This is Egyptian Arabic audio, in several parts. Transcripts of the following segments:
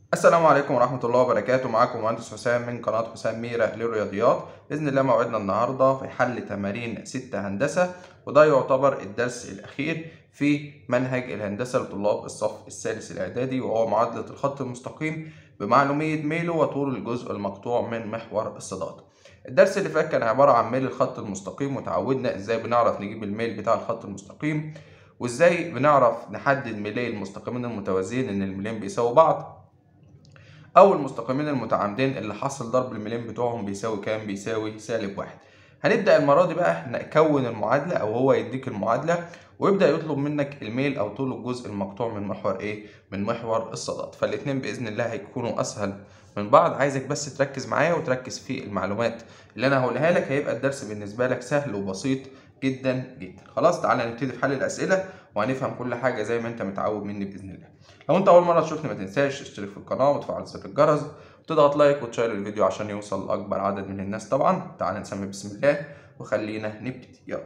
السلام عليكم ورحمة الله وبركاته معاكم مهندس حسام من قناة حسام ميرة للرياضيات بإذن الله موعدنا النهاردة في حل تمارين 6 هندسة وده يعتبر الدرس الأخير في منهج الهندسة لطلاب الصف الثالث الإعدادي وهو معادلة الخط المستقيم بمعلومية ميله وطول الجزء المقطوع من محور الصادات الدرس اللي فات كان عبارة عن ميل الخط المستقيم وتعودنا ازاي بنعرف نجيب الميل بتاع الخط المستقيم وازاي بنعرف نحدد ميلي المستقيمين المتوازيين ان الميلين بيساووا بعض او المستقيمين المتعامدين اللي حاصل ضرب الميلين بتوعهم بيساوي كام بيساوي سالب واحد هنبدا المره دي بقى نكون المعادله او هو يديك المعادله ويبدا يطلب منك الميل او طول الجزء المقطوع من محور ايه من محور الصادات فالاثنين باذن الله هيكونوا اسهل من بعض عايزك بس تركز معايا وتركز في المعلومات اللي انا هقولها لك هيبقى الدرس بالنسبه لك سهل وبسيط جدا جدا خلاص تعالى نبتدي في حل الاسئله وهنفهم كل حاجه زي ما انت متعود مني باذن الله لو انت اول مره تشوفني ما تنساش تشترك في القناه وتفعل زر الجرس وتضغط لايك وتشير الفيديو عشان يوصل لاكبر عدد من الناس طبعا تعالى نسمي بسم الله وخلينا نبتدي يلا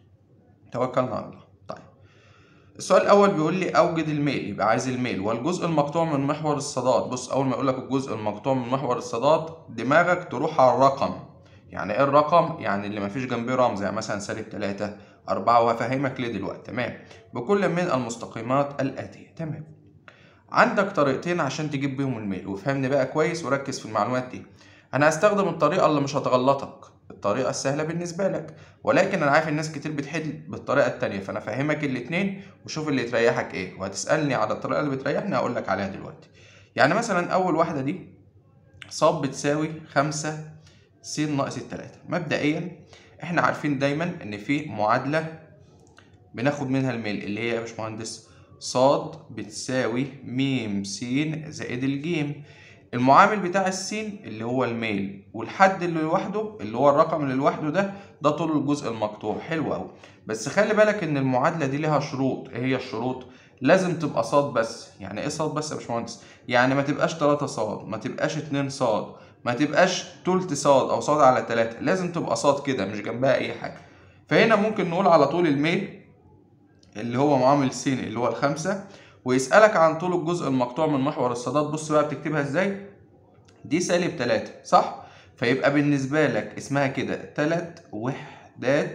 توكلنا على الله طيب السؤال الاول بيقول لي اوجد الميل يبقى عايز الميل والجزء المقطوع من محور الصادات بص اول ما يقول لك الجزء المقطوع من محور الصادات دماغك تروح على الرقم يعني ايه الرقم يعني اللي مفيش جنبيه رمز يعني مثلا سالب 3 4 وهفهمك ليه دلوقتي تمام بكل من المستقيمات الاتيه تمام عندك طريقتين عشان تجيب بيهم الميل وفهمني بقى كويس وركز في المعلومات دي انا هستخدم الطريقه اللي مش هتغلطك الطريقه السهله بالنسبه لك ولكن انا عارف الناس كتير بتحل بالطريقه التانية فانا فاهمك الاتنين وشوف اللي تريحك ايه وهتسالني على الطريقه اللي بتريحني هقول لك عليها دلوقتي يعني مثلا اول واحده دي ص بتساوي خمسة س ناقص التلاتة مبدئيا احنا عارفين دايما ان في معادله بناخد منها الميل اللي هي يا باشمهندس صاد بتساوي م س زائد الجيم المعامل بتاع السين اللي هو الميل والحد اللي لوحده اللي هو الرقم اللي لوحده ده ده طول الجزء المقطوع حلو قوي بس خلي بالك ان المعادله دي ليها شروط ايه هي الشروط لازم تبقى صاد بس يعني ايه صاد بس يا باشمهندس يعني ما تبقاش 3 صاد ما تبقاش 2 صاد ما تبقاش تلت صاد او صاد على 3 لازم تبقى صاد كده مش جنبها اي حاجه فهنا ممكن نقول على طول الميل اللي هو معامل س اللي هو الخمسة ويسألك عن طول الجزء المقطوع من محور الصادات بص بقى بتكتبها ازاي دي سالب تلاتة صح فيبقى بالنسبة لك اسمها كده تلات وحدات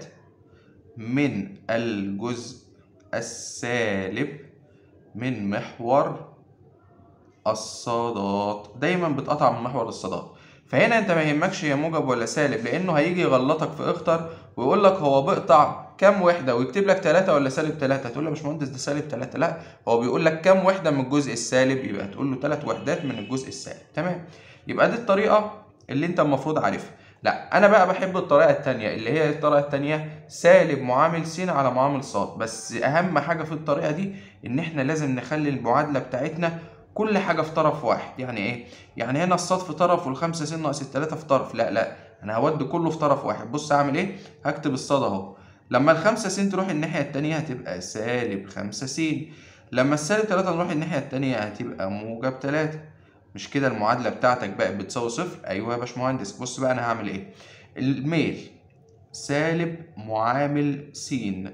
من الجزء السالب من محور الصادات دايما بتقطع من محور الصادات فهنا انت ما يهمكش هي موجب ولا سالب لانه هيجي يغلطك في اختر ويقول لك هو بيقطع كام وحده ويكتب لك 3 ولا سالب 3 تقول له يا باشمهندس ده سالب 3 لا هو بيقول لك كام وحده من الجزء السالب يبقى تقول له 3 وحدات من الجزء السالب تمام يبقى دي الطريقه اللي انت المفروض عارفها لا انا بقى بحب الطريقه الثانيه اللي هي الطريقه الثانيه سالب معامل س على معامل ص بس اهم حاجه في الطريقه دي ان احنا لازم نخلي المعادله بتاعتنا كل حاجه في طرف واحد يعني ايه يعني هنا الصاد في طرف والخمسة س ناقص التلاتة في طرف لا لا انا هودي كله في طرف واحد بص اعمل ايه هكتب الصاد اهو لما الخمسة س تروح الناحية التانية هتبقى سالب خمسة س لما السالب تلاتة نروح الناحية التانية هتبقى موجب تلاتة مش كده المعادلة بتاعتك بقت بتساوي صفر أيوه يا باشمهندس بص بقى أنا هعمل إيه الميل سالب معامل س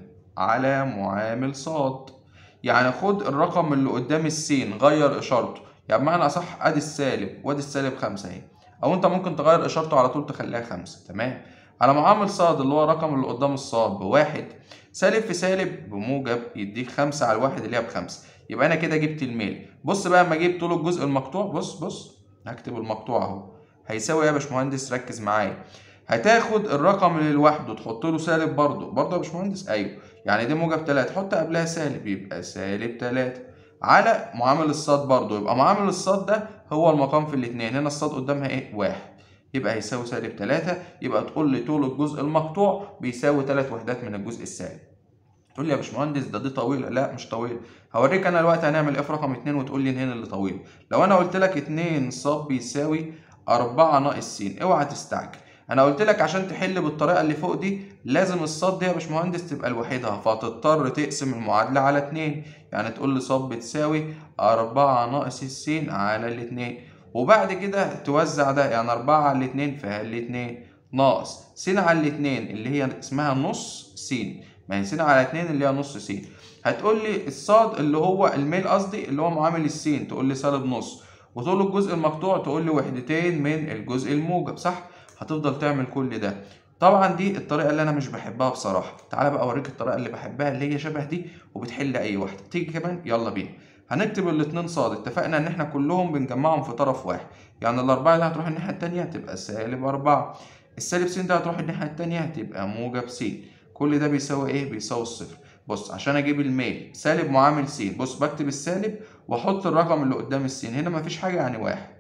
على معامل صاد يعني خد الرقم اللي قدام السين غير إشارته يعني بمعنى أصح أدي السالب وأدي السالب خمسة أهي أو أنت ممكن تغير إشارته على طول تخليها خمسة تمام على معامل صاد اللي هو الرقم اللي قدام الصاد بواحد سالب في سالب بموجب يديك خمسة على الواحد اللي هي بخمسة يبقى أنا كده جبت الميل بص بقى أما أجيب طول الجزء المقطوع بص بص هكتب المقطوع أهو هيساوي يا باشمهندس ركز معايا هتاخد الرقم اللي لوحده تحط له سالب برضه برضه يا باشمهندس أيوه يعني دي موجب تلاتة حط قبلها سالب يبقى سالب تلاتة على معامل الصاد برضه يبقى معامل الصاد ده هو المقام في الاتنين هنا الصاد قدامها ايه واحد يبقى هيساوي سالب تلاتة يبقى تقول لي طول الجزء المقطوع بيساوي تلات وحدات من الجزء السالب تقول لي يا باشمهندس ده دي طويله لا مش طويله هوريك انا دلوقتي هنعمل ايه في رقم اتنين وتقول لي هنا اللي طويل لو انا قلت لك اتنين ص بيساوي أربعة ناقص س اوعى تستعجل انا قلت لك عشان تحل بالطريقه اللي فوق دي لازم الصاد دي يا باشمهندس تبقى لوحدها فهتضطر تقسم المعادله على اتنين يعني تقول لي ص بتساوي أربعة ناقص س على الاتنين وبعد كده توزع ده يعني أربعة على الاتنين فيها الاتنين ناقص س على الاتنين اللي هي اسمها نص س ما هي س على اتنين اللي هي نص س هتقول لي الصاد اللي هو الميل قصدي اللي هو معامل السين تقول لي سالب نص وطول الجزء المقطوع تقول لي وحدتين من الجزء الموجب صح هتفضل تعمل كل ده طبعا دي الطريقه اللي انا مش بحبها بصراحه تعالى بقى اوريك الطريقه اللي بحبها اللي هي شبه دي وبتحل اي واحده تيجي كمان يلا بينا هنكتب الاتنين صاد اتفقنا ان احنا كلهم بنجمعهم في طرف واحد يعني الاربعه اللي هتروح الناحيه التانيه هتبقى سالب اربعه السالب س ده هتروح الناحيه التانيه هتبقى موجب س كل ده بيساوي ايه بيساوي الصفر بص عشان اجيب الميل سالب معامل س بص بكتب السالب واحط الرقم اللي قدام السين هنا مفيش حاجه يعني واحد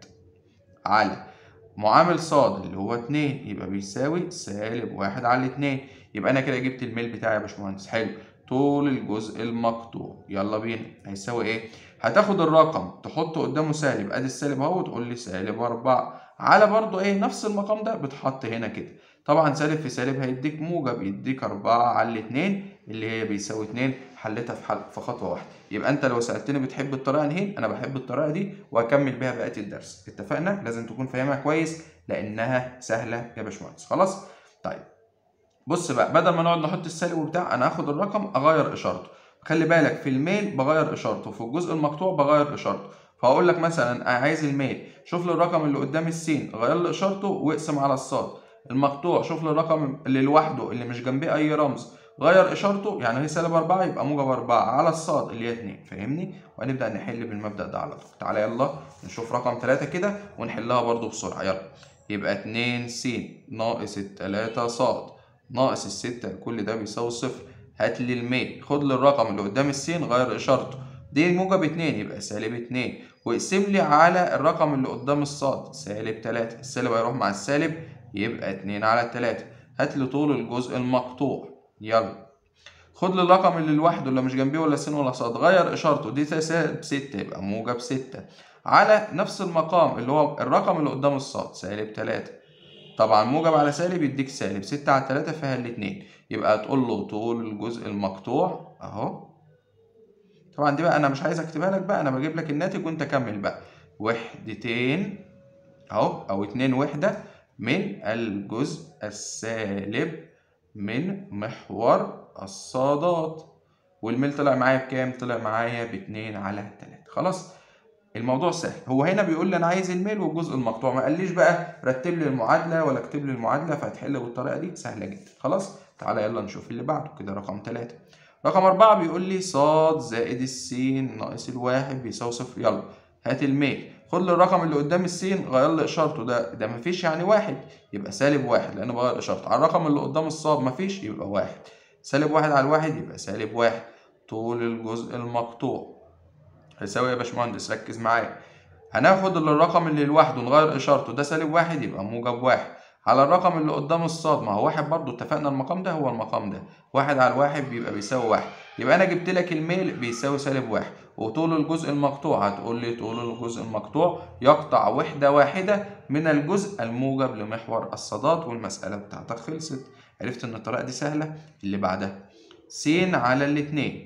على معامل صاد اللي هو اتنين يبقى بيساوي سالب واحد على اتنين يبقى انا كده جبت الميل بتاعي يا باشمهندس حلو طول الجزء المقطوع يلا بينا هيساوي ايه هتاخد الرقم تحطه قدامه سالب ادي السالب اهو وتقول لي سالب أربعة على برضو ايه نفس المقام ده بتحط هنا كده طبعا سالب في سالب هيديك موجب يديك أربعة على اتنين اللي هي بيساوي اتنين حلتها في حل في خطوة واحدة يبقى انت لو سألتني بتحب الطريقة انهي انا بحب الطريقة دي وهكمل بيها بقية الدرس اتفقنا لازم تكون فاهمها كويس لانها سهلة يا باشمهندس خلاص طيب بص بقى بدل ما نقعد نحط السالب وبتاع انا هاخد الرقم اغير اشارته خلي بالك في الميل بغير اشارته في الجزء المقطوع بغير اشارته فهقول لك مثلا انا عايز الميل شوف لي الرقم اللي قدام السين غير لي اشارته واقسم على الصاد المقطوع شوف لي الرقم اللي لوحده اللي مش جنبيه اي رمز غير اشارته يعني هي سالب 4 يبقى موجب 4 على الصاد اللي هي 2 فاهمني وهنبدا نحل بالمبدا ده على طول تعالى يلا نشوف رقم 3 كده ونحلها برده بسرعه يلا يبقى 2 س ناقص ال 3 صاد ناقص الستة كل ده بيساوي صفر هات لي الميل خد لي الرقم اللي قدام السين غير اشارته دي موجب اتنين يبقى سالب اتنين واقسم لي على الرقم اللي قدام الصاد سالب تلاتة السالب هيروح مع السالب يبقى اتنين على تلاتة هات لي طول الجزء المقطوع يلا خد لي الرقم اللي لوحده اللي مش جنبيه ولا سين ولا صاد غير اشارته دي سالب ستة يبقى موجب ستة على نفس المقام اللي هو الرقم اللي قدام الصاد سالب تلاتة طبعا موجب على سالب يديك سالب ستة على تلاتة فيها الاتنين يبقى هتقول له طول الجزء المقطوع اهو طبعا دي بقى انا مش عايز اكتبها لك بقى انا بجيب لك الناتج وانت كمل بقى وحدتين اهو او اتنين وحدة من الجزء السالب من محور الصادات والميل طلع معايا بكام؟ طلع معايا باتنين على تلاتة خلاص الموضوع سهل هو هنا بيقول لي انا عايز الميل والجزء المقطوع ما قاليش بقى رتب لي المعادله ولا اكتب لي المعادله فهتحل بالطريقه دي سهله جدا خلاص تعالى يلا نشوف اللي بعده كده رقم 3 رقم 4 بيقول لي ص زائد السين ناقص الواحد بيساوي صفر يلا هات الميل خد لي الرقم اللي قدام السين غير لي اشارته ده ده مفيش يعني واحد يبقى سالب واحد لان بغير اشارته على الرقم اللي قدام الصاد مفيش يبقى واحد سالب واحد على الواحد يبقى سالب واحد طول الجزء المقطوع هيساوي يا باشمهندس ركز معايا هناخد الرقم اللي لوحده نغير اشارته ده سالب واحد يبقى موجب واحد على الرقم اللي قدام الصاد ما هو واحد برضو اتفقنا المقام ده هو المقام ده واحد على الواحد بيبقى بيساوي واحد يبقى انا جبت لك الميل بيساوي سالب واحد وطول الجزء المقطوع هتقول لي طول الجزء المقطوع يقطع وحدة واحدة من الجزء الموجب لمحور الصادات والمسألة بتاعتك خلصت عرفت ان الطريقة دي سهلة اللي بعدها س على الاتنين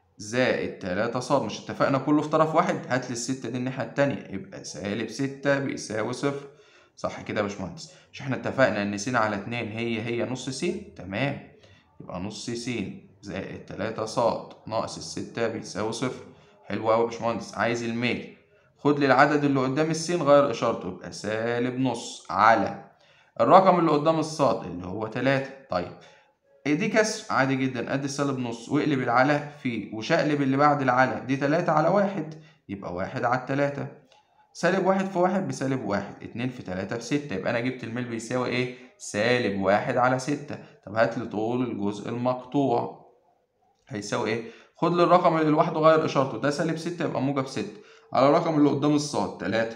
زائد تلاتة صاد مش اتفقنا كله في طرف واحد هات لي الستة دي الناحية التانية يبقى سالب ستة بيساوي صفر صح كده يا باشمهندس مش احنا اتفقنا ان س على اتنين هي هي نص س تمام يبقى نص س زائد تلاتة صاد ناقص الستة بيساوي صفر حلو أوي يا باشمهندس عايز الميل خد لي العدد اللي قدام السين غير اشارته يبقى سالب نص على الرقم اللي قدام الصاد اللي هو تلاتة طيب دي كسر عادي جدا ادي سالب نص واقلب العلى فيه وشقلب اللي بعد العلى دي تلاتة على واحد يبقى واحد على التلاتة سالب واحد في واحد بسالب واحد اتنين في تلاتة في ستة يبقى انا جبت الميل بيساوي ايه سالب واحد على ستة طب هات لي طول الجزء المقطوع هيساوي ايه خد لي الرقم اللي لوحده غير اشارته ده سالب ستة يبقى موجب ستة على الرقم اللي قدام الصاد تلاتة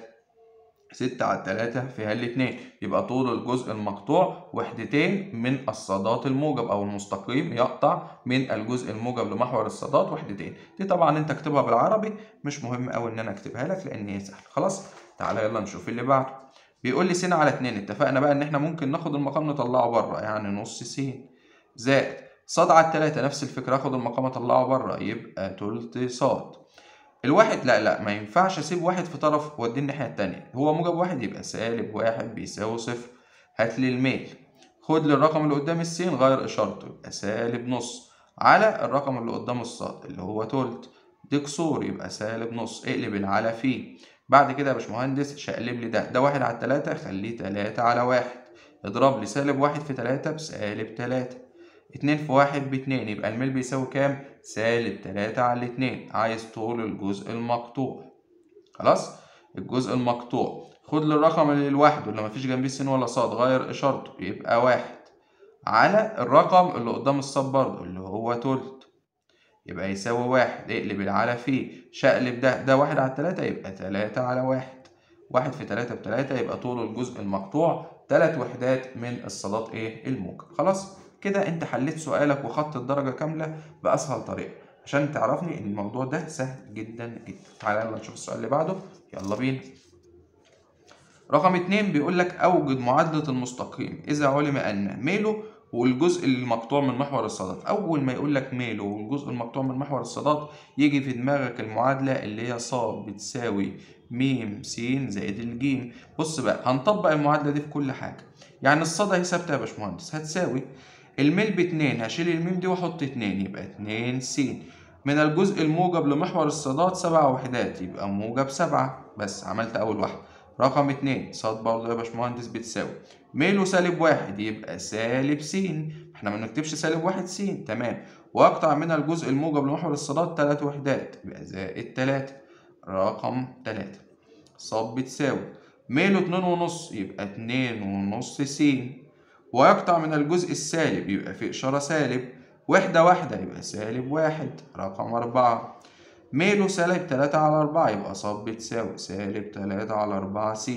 ستة على تلاتة فيها الاتنين يبقى طول الجزء المقطوع وحدتين من الصادات الموجب أو المستقيم يقطع من الجزء الموجب لمحور الصادات وحدتين دي طبعا أنت اكتبها بالعربي مش مهم أوي إن أنا أكتبها لك لأن هي سهلة خلاص تعالى يلا نشوف اللي بعده بيقول لي س على اتنين اتفقنا بقى إن إحنا ممكن ناخد المقام نطلعه بره يعني نص س زائد صاد على التلاتة نفس الفكرة آخد المقام أطلعه بره يبقى تلت صاد الواحد لا لا ما ينفعش اسيب واحد في طرف واديه الناحيه التانية هو موجب واحد يبقى سالب واحد بيساوي صفر هات لي الميل خد لي الرقم اللي قدام السين غير اشارته يبقى سالب نص على الرقم اللي قدام الصاد اللي هو تلت دي كسور يبقى سالب نص اقلب العلى فيه بعد كده يا باشمهندس شقلب لي ده ده واحد على التلاتة خليه تلاتة على واحد اضرب لي سالب واحد في تلاتة بسالب تلاتة اتنين في واحد باتنين يبقى الميل بيساوي كام؟ سالب تلاتة على الاتنين عايز طول الجزء المقطوع خلاص؟ الجزء المقطوع خد لي الرقم اللي لوحده اللي مفيش جنبيه س ولا ص غير اشارته يبقى واحد على الرقم اللي قدام الصاد برضه اللي هو تلت يبقى يساوي واحد اقلب العلى فيه شقلب ده ده واحد على التلاتة يبقى تلاتة على واحد واحد في تلاتة بتلاتة يبقى طول الجزء المقطوع تلات وحدات من الصادات ايه الموجب خلاص كده انت حليت سؤالك وخدت الدرجة كاملة بأسهل طريقة عشان تعرفني ان الموضوع ده سهل جدا جدا تعالى يلا نشوف السؤال اللي بعده يلا بينا رقم اتنين بيقول لك أوجد معادلة المستقيم إذا علم أن ميله والجزء المقطوع من محور الصادات أول ما يقول لك ميله والجزء المقطوع من محور الصادات يجي في دماغك المعادلة اللي هي ص بتساوي م س زائد الجيم بص بقى هنطبق المعادلة دي في كل حاجة يعني الصاد اهي ثابتة يا باشمهندس هتساوي الميل باتنين هشيل الميم دي واحط اتنين يبقى اتنين س من الجزء الموجب لمحور الصادات سبع وحدات يبقى موجب سبعة بس عملت أول واحدة رقم اتنين صاد برضه يا باشمهندس بتساوي ميله سالب واحد يبقى سالب س احنا ما بنكتبش سالب واحد س تمام واقطع من الجزء الموجب لمحور الصادات تلات وحدات يبقى زائد تلاتة رقم تلاتة صاد بتساوي ميله اتنين ونص يبقى اتنين ونص س ويقطع من الجزء السالب يبقى في إشارة سالب وحدة واحدة يبقى سالب واحد رقم أربعة ميله سالب تلاتة على أربعة يبقى ص بتساوي سالب تلاتة على أربعة س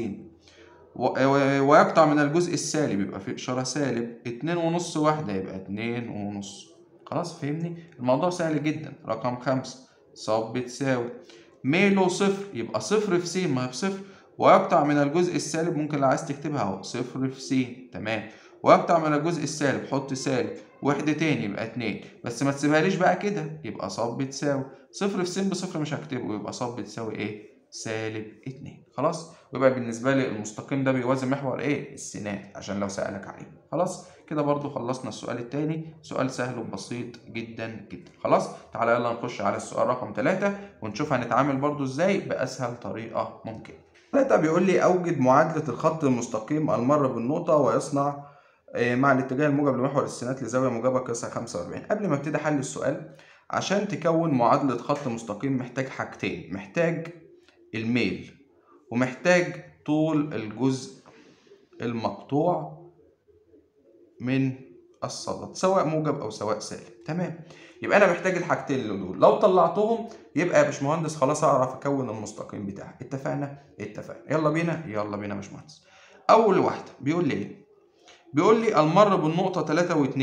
ويقطع من الجزء السالب يبقى في إشارة سالب اتنين ونص واحدة يبقى اتنين ونص خلاص فهمني الموضوع سهل جدا رقم خمسة ص بتساوي ميله صفر يبقى صفر في س ما هي بصفر ويقطع من الجزء السالب ممكن لو عايز تكتبها اهو صفر في س تمام ويقطع من الجزء السالب حط سالب وحدتين يبقى اتنين بس ما تسيبهاليش بقى كده يبقى ص بتساوي صفر في س بصفر مش هكتبه يبقى ص بتساوي ايه سالب اتنين خلاص ويبقى بالنسبة لي المستقيم ده بيوازي محور ايه السينات عشان لو سألك عليه خلاص كده برضو خلصنا السؤال التاني سؤال سهل وبسيط جدا جدا خلاص تعالى يلا نخش على السؤال رقم ثلاثة ونشوف هنتعامل برضو ازاي بأسهل طريقة ممكن ثلاثة بيقول لي أوجد معادلة الخط المستقيم المر بالنقطة ويصنع مع الاتجاه الموجب لمحور السينات لزاوية موجبة قياسها 45 قبل ما ابتدي حل السؤال عشان تكون معادلة خط مستقيم محتاج حاجتين محتاج الميل ومحتاج طول الجزء المقطوع من الصدد سواء موجب او سواء سالب تمام يبقى انا محتاج الحاجتين اللي دول لو طلعتهم يبقى يا باشمهندس خلاص اعرف اكون المستقيم بتاعي اتفقنا اتفقنا يلا بينا يلا بينا يا باشمهندس اول واحده بيقول لي ايه بيقول لي المر بالنقطه 3 و2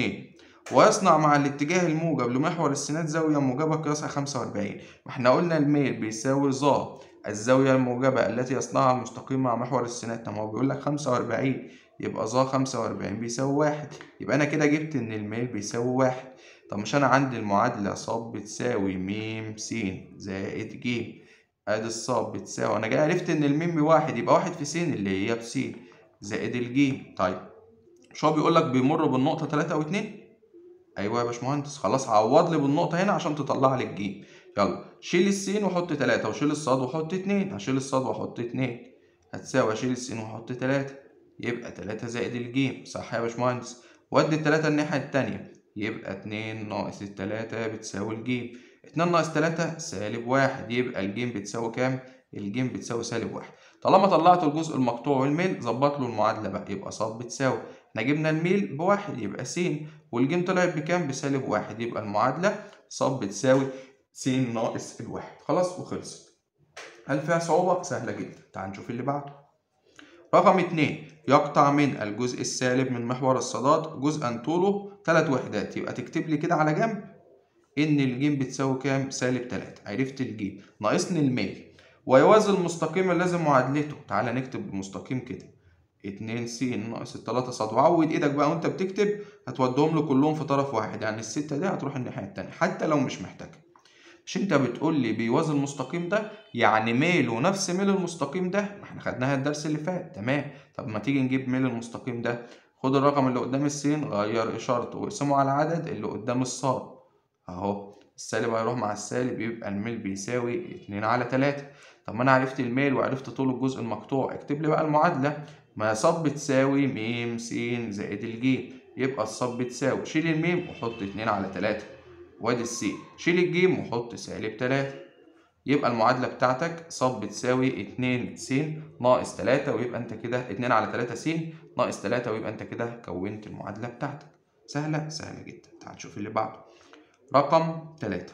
ويصنع مع الاتجاه الموجب لمحور السينات زاويه موجبه قياسها 45 ما احنا قلنا الميل بيساوي ظا الزاويه الموجبه التي يصنعها المستقيم مع محور السينات ما هو بيقول لك 45 يبقى ظا 45 بيساوي واحد يبقى انا كده جبت ان الميل بيساوي واحد طب مش انا عندي المعادله ص بتساوي م س زائد ج ادي الص بتساوي انا جاي عرفت ان الميم بواحد يبقى واحد في س اللي هي بس زائد الج طيب مش هو بيقول لك بيمر بالنقطه 3 و2 ايوه يا باشمهندس خلاص عوض لي بالنقطه هنا عشان تطلع لي الجيم يلا شيل السين وحط 3 وشيل الصاد وحط 2 هشيل الصاد واحط 2 هتساوي اشيل السين واحط 3 يبقى 3 زائد الجيم صح يا باشمهندس ودي التلاتة الناحية التانية يبقى اتنين ناقص التلاتة بتساوي الجيم اتنين ناقص تلاتة سالب واحد يبقى الجيم بتساوي كام؟ الجيم بتساوي سالب واحد طالما طلعت الجزء المقطوع والميل ظبط له المعادلة بقى يبقى ص بتساوي احنا جبنا الميل بواحد يبقى س والجيم طلعت بكام؟ بسالب واحد يبقى المعادلة ص بتساوي س ناقص الواحد خلاص وخلصت هل فيها صعوبة؟ سهلة جدا تعال نشوف اللي بعده رقم اتنين يقطع من الجزء السالب من محور الصادات جزءا طوله تلات وحدات يبقى تكتب لي كده على جنب ان الجيم بتساوي كام سالب تلاتة عرفت الجيم ناقصني الميل ويوازي المستقيم اللازم معادلته تعالى نكتب المستقيم كده اتنين س ناقص التلاتة صاد وعود ايدك بقى وانت بتكتب هتودهم له كلهم في طرف واحد يعني الستة دي هتروح الناحية التانية حتى لو مش محتاجها مش انت بتقول لي بيوازي المستقيم ده يعني ميله نفس ميل المستقيم ده ما احنا خدناها الدرس اللي فات تمام طب ما تيجي نجيب ميل المستقيم ده خد الرقم اللي قدام السين غير اشارته واقسمه على العدد اللي قدام الصاد اهو السالب هيروح مع السالب يبقى الميل بيساوي اتنين على تلاتة طب ما انا عرفت الميل وعرفت طول الجزء المقطوع اكتب لي بقى المعادله ما ص بتساوي م س زائد الجيم يبقى الص بتساوي شيل الميم وحط 2 على 3 وادي السين شيل الجيم وحط سالب 3 يبقى المعادله بتاعتك ص بتساوي 2 س ناقص 3 ويبقى انت كده 2 على 3 س ناقص 3 ويبقى انت كده كونت المعادله بتاعتك سهله سهله جدا تعال نشوف اللي بعده رقم 3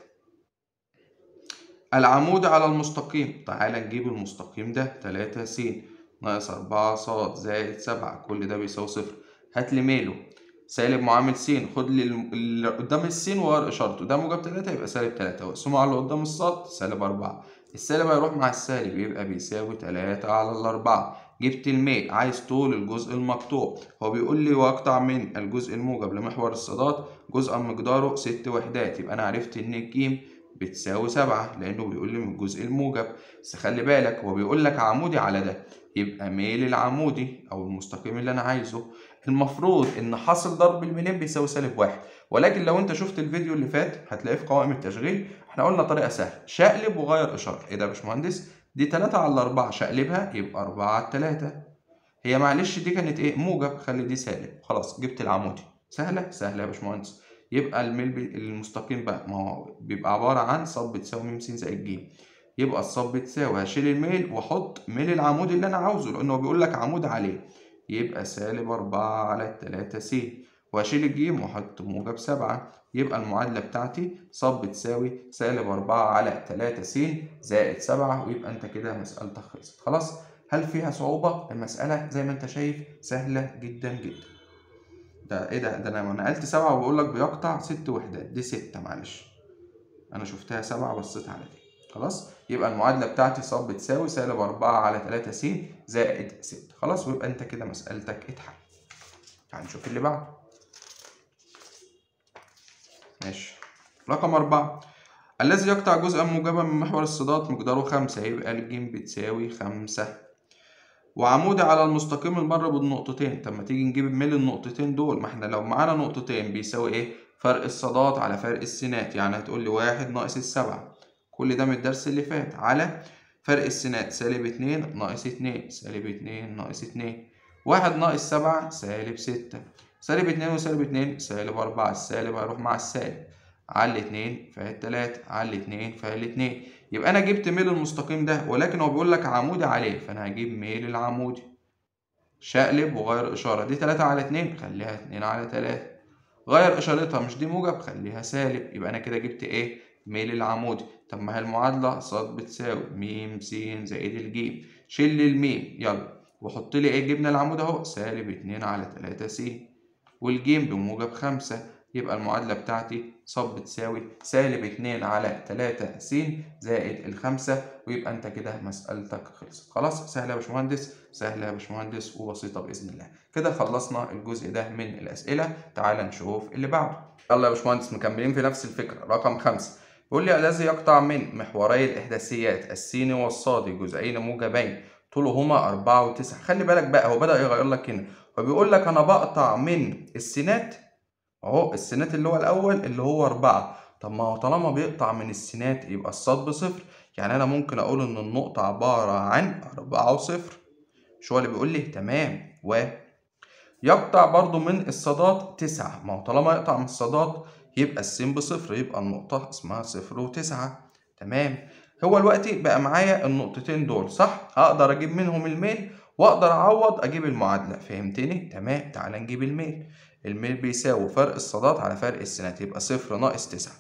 العمود على المستقيم تعال نجيب المستقيم ده 3 س ناقص 4 ص زائد 7 كل ده بيساوي صفر هات لي ميله سالب معامل س خد لي اللي قدام السين وغير اشارته ده موجب 3 يبقى سالب 3 واقسمه على اللي قدام الصاد سالب 4 السالب هيروح مع السالب يبقى بيساوي 3 على الأربعة جبت الميل عايز طول الجزء المقطوع هو بيقول لي واقطع من الجزء الموجب لمحور الصادات جزءا مقداره 6 وحدات يبقى انا عرفت ان الجيم بتساوي سبعة لأنه بيقول لي من الجزء الموجب بس خلي بالك هو بيقول لك عمودي على ده يبقى ميل العمودي أو المستقيم اللي أنا عايزه المفروض إن حاصل ضرب الميلين بيساوي سالب واحد ولكن لو أنت شفت الفيديو اللي فات هتلاقيه في قوائم التشغيل إحنا قلنا طريقة سهلة شقلب وغير إشارة إيه ده يا باشمهندس؟ دي تلاتة على أربعة شقلبها يبقى أربعة على التلاتة هي معلش دي كانت إيه؟ موجب خلي دي سالب خلاص جبت العمودي سهلة؟ سهلة يا باشمهندس يبقى الميل المستقيم بقى ما هو بيبقى عبارة عن ص بتساوي م س زائد ج يبقى الص بتساوي هشيل الميل واحط ميل العمود اللي انا عاوزه لانه بيقول لك عمود عليه يبقى سالب أربعة على تلاتة س وهشيل الجيم واحط موجب سبعة يبقى المعادلة بتاعتي ص بتساوي سالب أربعة على تلاتة س زائد سبعة ويبقى انت كده مسألتك خلصت خلاص هل فيها صعوبة؟ المسألة زي ما انت شايف سهلة جدا جدا ده ايه ده ده انا نقلت سبعة وبقول لك بيقطع ست وحدات دي ستة معلش انا شفتها سبعة بصيت على دي خلاص يبقى المعادلة بتاعتي ص بتساوي سالب أربعة على تلاتة س زائد ستة خلاص ويبقى انت كده مسألتك اتحل تعال نشوف اللي بعده ماشي رقم أربعة الذي يقطع جزءا موجبا من محور الصادات مقداره خمسة يبقى الجيم بتساوي خمسة وعمودي على المستقيم المر بالنقطتين طب ما تيجي نجيب ميل النقطتين دول ما احنا لو معانا نقطتين بيساوي ايه فرق الصادات على فرق السينات يعني هتقول لي واحد ناقص السبعة كل ده من الدرس اللي فات على فرق السينات سالب اتنين ناقص اتنين سالب اتنين ناقص اتنين واحد ناقص سبعة سالب ستة سالب اتنين وسالب اتنين سالب أربعة السالب هيروح مع السالب على الاتنين فهي التلاتة على الاتنين فهي الاتنين يبقى أنا جبت ميل المستقيم ده ولكن هو بيقول لك عمودي عليه فأنا هجيب ميل العمودي شقلب وغير إشارة دي تلاتة على اتنين خليها اتنين على تلاتة غير إشارتها مش دي موجب خليها سالب يبقى أنا كده جبت إيه ميل العمودي طب ما هي المعادلة ص بتساوي م س زائد الجيم شيل لي الميم يلا وحط لي إيه جبنا العمود أهو سالب اتنين على تلاتة س والجيم بموجب خمسة يبقى المعادلة بتاعتي ص بتساوي سالب اتنين على تلاتة س زائد الخمسة ويبقى انت كده مسألتك خلصت خلاص سهلة يا باشمهندس سهلة يا باشمهندس وبسيطة بإذن الله كده خلصنا الجزء ده من الأسئلة تعال نشوف اللي بعده يلا يا باشمهندس مكملين في نفس الفكرة رقم خمسة بيقول لي الذي يقطع من محوري الإحداثيات السين والصادي جزئين موجبين طولهما أربعة وتسعة خلي بالك بقى هو بدأ يغير لك هنا فبيقول لك أنا بقطع من السينات اهو السينات اللي هو الاول اللي هو أربعة طب ما هو طالما بيقطع من السينات يبقى الصاد بصفر يعني انا ممكن اقول ان النقطة عبارة عن أربعة وصفر شو اللي بيقول لي تمام و يقطع برضو من الصادات تسعة ما هو طالما يقطع من الصادات يبقى السين بصفر يبقى النقطة اسمها صفر وتسعة تمام هو دلوقتي بقى معايا النقطتين دول صح اقدر اجيب منهم الميل واقدر اعوض اجيب المعادلة فهمتني تمام تعال نجيب الميل الميل بيساوي فرق الصادات على فرق السينات يبقى صفر ناقص تسعة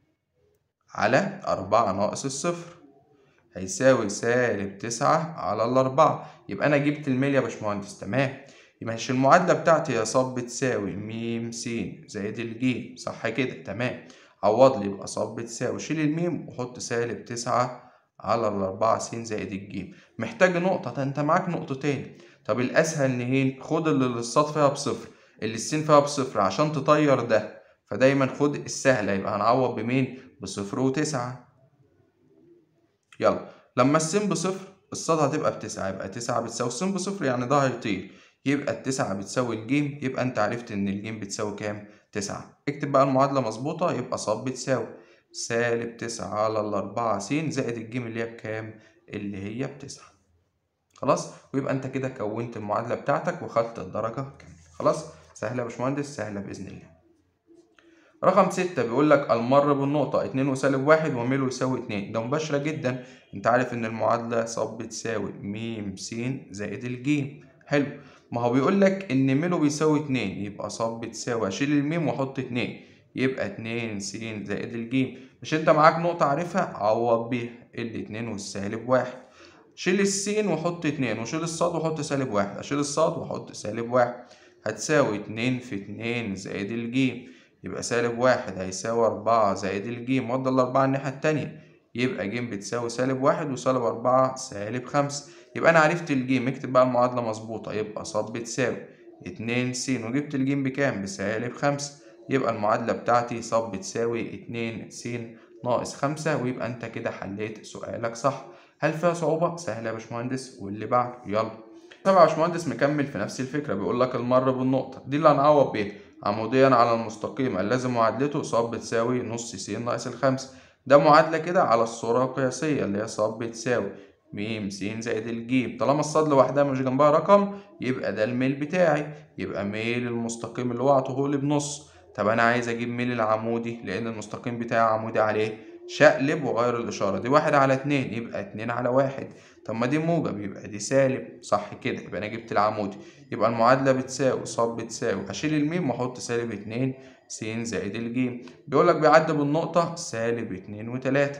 على أربعة ناقص الصفر هيساوي سالب تسعة على الأربعة يبقى أنا جبت الميل يا باشمهندس تمام يبقى مش المعادلة بتاعتي يا ص بتساوي م س زائد الج صح كده تمام عوض لي يبقى ص بتساوي شيل الميم وحط سالب تسعة على الأربعة س زائد الج محتاج نقطة ده أنت معاك نقطتين طب الأسهل نهين خد اللي الصاد فيها بصفر اللي السين فيها بصفر عشان تطير ده فدايما خد السهلة يبقى هنعوض بمين بصفر وتسعة يلا لما السين بصفر الصاد هتبقى بتسعة يبقى تسعة بتساوي السين بصفر يعني ده هيطير يبقى التسعة بتساوي الجيم يبقى انت عرفت ان الجيم بتساوي كام تسعة اكتب بقى المعادلة مظبوطة يبقى ص بتساوي سالب تسعة على الأربعة س زائد الجيم اللي هي بكام اللي هي بتسعة خلاص ويبقى انت كده كونت المعادلة بتاعتك وخدت الدرجة كاملة خلاص سهلة يا باشمهندس سهلة بإذن الله رقم ستة بيقول لك المر بالنقطة اتنين وسالب واحد وميل يساوي اتنين ده مباشرة جدا انت عارف ان المعادلة ص بتساوي م س زائد الجيم حلو ما هو بيقول لك ان ميلو بيساوي اتنين يبقى ص بتساوي اشيل الميم واحط اتنين يبقى اتنين س زائد الجيم مش انت معاك نقطة عارفها عوض بيها الاتنين والسالب واحد شيل السين وحط اتنين وشيل الصاد وحط سالب واحد اشيل الصاد واحط سالب واحد هتساوي اتنين في اتنين زائد الجيم يبقى سالب واحد هيساوي أربعة زائد الجيم وضع الأربعة الناحية التانية يبقى ج بتساوي سالب واحد وسالب أربعة سالب خمسة يبقى أنا عرفت الجيم اكتب بقى المعادلة مظبوطة يبقى ص بتساوي اتنين س وجبت الجيم بكام؟ بسالب خمسة يبقى المعادلة بتاعتي ص بتساوي اتنين س ناقص خمسة ويبقى أنت كده حليت سؤالك صح هل فيها صعوبة؟ سهلة يا باشمهندس واللي بعده يلا طبعا يا باشمهندس مكمل في نفس الفكرة بيقول لك المر بالنقطة دي اللي هنعوض بيها عموديا على المستقيم الذي معادلته ص بتساوي نص س ناقص الخمسة ده معادلة كده على الصورة القياسية اللي هي ص بتساوي م س زائد الجيم طالما الصاد لوحدها مش جنبها رقم يبقى ده الميل بتاعي يبقى ميل المستقيم اللي هو عطوهولي بنص طب أنا عايز أجيب ميل العمودي لأن المستقيم بتاعي عمودي عليه شقلب وغير الإشارة دي واحد على اتنين يبقى اتنين على واحد طب ما دي موجب يبقى دي سالب صح كده يبقى أنا جبت العمودي يبقى المعادلة بتساوي ص بتساوي أشيل الميم وأحط سالب اتنين س زائد الجيم بيقولك بيعدي بالنقطة سالب اتنين وتلاتة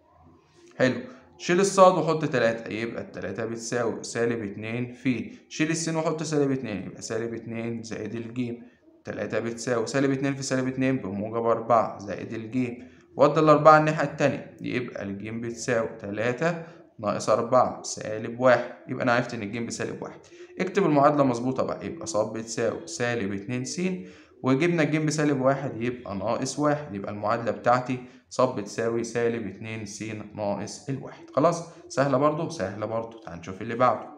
حلو شيل الصاد وحط تلاتة يبقى التلاتة بتساوي سالب اتنين في شيل السين وحط سالب اتنين يبقى سالب اتنين زائد الجيم تلاتة بتساوي سالب اتنين في سالب اتنين بموجب أربعة زائد الجيم وضع الأربعة الناحية التانية يبقى الجيم بتساوي تلاتة ناقص أربعة سالب واحد يبقى أنا عرفت إن الجيم بسالب واحد اكتب المعادلة مظبوطة بقى يبقى ص بتساوي سالب اتنين س وجبنا الجيم بسالب واحد يبقى ناقص واحد يبقى المعادلة بتاعتي ص بتساوي سالب اتنين س ناقص الواحد خلاص سهلة برضو سهلة برضو تعال نشوف اللي بعده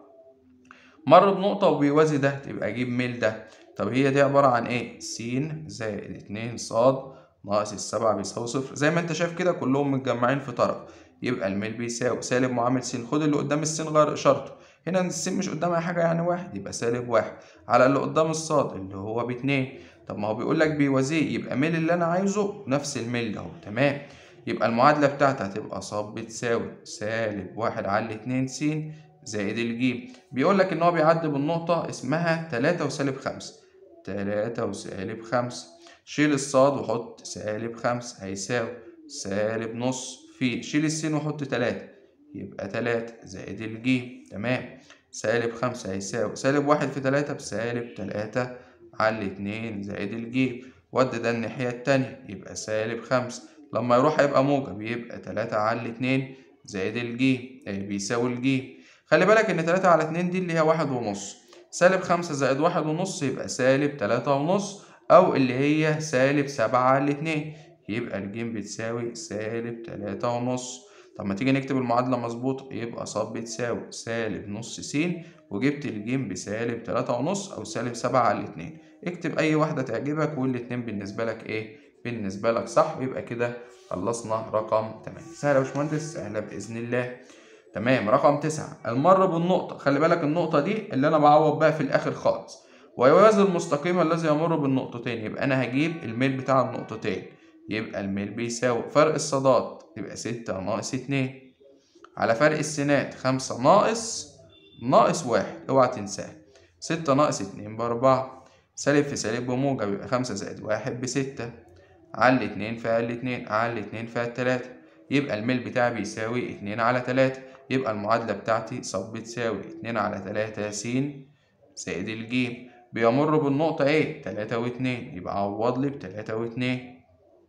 مر بنقطة وبيوازي ده تبقى أجيب ميل ده طب هي دي عبارة عن إيه؟ س زائد اتنين ص ناقص السبعة بيساوي صفر زي ما أنت شايف كده كلهم متجمعين في طرف يبقى الميل بيساوي سالب معامل س خد اللي قدام السين غير إشارته هنا السين مش قدامها حاجة يعني واحد يبقى سالب واحد على اللي قدام الصاد اللي هو باتنين طب ما هو بيقول لك بيوازيه يبقى ميل اللي أنا عايزه نفس الميل ده اهو تمام يبقى المعادلة بتاعتي هتبقى ص بتساوي سالب واحد على اتنين س زائد الجيم بيقول لك إن هو بيعدي بالنقطة اسمها تلاتة وسالب خمسة تلاتة وسالب خمسة شيل الصاد وحط سالب خمسة هيساوي سالب نص في شيل السين وحط تلاتة يبقى تلاتة زائد الجيم تمام سالب خمسة هيساوي سالب واحد في تلاتة بسالب تلاتة على اتنين زائد الجيم ود ده الناحية التانية يبقى سالب خمسة لما يروح هيبقى موجب يبقى تلاتة على اتنين زائد الجيم يعني بيساوي الجيم خلي بالك إن تلاتة على اتنين دي اللي هي واحد ونص سالب خمسة زائد واحد ونص يبقى سالب تلاتة ونص أو اللي هي سالب سبعة على اتنين يبقى الجيم بتساوي سالب تلاتة ونص طب ما تيجي نكتب المعادلة مظبوطة يبقى ص بتساوي سالب نص س وجبت الجيم بسالب تلاتة ونص أو سالب سبعة على الاتنين اكتب أي واحدة تعجبك والاتنين بالنسبة لك إيه؟ بالنسبة لك صح ويبقى كده خلصنا رقم تمانية سهلة يا باشمهندس سهلة بإذن الله تمام رقم تسعة المر بالنقطة خلي بالك النقطة دي اللي أنا بعوض بقى في الآخر خالص ويوازي المستقيم الذي يمر بالنقطتين يبقى أنا هجيب الميل بتاع النقطتين يبقى الميل بيساوي فرق الصادات يبقى ستة ناقص اتنين على فرق السينات خمسة ناقص ناقص واحد اوعى تنساه ستة ناقص اتنين بأربعة سالب في سالب بموجب يبقى خمسة زائد واحد بستة على اتنين فيها اتنين على اتنين فيها تلاتة يبقى الميل بتاعي بيساوي اتنين على تلاتة يبقى المعادلة بتاعتي ص بتساوي اتنين على تلاتة س زائد الجيم بيمر بالنقطة ايه تلاتة واتنين يبقى عوض لي بتلاتة واتنين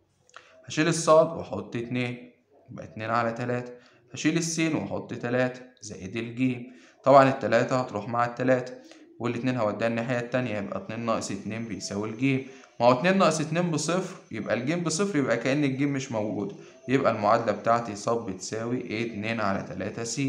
هشيل الصاد واحط اتنين يبقى اتنين على تلاتة هشيل السين واحط تلاتة زائد الجيم طبعا التلاتة هتروح مع التلاتة والاتنين هوديها الناحية التانية يبقى اتنين ناقص اتنين بيساوي الجيم ما هو اتنين ناقص اتنين بصفر يبقى الجيم بصفر يبقى كأن الجيم مش موجود يبقى المعادلة بتاعتي ص بتساوي ايه اتنين على تلاتة س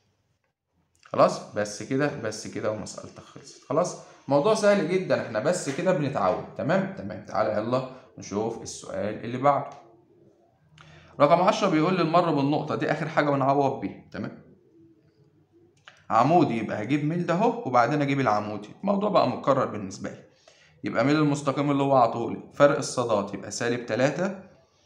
خلاص بس كده بس كده ومسألتك خلصت خلاص موضوع سهل جدا احنا بس كده بنتعود تمام تمام تعالى يلا نشوف السؤال اللي بعده رقم 10 بيقول لي المر بالنقطة دي آخر حاجة بنعوض بيها تمام عمودي يبقى هجيب ميل ده اهو وبعدين اجيب العمودي الموضوع بقى مكرر بالنسبه لي يبقى ميل المستقيم اللي هو عطولي فرق الصادات يبقى سالب تلاتة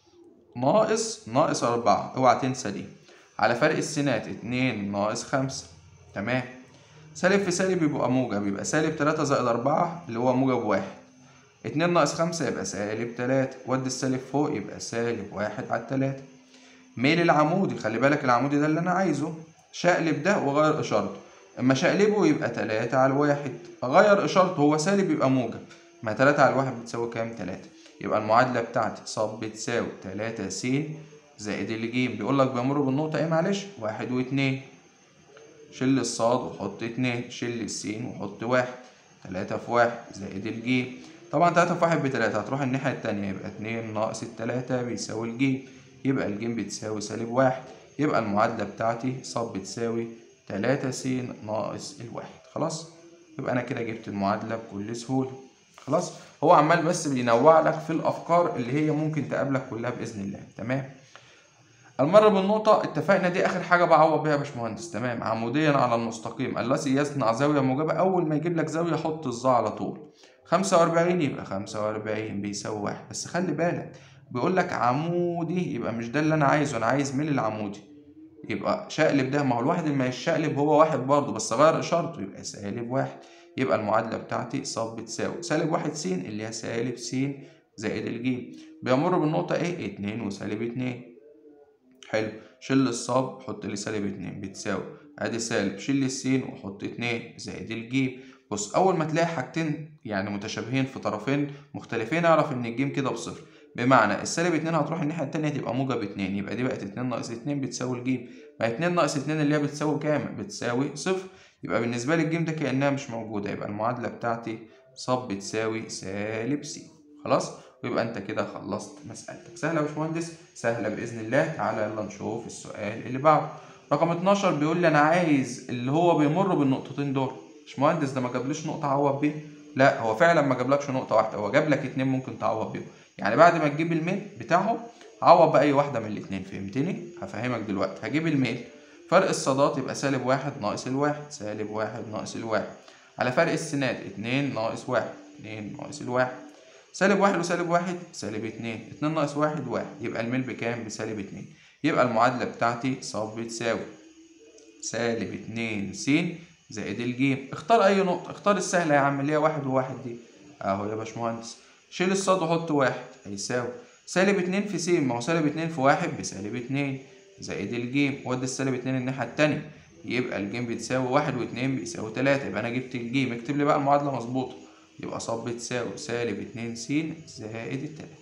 ناقص ناقص أربعة اوعى تنسى دي على فرق السينات اتنين ناقص خمسة تمام سالب في سالب يبقى موجب يبقى سالب تلاتة زائد أربعة اللي هو موجب واحد اتنين ناقص خمسة يبقى سالب تلاتة ودي السالب فوق يبقى سالب واحد على التلاتة ميل العمودي خلي بالك العمودي ده اللي أنا عايزه شقلب ده وغير إشارته اما شقلبه يبقى تلاتة على الواحد اغير اشارته هو سالب يبقى موجب ما تلاتة على الواحد بتساوي كام تلاتة يبقى المعادلة بتاعتي ص بتساوي تلاتة س زائد الجيم بيقول لك بيمر بالنقطة ايه معلش واحد واتنين شيل الصاد وحط اتنين شيل السين وحط واحد تلاتة في واحد زائد الجيم طبعا تلاتة في واحد بتلاتة هتروح الناحية التانية يبقى اتنين ناقص التلاتة بيساوي الجيم يبقى الجيم بتساوي سالب واحد يبقى المعادلة بتاعتي ص بتساوي تلاتة س ناقص الواحد خلاص يبقى أنا كده جبت المعادلة بكل سهولة خلاص هو عمال بس بينوع لك في الأفكار اللي هي ممكن تقابلك كلها بإذن الله تمام المرة بالنقطة اتفقنا دي آخر حاجة بعوض بيها يا باشمهندس تمام عموديا على المستقيم الذي يصنع زاوية موجبة أول ما يجيب لك زاوية حط الظا على طول خمسة وأربعين يبقى خمسة وأربعين بيساوي واحد بس خلي بالك بيقول لك عمودي يبقى مش ده اللي أنا عايزه أنا عايز ميل العمودي يبقى شقلب ده ما هو الواحد اللي ما يشقلب هو واحد برضه بس غير اشارته يبقى سالب واحد يبقى المعادلة بتاعتي ص بتساوي سالب واحد س اللي هي سالب س زائد الجيم بيمر بالنقطة ايه اتنين وسالب اتنين حلو شيل الصاب حط لي سالب اتنين بتساوي ادي سالب شيل السين وحط اتنين زائد الجيم بص اول ما تلاقي حاجتين يعني متشابهين في طرفين مختلفين اعرف ان الجيم كده بصفر بمعنى السالب اتنين هتروح الناحية التانية تبقى موجب اتنين يبقى دي بقت اتنين ناقص اتنين بتساوي الجيم ما اتنين ناقص اتنين اللي هي بتساوي كام؟ بتساوي صفر يبقى بالنسبة لي الجيم ده كأنها مش موجودة يبقى المعادلة بتاعتي ص بتساوي سالب س خلاص؟ ويبقى انت كده خلصت مسألتك سهلة يا باشمهندس؟ سهلة بإذن الله تعالى يلا نشوف السؤال اللي بعده رقم 12 بيقول لي أنا عايز اللي هو بيمر بالنقطتين دول باشمهندس ده ما جابليش نقطة أعوض بيها لا هو فعلا ما جابلكش نقطة واحدة هو جاب لك اتنين ممكن تعوض بيهم يعني بعد ما تجيب الميل بتاعهم عوض بأي واحدة من الاتنين فهمتني؟ هفهمك دلوقتي هجيب الميل فرق الصادات يبقى سالب واحد ناقص الواحد سالب واحد ناقص الواحد على فرق السينات اتنين ناقص واحد اتنين ناقص الواحد سالب واحد وسالب واحد سالب اتنين اتنين ناقص واحد واحد يبقى الميل بكام؟ بسالب اتنين يبقى المعادلة بتاعتي ص بتساوي سالب اتنين س زائد الجيم اختار أي نقطة اختار السهلة يا عم اللي هي واحد وواحد دي أهو يا باشمهندس شيل الصاد وحط واحد هيساوي سالب اتنين في س ما هو سالب اتنين في واحد بسالب اتنين زائد الجيم ودي السالب اتنين الناحية التانية يبقى الجيم بتساوي واحد واتنين بيساوي تلاتة يبقى أنا جبت الجيم اكتب لي بقى المعادلة مظبوطة يبقى ص بتساوي سالب اتنين س زائد التلاتة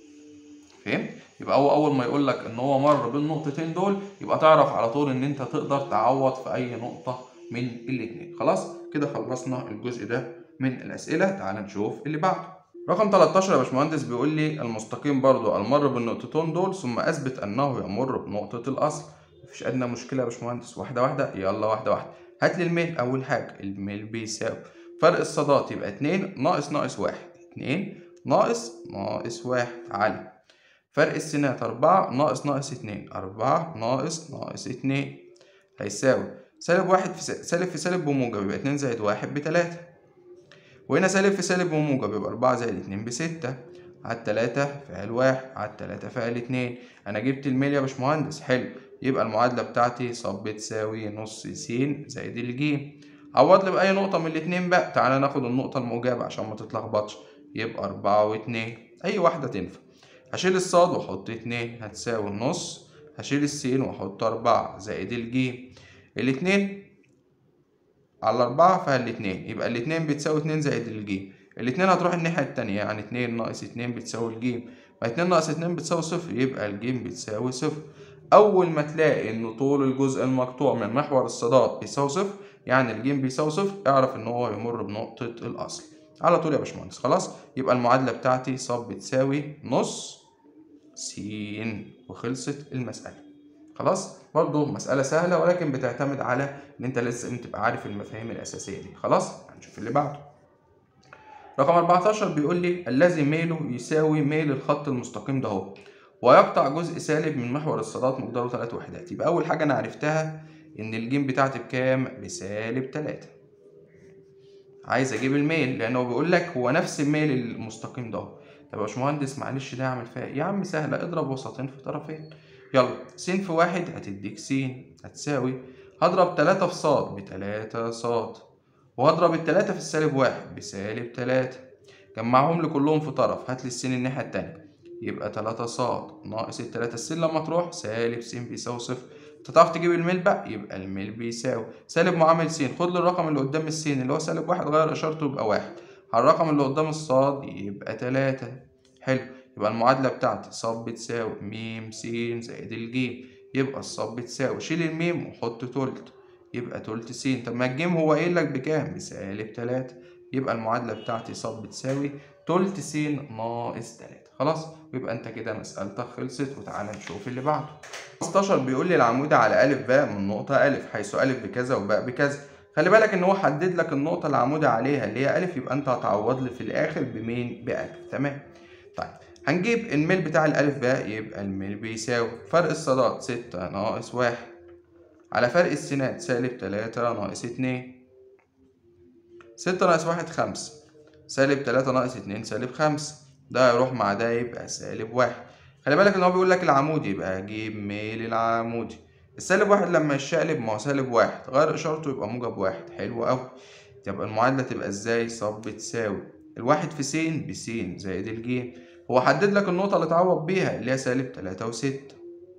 فهمت؟ يبقى هو أول ما يقول لك إن هو مر بالنقطتين دول يبقى تعرف على طول إن أنت تقدر تعوض في أي نقطة من الاتنين خلاص كده خلصنا الجزء ده من الأسئلة تعال نشوف اللي بعده رقم 13 يا باشمهندس بيقول لي المستقيم برضو المر بالنقطتين دول ثم اثبت انه يمر بنقطة الاصل مفيش ادنى مشكلة يا باشمهندس واحدة واحدة يلا واحدة واحدة هات لي الميل اول حاجة الميل بيساوي فرق الصادات يبقى اتنين ناقص ناقص واحد اتنين ناقص ناقص واحد على فرق السينات أربعة ناقص ناقص اتنين أربعة ناقص ناقص اتنين هيساوي سالب واحد في سالب في سالب بموجب يبقى اتنين زائد واحد بتلاتة وهنا سالب في سالب وموجب يبقى أربعة زائد اتنين بستة على التلاتة فعل واحد على التلاتة فعل اتنين أنا جبت الميل يا باشمهندس حلو يبقى المعادلة بتاعتي ص بتساوي نص س زائد الجيم عوض لي بأي نقطة من الاتنين بقى تعالى ناخد النقطة الموجبة عشان ما تتلخبطش يبقى أربعة واتنين أي واحدة تنفع هشيل الصاد وأحط اتنين هتساوي النص هشيل السين وأحط أربعة زائد الجيم الاتنين على أربعة فالاتنين يبقى الاتنين بتساوي اتنين زائد الجيم الاتنين هتروح الناحية التانية يعني اتنين ناقص اتنين بتساوي الجيم ما اتنين ناقص اتنين بتساوي صفر يبقى الجيم بتساوي صفر أول ما تلاقي إن طول الجزء المقطوع من محور الصادات بيساوي صفر يعني الجيم بيساوي صفر اعرف إن هو يمر بنقطة الأصل على طول يا باشمهندس خلاص يبقى المعادلة بتاعتي ص بتساوي نص س وخلصت المسألة خلاص برضه مسألة سهلة ولكن بتعتمد على إن أنت لازم تبقى عارف المفاهيم الأساسية دي خلاص هنشوف اللي بعده رقم 14 بيقول لي الذي ميله يساوي ميل الخط المستقيم ده اهو ويقطع جزء سالب من محور الصادات مقداره 3 وحدات يبقى أول حاجة أنا عرفتها إن الجيم بتاعتي بكام؟ بسالب تلاتة عايز أجيب الميل لأنه بيقول لك هو نفس الميل المستقيم ده طب يا باشمهندس معلش ده أعمل فيها يا عم سهلة اضرب وسطين في طرفين يلا س في واحد هتديك س هتساوي هضرب تلاتة في صاد بتلاتة صاد وهضرب التلاتة في السالب واحد بسالب تلاتة جمعهم لي كلهم في طرف هات لي السين الناحية التانية يبقى تلاتة صاد ناقص التلاتة السين لما تروح سالب س بيساوي صفر انت تعرف تجيب الميل بقى يبقى الميل بيساوي سالب معامل س خد لي الرقم اللي قدام السين اللي هو سالب واحد غير اشارته يبقى واحد على الرقم اللي قدام الصاد يبقى تلاتة حلو يبقى المعادلة بتاعتي ص بتساوي م س زائد الجيم يبقى الص بتساوي شيل الميم وحط تلت يبقى تلت س طب ما الجيم هو قايل لك بكام؟ بسالب تلاتة يبقى المعادلة بتاعتي ص بتساوي تلت س ناقص تلاتة خلاص ويبقى انت كده مسألتك خلصت وتعالى نشوف اللي بعده 15 بيقول لي العمود على أ باء من نقطة أ حيث أ بكذا وباء بكذا خلي بالك ان هو حدد لك النقطة اللي عمودي عليها اللي هي أ يبقى انت هتعوض لي في الآخر بمين؟ بأ تمام طيب هنجيب الميل بتاع الألف باء يبقى الميل بيساوي فرق الصادات ستة ناقص واحد على فرق السينات سالب تلاتة ناقص اتنين ستة ناقص واحد خمسة سالب تلاتة ناقص اتنين سالب خمسة ده هيروح مع ده يبقى سالب واحد خلي بالك ان هو بيقول لك العمودي يبقى هجيب ميل العمودي السالب واحد لما يشقلب ما هو سالب واحد غير اشارته يبقى موجب واحد حلو اوي يبقى المعادلة تبقى ازاي ص بتساوي الواحد في س بس زائد الجيم هو حدد لك النقطة اللي تعوض بيها اللي هي سالب تلاتة وستة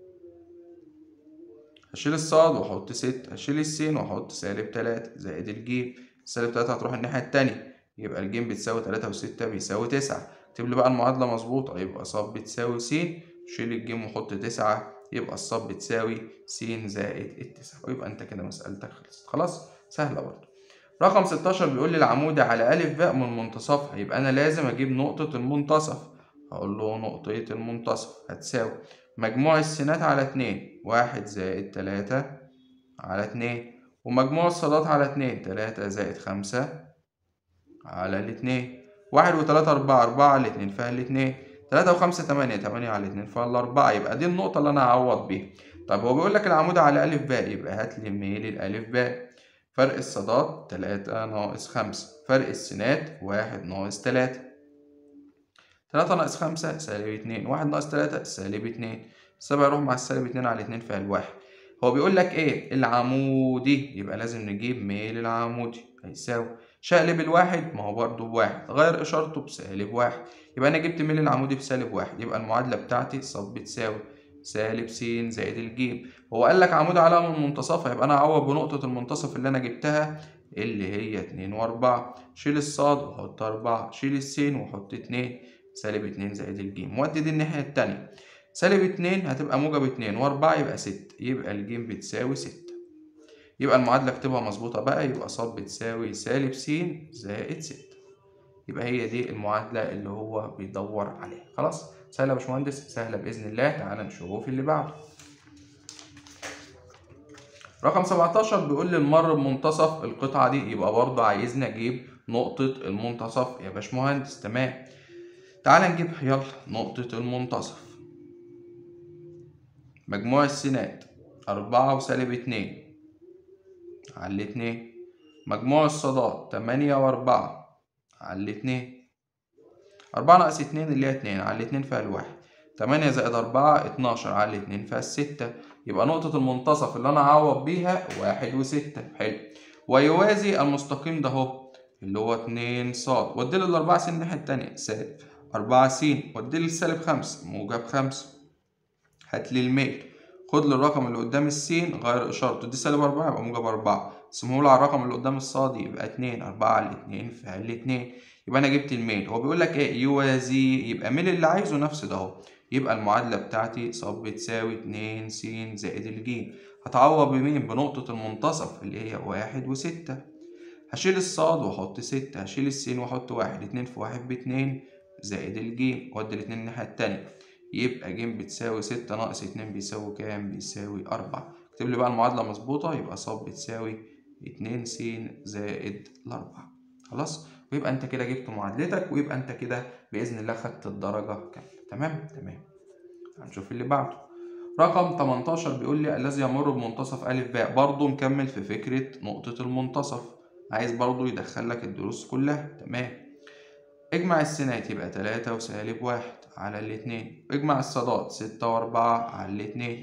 هشيل الصاد واحط ستة هشيل السين واحط سالب تلاتة زائد الجيم سالب تلاتة هتروح الناحية التانية يبقى الجيم بتساوي تلاتة وستة بيساوي تسعة اكتب لي بقى المعادلة مظبوطة يبقى ص بتساوي س شيل الجيم وحط تسعة يبقى الص بتساوي س زائد التسعة ويبقى انت كده مسألتك خلصت خلاص سهلة برضه رقم 16 بيقول لي العمود على أ باء من منتصفها يبقى أنا لازم أجيب نقطة المنتصف هقول له نقطة المنتصف هتساوي مجموع السينات على اتنين واحد زائد تلاتة على اتنين ومجموع الصادات على اتنين تلاتة زائد خمسة على الاتنين واحد وتلاتة أربعة أربعة على الاتنين فيها الاتنين تلاتة وخمسة تمانية تمانية على الاتنين فيها الأربعة يبقى دي النقطة اللي أنا هعوض بيها طب هو بيقول لك العمود على أ باء يبقى هات لي ميل الألف باء فرق الصادات تلاتة ناقص خمسة فرق السينات واحد ناقص تلاتة تلاتة ناقص خمسة سالب اتنين واحد ناقص تلاتة سالب اتنين السبعة يروح مع السالب اتنين على اتنين فيها الواحد هو بيقول لك ايه العمودي يبقى لازم نجيب ميل العمودي هيساوي شقلب الواحد ما هو برضه بواحد غير اشارته بسالب واحد يبقى انا جبت ميل العمودي بسالب واحد يبقى المعادلة بتاعتي ص بتساوي سالب س زائد الجيم هو قال لك عمود على من منتصفها يبقى انا هعوض بنقطة المنتصف اللي انا جبتها اللي هي اتنين واربعة شيل الصاد وحط اربعة شيل السين وحط اتنين سالب اتنين زائد الجيم ودي دي الناحية التانية سالب اتنين هتبقى موجب اتنين واربعة يبقى ستة يبقى الجيم بتساوي ستة يبقى المعادلة اكتبها مظبوطة بقى يبقى ص بتساوي سالب س زائد ستة يبقى هي دي المعادلة اللي هو بيدور عليها خلاص سهلة يا باشمهندس سهلة بإذن الله تعالى نشوف اللي بعده رقم 17 بيقول لي المر بمنتصف القطعة دي يبقى برضه عايزني أجيب نقطة المنتصف يا باشمهندس تمام تعالى نجيب يلا نقطة المنتصف مجموع السينات أربعة وسالب اتنين على الاتنين مجموع الصادات تمانية وأربعة على الاتنين أربعة ناقص اتنين اللي هي اتنين على الاتنين فيها الواحد تمانية زائد أربعة اتناشر على الاتنين فيها الستة يبقى نقطة المنتصف اللي أنا هعوض بيها واحد وستة حلو ويوازي المستقيم ده أهو اللي هو اتنين صاد وديلي الأربعة س الناحية التانية سالب أربعة س وديلي السالب خمسة موجب خمسة هاتلي الميل خد لي الرقم اللي قدام السين غير إشارته دي سالب أربعة يبقى موجب أربعة قسمهولي على الرقم اللي قدام الصاد يبقى اتنين أربعة على الاتنين فيها الاتنين يبقى أنا جبت الميل هو بيقول لك إيه يوازي يبقى ميل اللي عايزه نفس ده أهو يبقى المعادلة بتاعتي ص بتساوي اتنين س زائد الجيم هتعوض بمين بنقطة المنتصف اللي هي واحد وستة هشيل الصاد واحط ستة هشيل السين واحط واحد اتنين في واحد باتنين زائد الجيم وادي الاتنين الناحية التانية يبقى ج بتساوي ستة ناقص اتنين بيساوي كام؟ بيساوي أربعة اكتب لي بقى المعادلة مظبوطة يبقى ص بتساوي اتنين س زائد الأربعة خلاص؟ ويبقى أنت كده جبت معادلتك ويبقى أنت كده بإذن الله خدت الدرجة كاملة تمام؟ تمام هنشوف اللي بعده رقم 18 بيقول لي الذي يمر بمنتصف أ باء برضه مكمل في فكرة نقطة المنتصف عايز برضه يدخل لك الدروس كلها تمام اجمع السينات يبقى تلاتة وسالب واحد على الاتنين اجمع الصادات ستة وأربعة على الاتنين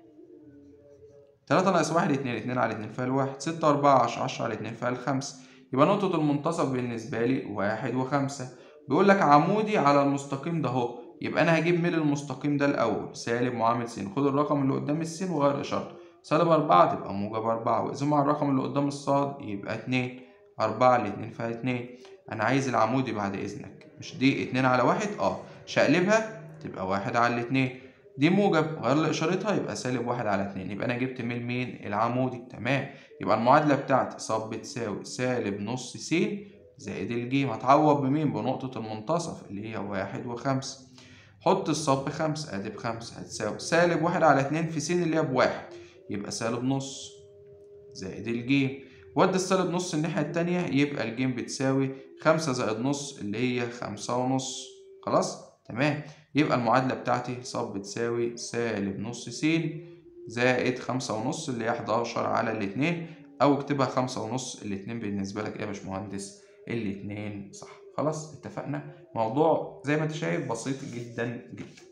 تلاتة ناقص واحد اتنين اتنين على اتنين فيها الواحد ستة وأربعة عشرة عشرة على اتنين فيها الخمسة يبقى نقطة المنتصف بالنسبة لي واحد وخمسة بيقول لك عمودي على المستقيم ده اهو يبقى أنا هجيب ميل المستقيم ده الأول سالب معامل س خد الرقم اللي قدام السين وغير إشارته سالب أربعة تبقى موجب أربعة واقسمه على الرقم اللي قدام الصاد يبقى اتنين أربعة على اتنين فيها اتنين أنا عايز العمودي بعد إذنك مش دي اتنين على واحد اه شقلبها تبقى واحد على الاتنين دي موجب غير لي اشارتها يبقى سالب واحد على اتنين يبقى انا جبت ميل مين العمودي تمام يبقى المعادله بتاعتي ص بتساوي سالب نص س زائد الجيم هتعوض بمين بنقطه المنتصف اللي هي واحد وخمسة حط الصب بخمسة ادي بخمسة هتساوي سالب واحد على اتنين في س اللي هي بواحد يبقى سالب نص زائد الجيم ودي السالب نص الناحية التانية يبقى الجيم بتساوي خمسة زائد نص اللي هي خمسة ونص خلاص تمام يبقى المعادلة بتاعتي ص بتساوي سالب نص س زائد خمسة ونص اللي هي حداشر على الاتنين أو اكتبها خمسة ونص الاتنين بالنسبة لك إيه يا باشمهندس الاتنين صح خلاص اتفقنا موضوع زي ما انت شايف بسيط جدا جدا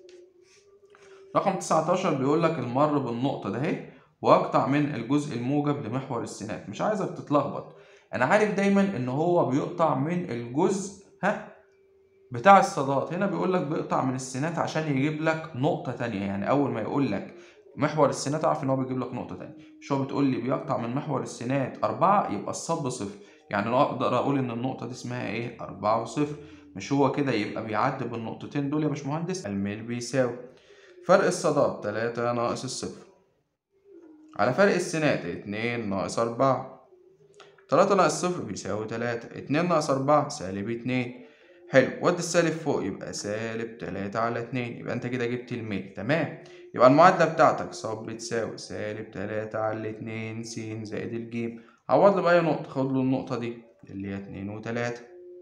رقم 19 بيقول لك المر بالنقطة ده اهي واقطع من الجزء الموجب لمحور السينات مش عايزك تتلخبط انا عارف دايما ان هو بيقطع من الجزء ها بتاع الصادات هنا بيقول لك بيقطع من السينات عشان يجيب لك نقطة تانية يعني أول ما يقول لك محور السينات أعرف إن هو بيجيب لك نقطة تانية مش هو بتقول لي بيقطع من محور السينات أربعة يبقى الصاد بصفر يعني أنا أقدر أقول إن النقطة دي اسمها إيه أربعة وصفر مش هو كده يبقى بيعدي بالنقطتين دول يا باشمهندس الميل بيساوي فرق الصادات تلاتة ناقص الصفر على فرق السينات اتنين ناقص أربعة تلاتة ناقص صفر بيساوي تلاتة اتنين ناقص أربعة سالب اتنين حلو ودي السالب فوق يبقى سالب تلاتة على اتنين يبقى انت كده جبت الميل تمام يبقى المعادلة بتاعتك ص بتساوي سالب تلاتة على اتنين س زائد الجيم عوض له بأي نقطة خد له النقطة دي اللي هي اتنين وتلاتة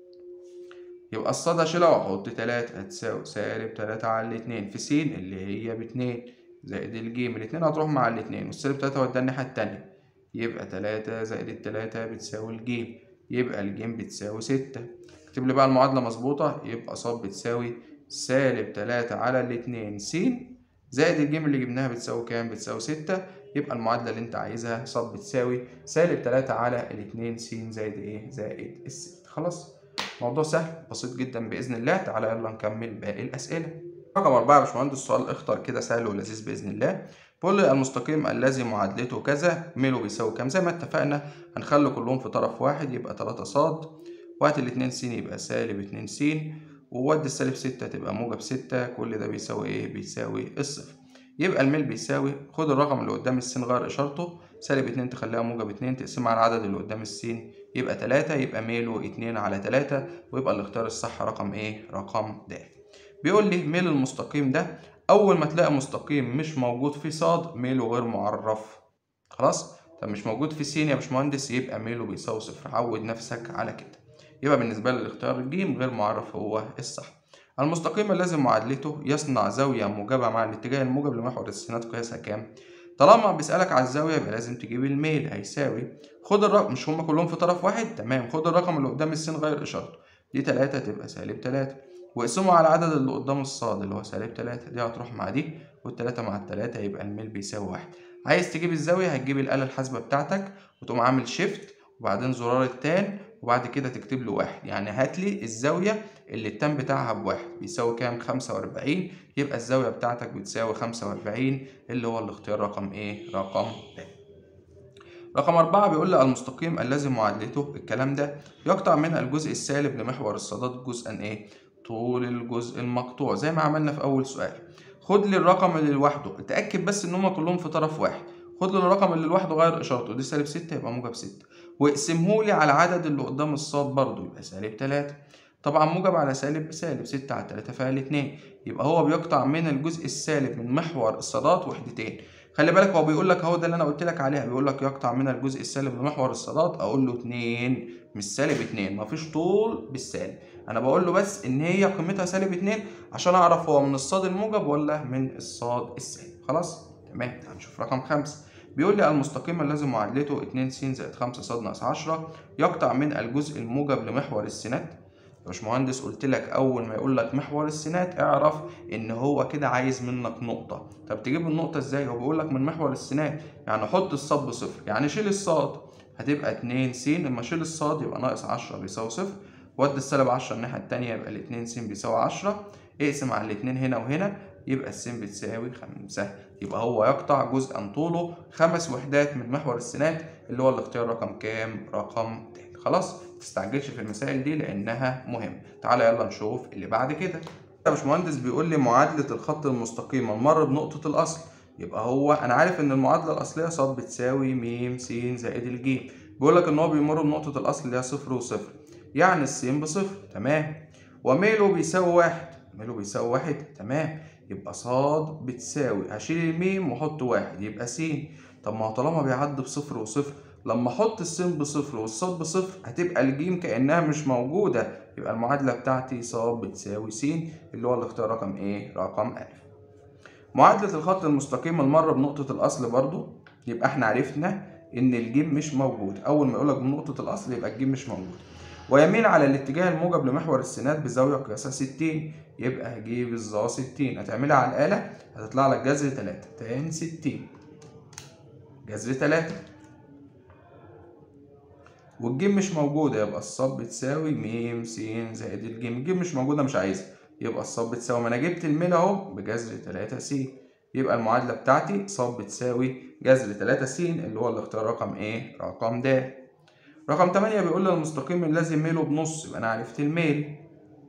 يبقى الصاد اشيلها واحط تلاتة هتساوي سالب تلاتة على اتنين في س اللي هي باتنين زائد الجيم الاتنين هتروح مع الاتنين والسالب تلاتة وديها الناحية التانية يبقى تلاتة زائد التلاتة بتساوي الجيم يبقى الجيم بتساوي ستة اكتب لي بقى المعادلة مظبوطة يبقى ص بتساوي سالب تلاتة على الاتنين س زائد الجيم اللي جبناها بتساوي كام؟ بتساوي ستة يبقى المعادلة اللي انت عايزها ص بتساوي سالب تلاتة على الاتنين س زائد ايه؟ زائد الست خلاص موضوع سهل بسيط جدا بإذن الله تعالى يلا نكمل باقي الأسئلة رقم أربعة يا باشمهندس سؤال اختر كده سهل ولذيذ بإذن الله بيقول لي المستقيم الذي معادلته كذا ميله بيساوي كام زي ما اتفقنا هنخلي كلهم في طرف واحد يبقى تلاتة صاد وقت الاتنين س يبقى سالب اتنين س وودي السالب ستة تبقى موجب ستة كل ده بيساوي ايه؟ بيساوي الصفر يبقى الميل بيساوي خد الرقم اللي قدام السين غير إشارته سالب اتنين تخليها موجب اتنين تقسمها على العدد اللي قدام السين يبقى تلاتة يبقى ميله اتنين على تلاتة ويبقى الاختيار الصح رقم ايه؟ رقم د بيقول لي ميل المستقيم ده أول ما تلاقي مستقيم مش موجود في صاد ميله غير معرف خلاص؟ طب مش موجود في س يا باشمهندس يبقى ميله بيساوي صفر عود نفسك على كده يبقى بالنسبة لي الاختيار الجيم غير معرف هو الصح المستقيم الذي معادلته يصنع زاوية موجبة مع الاتجاه الموجب لمحور السينات قياسها كام؟ طالما بيسألك على الزاوية يبقى لازم تجيب الميل هيساوي خد الرقم مش هما كلهم في طرف واحد تمام خد الرقم اللي قدام السين غير إشارته دي تلاتة تبقى سالب تلاتة واقسمه على العدد اللي قدام الصاد اللي هو سالب تلاتة دي هتروح مع دي والتلاتة مع التلاتة يبقى الميل بيساوي واحد عايز تجيب الزاوية هتجيب الآلة الحاسبة بتاعتك وتقوم عامل شيفت وبعدين زرار التان وبعد كده تكتب له واحد يعني هات لي الزاوية اللي التان بتاعها بواحد بيساوي كام خمسة وأربعين يبقى الزاوية بتاعتك بتساوي خمسة وأربعين اللي هو الاختيار رقم إيه؟ رقم ب رقم أربعة بيقول لي المستقيم الذي معادلته الكلام ده يقطع من الجزء السالب لمحور الصادات جزءا إيه؟ طول الجزء المقطوع زي ما عملنا في أول سؤال خد لي الرقم اللي لوحده اتأكد بس إن هما كلهم في طرف واحد خد لي الرقم اللي لوحده غير إشارته دي سالب ستة يبقى موجب ستة واقسمه لي على العدد اللي قدام الصاد برضه يبقى سالب تلاتة طبعا موجب على سالب بسالب ستة على تلاتة فيها الاتنين يبقى هو بيقطع من الجزء السالب من محور الصادات وحدتين خلي بالك هو بيقول لك اهو ده اللي انا قلت لك عليها بيقول لك يقطع من الجزء السالب لمحور الصادات اقول له اتنين مش سالب اتنين مفيش طول بالسالب انا بقول له بس ان هي قيمتها سالب اتنين عشان اعرف هو من الصاد الموجب ولا من الصاد السالب خلاص تمام هنشوف رقم خمسة بيقول لي المستقيم الذي معادلته 2 س زائد 5 ص ناقص 10 يقطع من الجزء الموجب لمحور السينات يا باشمهندس قلت لك اول ما يقول لك محور السينات اعرف ان هو كده عايز منك نقطه طب تجيب النقطه ازاي هو بيقول لك من محور السينات يعني حط الصاد بصفر يعني شيل الصاد هتبقى 2 س لما اشيل الصاد يبقى ناقص 10 بيساوي صفر ودي السالب 10 الناحيه التانية يبقى ال 2 س بيساوي 10 اقسم على الاتنين هنا وهنا يبقى الس بتساوي 5 يبقى هو يقطع جزءا طوله خمس وحدات من محور السينات اللي هو الاختيار رقم كام رقم تاني خلاص تستعجلش في المسائل دي لانها مهمه تعالى يلا نشوف اللي بعد كده يا باشمهندس بيقول لي معادله الخط المستقيم المر بنقطه الاصل يبقى هو انا عارف ان المعادله الاصليه ص بتساوي م س زائد الج بيقول لك ان هو بيمر بنقطه الاصل اللي هي صفر وصفر يعني السين بصفر تمام وميله بيساوي واحد ميله بيساوي واحد تمام يبقى ص بتساوي هشيل الميم واحط واحد يبقى س طب ما هو طالما بيعدي بصفر وصفر لما احط السين بصفر والصاد بصفر هتبقى الجيم كانها مش موجوده يبقى المعادله بتاعتي ص بتساوي س اللي هو الاختيار رقم ايه رقم ا معادله الخط المستقيم المر بنقطه الاصل برضو يبقى احنا عرفنا ان الجيم مش موجود اول ما يقولك بنقطه الاصل يبقى الجيم مش موجود ويميل على الاتجاه الموجب لمحور السينات بزاوية قياسها 60 يبقى هجيب الظا 60 هتعملها على الآلة هتطلع لك جذر 3 تان 60 جذر 3 والجيم مش موجودة يبقى الصاد بتساوي م س زائد الجيم الجيم مش موجودة مش عايزها يبقى الصاد بتساوي ما أنا جبت الميل أهو بجذر 3 س يبقى المعادلة بتاعتي ص بتساوي جذر 3 س اللي هو الاختيار رقم إيه؟ رقم د رقم 8 بيقول لي المستقيم الذي ميله بنص يبقى انا عرفت الميل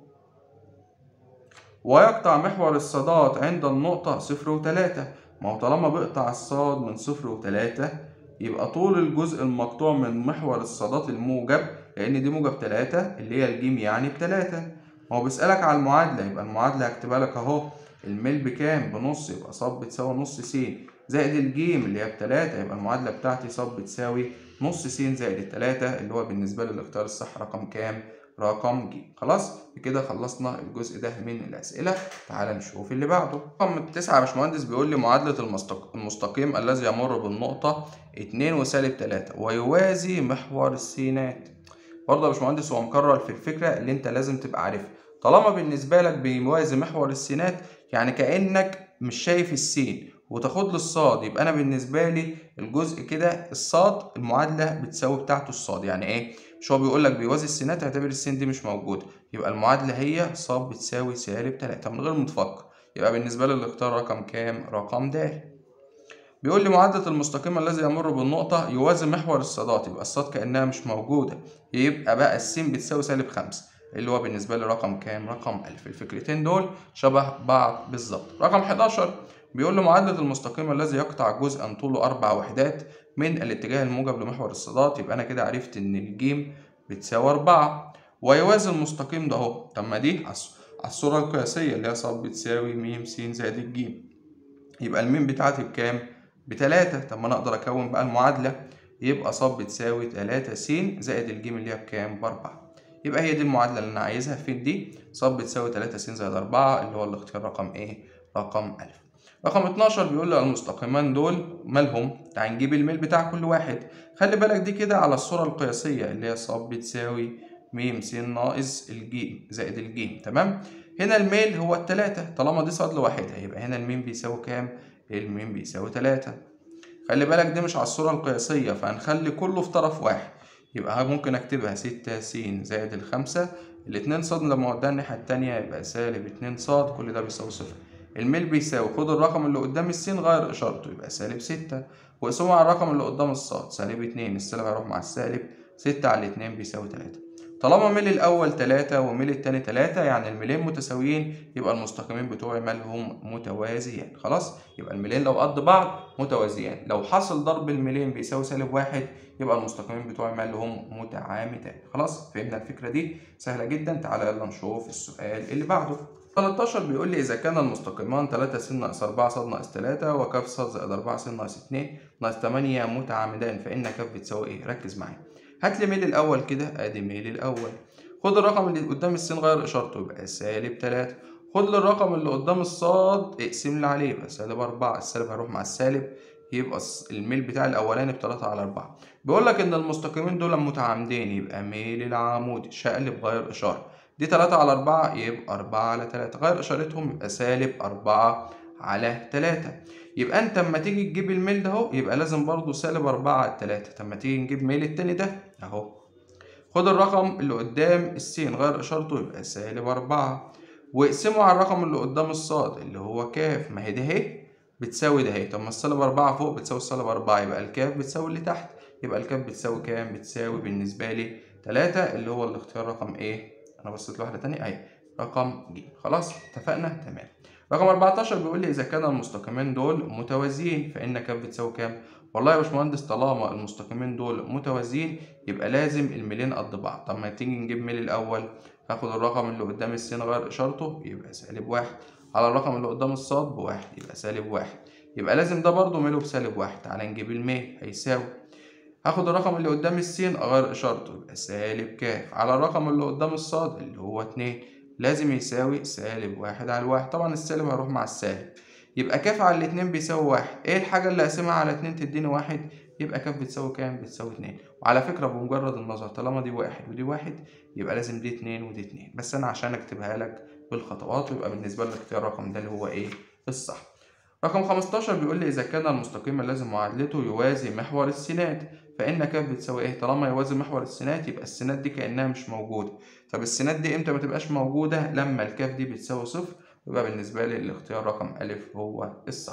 ويقطع محور الصادات عند النقطة صفر وتلاتة ما هو طالما بيقطع الصاد من صفر وتلاتة يبقى طول الجزء المقطوع من محور الصادات الموجب لأن دي موجب تلاتة اللي هي الجيم يعني بتلاتة ما هو بيسألك على المعادلة يبقى المعادلة هكتبها لك أهو الميل بكام؟ بنص يبقى ص بتساوي نص س زائد الجيم اللي هي بتلاتة يبقى المعادلة بتاعتي ص بتساوي نص س زائد التلاتة اللي هو بالنسبة لي الاختيار الصح رقم كام؟ رقم ج خلاص بكده خلصنا الجزء ده من الأسئلة تعال نشوف اللي بعده رقم تسعة يا باشمهندس بيقول لي معادلة المستق... المستقيم الذي يمر بالنقطة اتنين وسالب تلاتة ويوازي محور السينات برضه يا باشمهندس هو مكرر في الفكرة اللي انت لازم تبقى عارفها طالما بالنسبة لك بيوازي محور السينات يعني كأنك مش شايف السين وتاخد لي الصاد يبقى انا بالنسبه لي الجزء كده الصاد المعادله بتساوي بتاعته الصاد يعني ايه مش هو بيقول لك بيوازي السينات اعتبر السين دي مش موجوده يبقى المعادله هي ص بتساوي سالب 3 من غير ما تفكر يبقى بالنسبه لي الاختيار رقم كام رقم د بيقول لي معادلة المستقيم الذي يمر بالنقطة يوازي محور الصادات يبقى الصاد كأنها مش موجودة يبقى بقى السين بتساوي سالب خمسة اللي هو بالنسبة لي رقم كام؟ رقم ألف الفكرتين دول شبه بعض بالظبط رقم 11 بيقول لي معادلة المستقيم الذي يقطع جزءا طوله أربع وحدات من الاتجاه الموجب لمحور الصادات يبقى أنا كده عرفت إن الجيم بتساوي أربعة ويوازي المستقيم ده أهو طب ما دي على الصورة القياسية اللي هي ص بتساوي م س زائد الجيم يبقى الميم بتاعتي بكام؟ بتلاتة طب ما أنا أقدر أكون بقى المعادلة يبقى ص بتساوي تلاتة س زائد الجيم اللي هي بكام؟ بأربعة يبقى هي دي المعادلة اللي أنا عايزها فين دي؟ ص بتساوي تلاتة س زائد أربعة اللي هو الاختيار رقم إيه؟ رقم ألف رقم 12 بيقول لي المستقيمان دول مالهم تعال نجيب الميل بتاع كل واحد خلي بالك دي كده على الصورة القياسية اللي هي ص بتساوي م س ناقص الجيم زائد الجيم تمام هنا الميل هو التلاتة طالما دي صاد لوحدها يبقى هنا الميم بيساوي كام الميم بيساوي تلاتة خلي بالك دي مش على الصورة القياسية فهنخلي كله في طرف واحد يبقى ممكن اكتبها ستة س زائد الخمسة الاتنين صاد لما وديها الناحية التانية يبقى سالب اتنين صاد كل ده بيساوي صفر الميل بيساوي خد الرقم اللي قدام السين غير اشارته يبقى سالب ستة واقسمه على الرقم اللي قدام الصاد سالب اتنين السالب هيروح مع السالب ستة على الاتنين بيساوي تلاتة طالما ميل الاول تلاتة وميل التاني تلاتة يعني الميلين متساويين يبقى المستقيمين بتوعي مالهم متوازيان خلاص يبقى الميلين لو قد بعض متوازيان لو حصل ضرب الميلين بيساوي سالب واحد يبقى المستقيمين بتوعي مالهم متعامدان خلاص فهمنا الفكرة دي سهلة جدا تعالى يلا نشوف السؤال اللي بعده 13 بيقول لي إذا كان المستقيمان 3 س ناقص 4 ص ناقص 3 وكاف ص زائد 4 س ناقص 2 ناقص 8 متعامدان فإن كاف بتساوي إيه؟ ركز معايا. هات لي ميل الأول كده أدي ميل الأول. خد الرقم اللي قدام السين غير إشارته يبقى سالب 3. خد لي الرقم اللي قدام الصاد اقسم لي عليه يبقى سالب أربعة السالب هيروح مع السالب يبقى الميل بتاع الأولاني بتلاتة على أربعة بيقول لك إن المستقيمين دول متعامدين يبقى ميل العمودي شقلب غير إشارة دي تلاتة على أربعة يبقى أربعة على تلاتة غير إشارتهم يبقى سالب أربعة على تلاتة يبقى أنت أما تيجي تجيب الميل ده أهو يبقى لازم برضه سالب أربعة على تلاتة طب ما تيجي نجيب ميل التاني ده أهو خد الرقم اللي قدام السين غير إشارته يبقى سالب أربعة واقسمه على الرقم اللي قدام الصاد اللي هو كاف ما هي ده اهي بتساوي ده اهي طب ما السالب أربعة فوق بتساوي السالب أربعة يبقى الكاف بتساوي اللي تحت يبقى الكاف بتساوي كام؟ بتساوي بالنسبة لي تلاتة اللي هو الاختيار رقم ايه؟ أنا بصيت لواحدة تانية أهي رقم ج خلاص اتفقنا؟ تمام رقم 14 بيقول لي إذا كان المستقيمين دول متوازيين فإن كاف بتساوي كام؟ والله يا باشمهندس طالما المستقيمين دول متوازيين يبقى لازم الميلين قد بعض طب ما تيجي نجيب ميل الأول هاخد الرقم اللي قدام السين غير إشارته يبقى سالب واحد على الرقم اللي قدام الصاد بواحد يبقى سالب واحد يبقى لازم ده برضه ميله بسالب واحد تعالى نجيب الميل هيساوي هاخد الرقم اللي قدام السين أغير إشارته يبقى سالب كاف على الرقم اللي قدام الصاد اللي هو اتنين لازم يساوي سالب واحد على الواحد طبعا السالب هيروح مع السالب يبقى كاف على الاتنين بيساوي واحد ايه الحاجة اللي أقسمها على اتنين تديني واحد يبقى كاف بتساوي كام؟ بتساوي اتنين وعلى فكرة بمجرد النظر طالما دي واحد ودي واحد يبقى لازم دي اتنين ودي اتنين بس أنا عشان أكتبها لك بالخطوات ويبقى بالنسبة لك اختيار الرقم ده اللي هو ايه؟ الصح رقم 15 بيقول لي إذا كان المستقيم الذي معادلته يوازي محور السينات فإن كاف بتساوي إيه؟ طالما يوازي محور السينات يبقى السينات دي كأنها مش موجودة طب السينات دي إمتى ما تبقاش موجودة؟ لما الكاف دي بتساوي صفر يبقى بالنسبة لي الاختيار رقم ألف هو الصح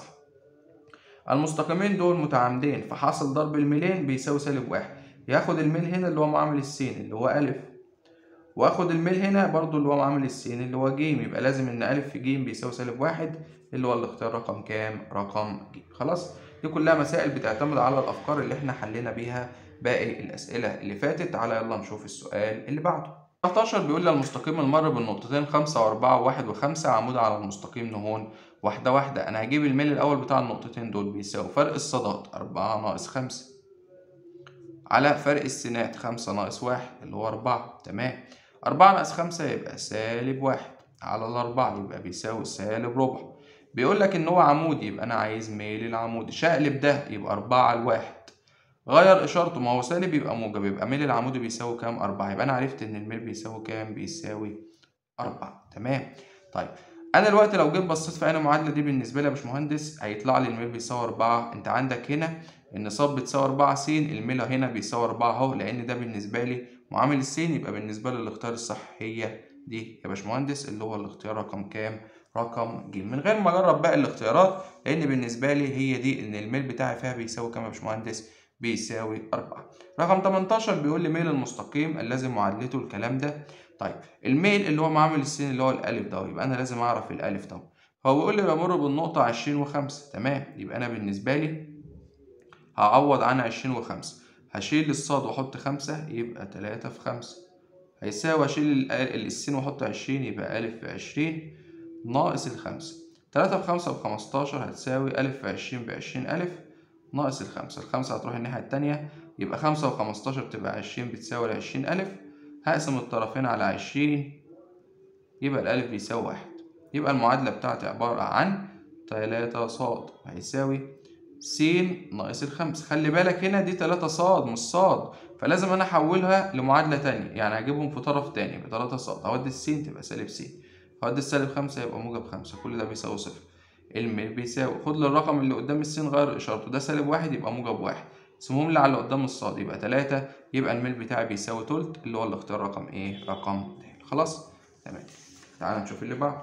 المستقيمين دول متعامدين فحاصل ضرب الميلين بيساوي سالب واحد ياخد الميل هنا اللي هو معامل السين اللي هو ألف واخد الميل هنا برضو اللي هو معامل السين اللي هو ج يبقى لازم ان ألف في ج بيساوي سالب واحد اللي هو الاختيار رقم كام؟ رقم ج خلاص دي كلها مسائل بتعتمد على الأفكار اللي احنا حلينا بيها باقي الأسئلة اللي فاتت تعالى يلا نشوف السؤال اللي بعده 19 بيقول لي المستقيم المر بالنقطتين خمسة وأربعة وواحد وخمسة عمود على المستقيم نهون واحدة واحدة أنا هجيب الميل الأول بتاع النقطتين دول بيساوي فرق الصادات أربعة ناقص خمسة على فرق السينات خمسة ناقص واحد اللي هو أربعة تمام أربعة ناقص خمسة يبقى سالب واحد على الأربعة يبقى بيساوي سالب ربع بيقول لك إن هو عمودي يبقى أنا عايز ميل العمودي شقلب ده يبقى أربعة على الواحد غير إشارته ما هو سالب يبقى موجب يبقى ميل العمودي بيساوي كام؟ أربعة يبقى أنا عرفت إن الميل بيساوي كام؟ بيساوي أربعة تمام طيب أنا دلوقتي لو جيت بصيت في أي معادلة دي بالنسبة لي يا باشمهندس هيطلع لي الميل بيساوي أربعة أنت عندك هنا إن ص بتساوي أربعة س الميل هنا بيساوي أربعة أهو لأن ده بالنسبة لي معامل السين يبقى بالنسبة لي الاختيار الصح هي دي يا باشمهندس اللي هو الاختيار رقم كام؟ رقم ج من غير ما أجرب باقي الاختيارات لأن بالنسبة لي هي دي إن الميل بتاعي فيها بيساوي كام يا باشمهندس؟ بيساوي أربعة رقم 18 بيقول لي ميل المستقيم الذي معادلته الكلام ده طيب الميل اللي هو معامل السين اللي هو الألف ده يبقى أنا لازم أعرف الألف ده هو بيقول لي بمر بالنقطة عشرين وخمسة تمام يبقى أنا بالنسبة لي هعوض عن عشرين وخمسة هشيل الصاد وأحط خمسة يبقى تلاتة في خمسة هيساوي أشيل السين وأحط عشرين يبقى ألف في عشرين ناقص الخمسة تلاتة في خمسة بخمستاشر هتساوي ألف في عشرين بعشرين ألف ناقص الخمسة الخمسة هتروح الناحية التانية يبقى خمسة وخمستاشر تبقى عشرين بتساوي العشرين ألف هقسم الطرفين على عشرين يبقى الألف بيساوي واحد يبقى المعادلة بتاعتي عبارة عن تلاتة صاد هيساوي س ناقص الخمسة خلي بالك هنا دي تلاتة صاد مش صاد فلازم أنا أحولها لمعادلة تانية يعني هجيبهم في طرف تاني يبقى تلاتة صاد هودي السين تبقى سالب س هودي السالب خمسة يبقى موجب خمسة كل ده بيساوي صفر الميل بيساوي خد لي الرقم اللي قدام السين غير إشارته ده سالب واحد يبقى موجب واحد اسمهم لي على اللي قدام الصاد يبقى تلاتة يبقى الميل بتاعي بيساوي تلت اللي هو الاختيار رقم ايه؟ رقم د خلاص؟ تمام تعال نشوف اللي بعده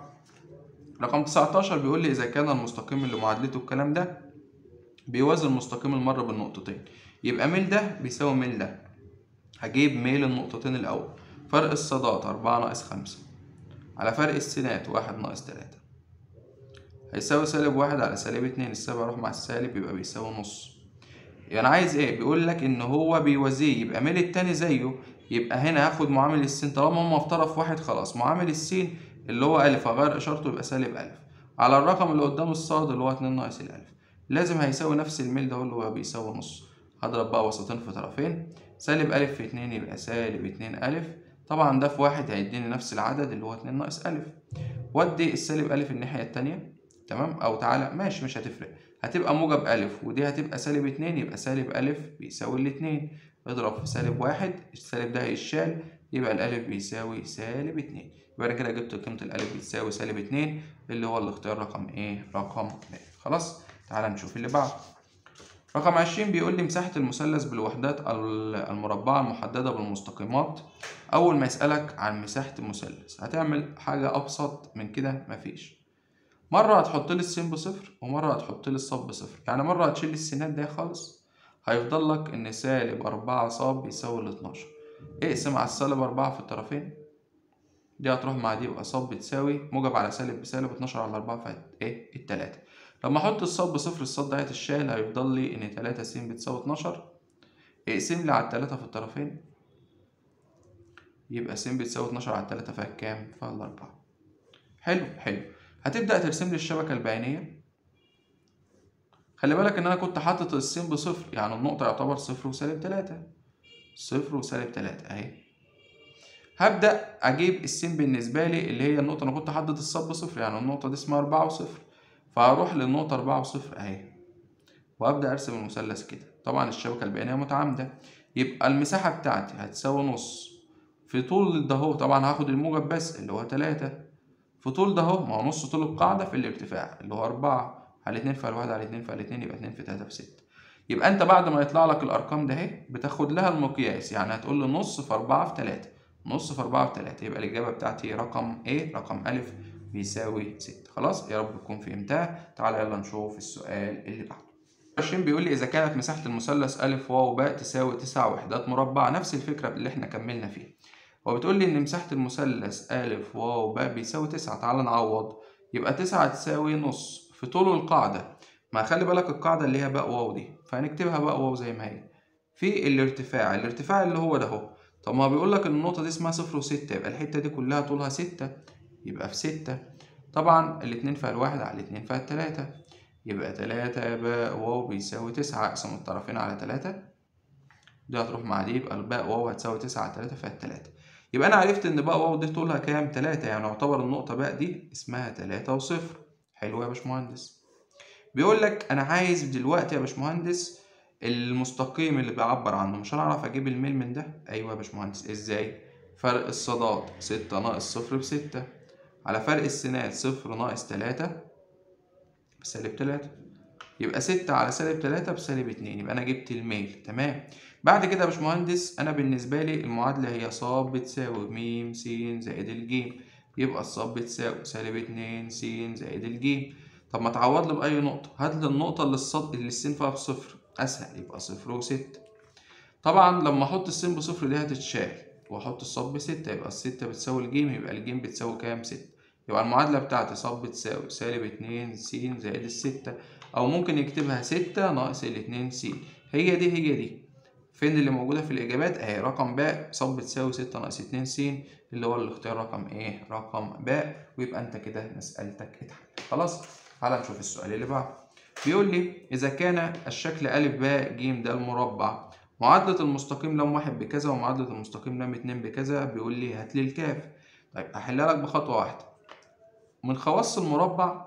رقم 19 بيقول لي إذا كان المستقيم اللي معادلته الكلام ده بيوازي المستقيم المر بالنقطتين يبقى ميل ده بيساوي ميل ده هجيب ميل النقطتين الأول فرق الصادات أربعة ناقص خمسة على فرق السينات واحد ناقص تلاتة هيساوي سالب واحد على سالب اتنين السالب هيروح مع السالب يبقى بيساوي نص يعني عايز ايه بيقول لك ان هو بيوازيه يبقى ميل التاني زيه يبقى هنا هاخد معامل السين طالما هما في طرف واحد خلاص معامل السين اللي هو ألف هغير إشارته يبقى سالب ألف على الرقم اللي قدام الصاد اللي هو اتنين ناقص الألف لازم هيساوي نفس الميل ده اللي هو بيساوي نص هضرب بقى وسطين في طرفين سالب ألف في اتنين يبقى سالب اتنين ألف طبعا ده في واحد هيديني نفس العدد اللي هو اتنين ناقص ألف ودي السالب ألف الناحية التانية تمام أو تعالى ماشي مش هتفرق هتبقى موجب ألف ودي هتبقى سالب اتنين يبقى سالب ألف بيساوي الاتنين اضرب في سالب واحد السالب ده هيشال يبقى الألف بيساوي سالب اتنين يبقى أنا كده جبت قيمة الألف بتساوي سالب اتنين اللي هو الاختيار رقم إيه؟ رقم ب خلاص تعالى نشوف اللي بعده رقم عشرين بيقول لي مساحة المثلث بالوحدات المربعة المحددة بالمستقيمات أول ما يسألك عن مساحة المثلث هتعمل حاجة أبسط من كده مفيش مرة هتحط لي السين بصفر ومرة هتحط لي الصاد بصفر يعني مرة هتشيل السينات ده خالص هيفضل لك إن سالب أربعة صاد بيساوي الاتناشر اقسم على السالب أربعة في الطرفين دي هتروح مع دي يبقى صاد بتساوي موجب على سالب بسالب اتناشر على أربعة في إيه التلاتة لما أحط الصاد بصفر الصاد ده هتشال هيفضل لي إن تلاتة س بتساوي اتناشر اقسم لي على التلاتة في الطرفين يبقى س بتساوي اتناشر على التلاتة فيها كام؟ فيها الأربعة حلو حلو هتبدأ ترسم لي الشبكة البيانية خلي بالك إن أنا كنت حاطط السين بصفر يعني النقطة يعتبر صفر وسالب تلاتة صفر وسالب تلاتة أهي هبدأ أجيب السين بالنسبة لي اللي هي النقطة أنا كنت حاطط الصاد بصفر يعني النقطة دي اسمها أربعة وصفر فهروح للنقطة أربعة وصفر أهي وأبدأ أرسم المثلث كده طبعا الشبكة البيانية متعامدة يبقى المساحة بتاعتي هتساوي نص في طول ده اهو طبعا هاخد الموجب بس اللي هو تلاتة في طول ده اهو ما هو نص طول القاعدة في الارتفاع اللي هو أربعة على اتنين في واحد على اتنين في اتنين يبقى اتنين في تلاتة في ستة يبقى أنت بعد ما يطلع لك الأرقام ده اهي بتاخد لها المقياس يعني هتقول له نص في أربعة في تلاتة نص في أربعة في تلاتة يبقى الإجابة بتاعتي رقم إيه؟ رقم ألف بيساوي ستة خلاص يا رب تكون فهمتها تعالى يلا نشوف السؤال اللي بعده عشرين بيقول لي إذا كانت مساحة المثلث أ واو باء تساوي تسع وحدات مربع نفس الفكرة اللي إحنا كملنا فيها هو بتقول لي إن مساحة المثلث أ واو باء بيساوي تسعة تعالى نعوض يبقى تسعة تساوي نص في طول القاعدة ما خلي بالك القاعدة اللي هي باء واو دي فهنكتبها باء واو زي ما هي في الارتفاع الارتفاع اللي هو ده اهو طب ما بيقول لك إن النقطة دي اسمها صفر وستة يبقى الحتة دي كلها طولها ستة يبقى في ستة طبعا الاتنين فيها الواحد على الاتنين فيها التلاتة يبقى تلاتة باء واو بيساوي تسعة أقسم الطرفين على تلاتة دي هتروح مع دي يبقى الباء واو هتساوي تسعة على تلاتة فيها التلاتة يبقى أنا عرفت إن باء واو دي طولها كام؟ تلاتة يعني يعتبر النقطة باء دي اسمها تلاتة وصفر حلو يا باشمهندس بيقول لك أنا عايز دلوقتي يا باشمهندس المستقيم اللي بيعبر عنه مش هنعرف أجيب الميل من ده؟ أيوه يا باشمهندس إزاي؟ فرق الصادات ستة ناقص صفر بستة على فرق السينات صفر ناقص تلاتة بسالب تلاتة يبقى ستة على سالب تلاتة بسالب اتنين يبقى أنا جبت الميل تمام بعد كده يا باشمهندس أنا بالنسبة لي المعادلة هي ص بتساوي م س زائد الجيم يبقى الص بتساوي سالب اتنين س زائد الجيم طب ما تعوض لي بأي نقطة هات لي النقطة اللي الصاد اللي السين فيها بصفر أسهل يبقى صفر وستة طبعا لما أحط السين بصفر دي هتتشال وأحط الصاد بستة يبقى الستة بتساوي الجيم يبقى الجيم بتساوي كام ستة يبقى المعادلة بتاعتي ص بتساوي سالب اتنين س زائد الستة أو ممكن نكتبها ستة ناقص الاتنين س هي دي هي دي فين اللي موجودة في الإجابات أهي رقم باء ص بتساوي ستة ناقص اتنين س اللي هو الاختيار رقم إيه رقم باء ويبقى أنت كده مسألتك اتحلت خلاص تعالى نشوف السؤال اللي بعده بيقول لي إذا كان الشكل أ ب ج د المربع معادلة المستقيم لام واحد بكذا ومعادلة المستقيم لام اتنين بكذا بيقول لي هات لي الكاف طيب هحلها لك بخطوة واحدة من خواص المربع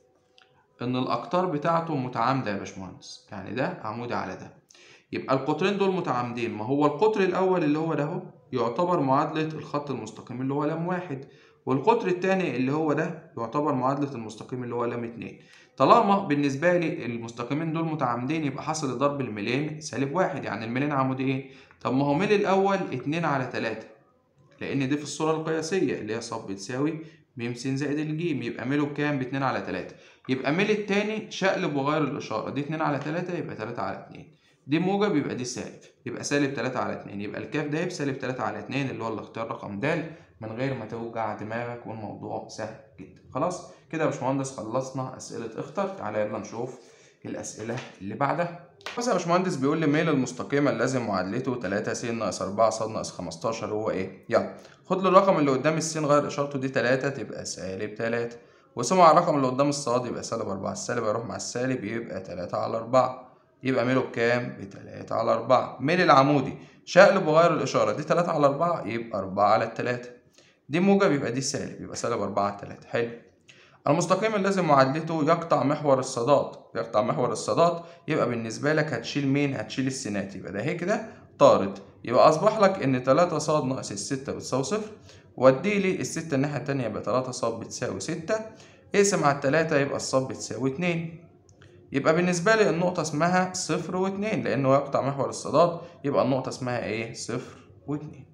ان الاقطار بتاعته متعامده يا باشمهندس يعني ده عمودي على ده يبقى القطرين دول متعامدين ما هو القطر الاول اللي هو ده اهو يعتبر معادله الخط المستقيم اللي هو لام واحد والقطر الثاني اللي هو ده يعتبر معادله المستقيم اللي هو لام اتنين طالما بالنسبه لي المستقيمين دول متعامدين يبقى حصل ضرب الميلين سالب واحد يعني الميلين عموديين طب ما هو ميل الاول اتنين على تلاتة لان دي في الصوره القياسيه اللي هي ص بتساوي م س زائد الجيم يبقى ميله بكام؟ باتنين على تلاتة يبقى ميل التاني شقلب وغير الإشارة دي اتنين على تلاتة يبقى تلاتة على اتنين دي موجب يبقى دي سالب يبقى سالب تلاتة على اتنين يبقى الكاف ده بسالب تلاتة على اتنين اللي هو الاختيار رقم د من غير ما توجع دماغك والموضوع سهل جدا خلاص كده يا باشمهندس خلصنا أسئلة اختر تعالى يلا نشوف الأسئلة اللي بعدها بص يا باشمهندس بيقول لي ميل المستقيم الذي معادلته 3 س ناقص 4 ص ناقص 15 هو ايه؟ يلا خد له الرقم اللي قدام السين غير اشارته دي 3 تبقى سالب 3 وسمع على الرقم اللي قدام الصاد يبقى سالب 4 السالب هيروح مع السالب يبقى 3 على 4 يبقى ميله بكام؟ ب 3 على 4 ميل العمودي شقلب وغير الاشاره دي 3 على 4 يبقى 4 على 3 دي موجب يبقى دي سالب يبقى سالب أربعة على تلاتة حلو المستقيم الذي معادلته يقطع محور الصادات يقطع محور الصادات يبقى بالنسبة لك هتشيل مين؟ هتشيل السينات يبقى ده هيك كده طارد يبقى أصبح لك إن تلاتة صاد ناقص الستة بتساوي صفر ودي لي الستة الناحية التانية يبقى تلاتة صاد بتساوي ستة اقسم على التلاتة يبقى الصاد بتساوي اتنين يبقى بالنسبة لي النقطة اسمها صفر واتنين لأنه يقطع محور الصادات يبقى النقطة اسمها إيه؟ صفر واتنين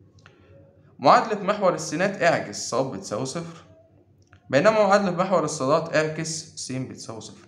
معادلة محور السينات اعكس ص بتساوي صفر بينما معادلة محور الصادات اعكس س بتساوي صفر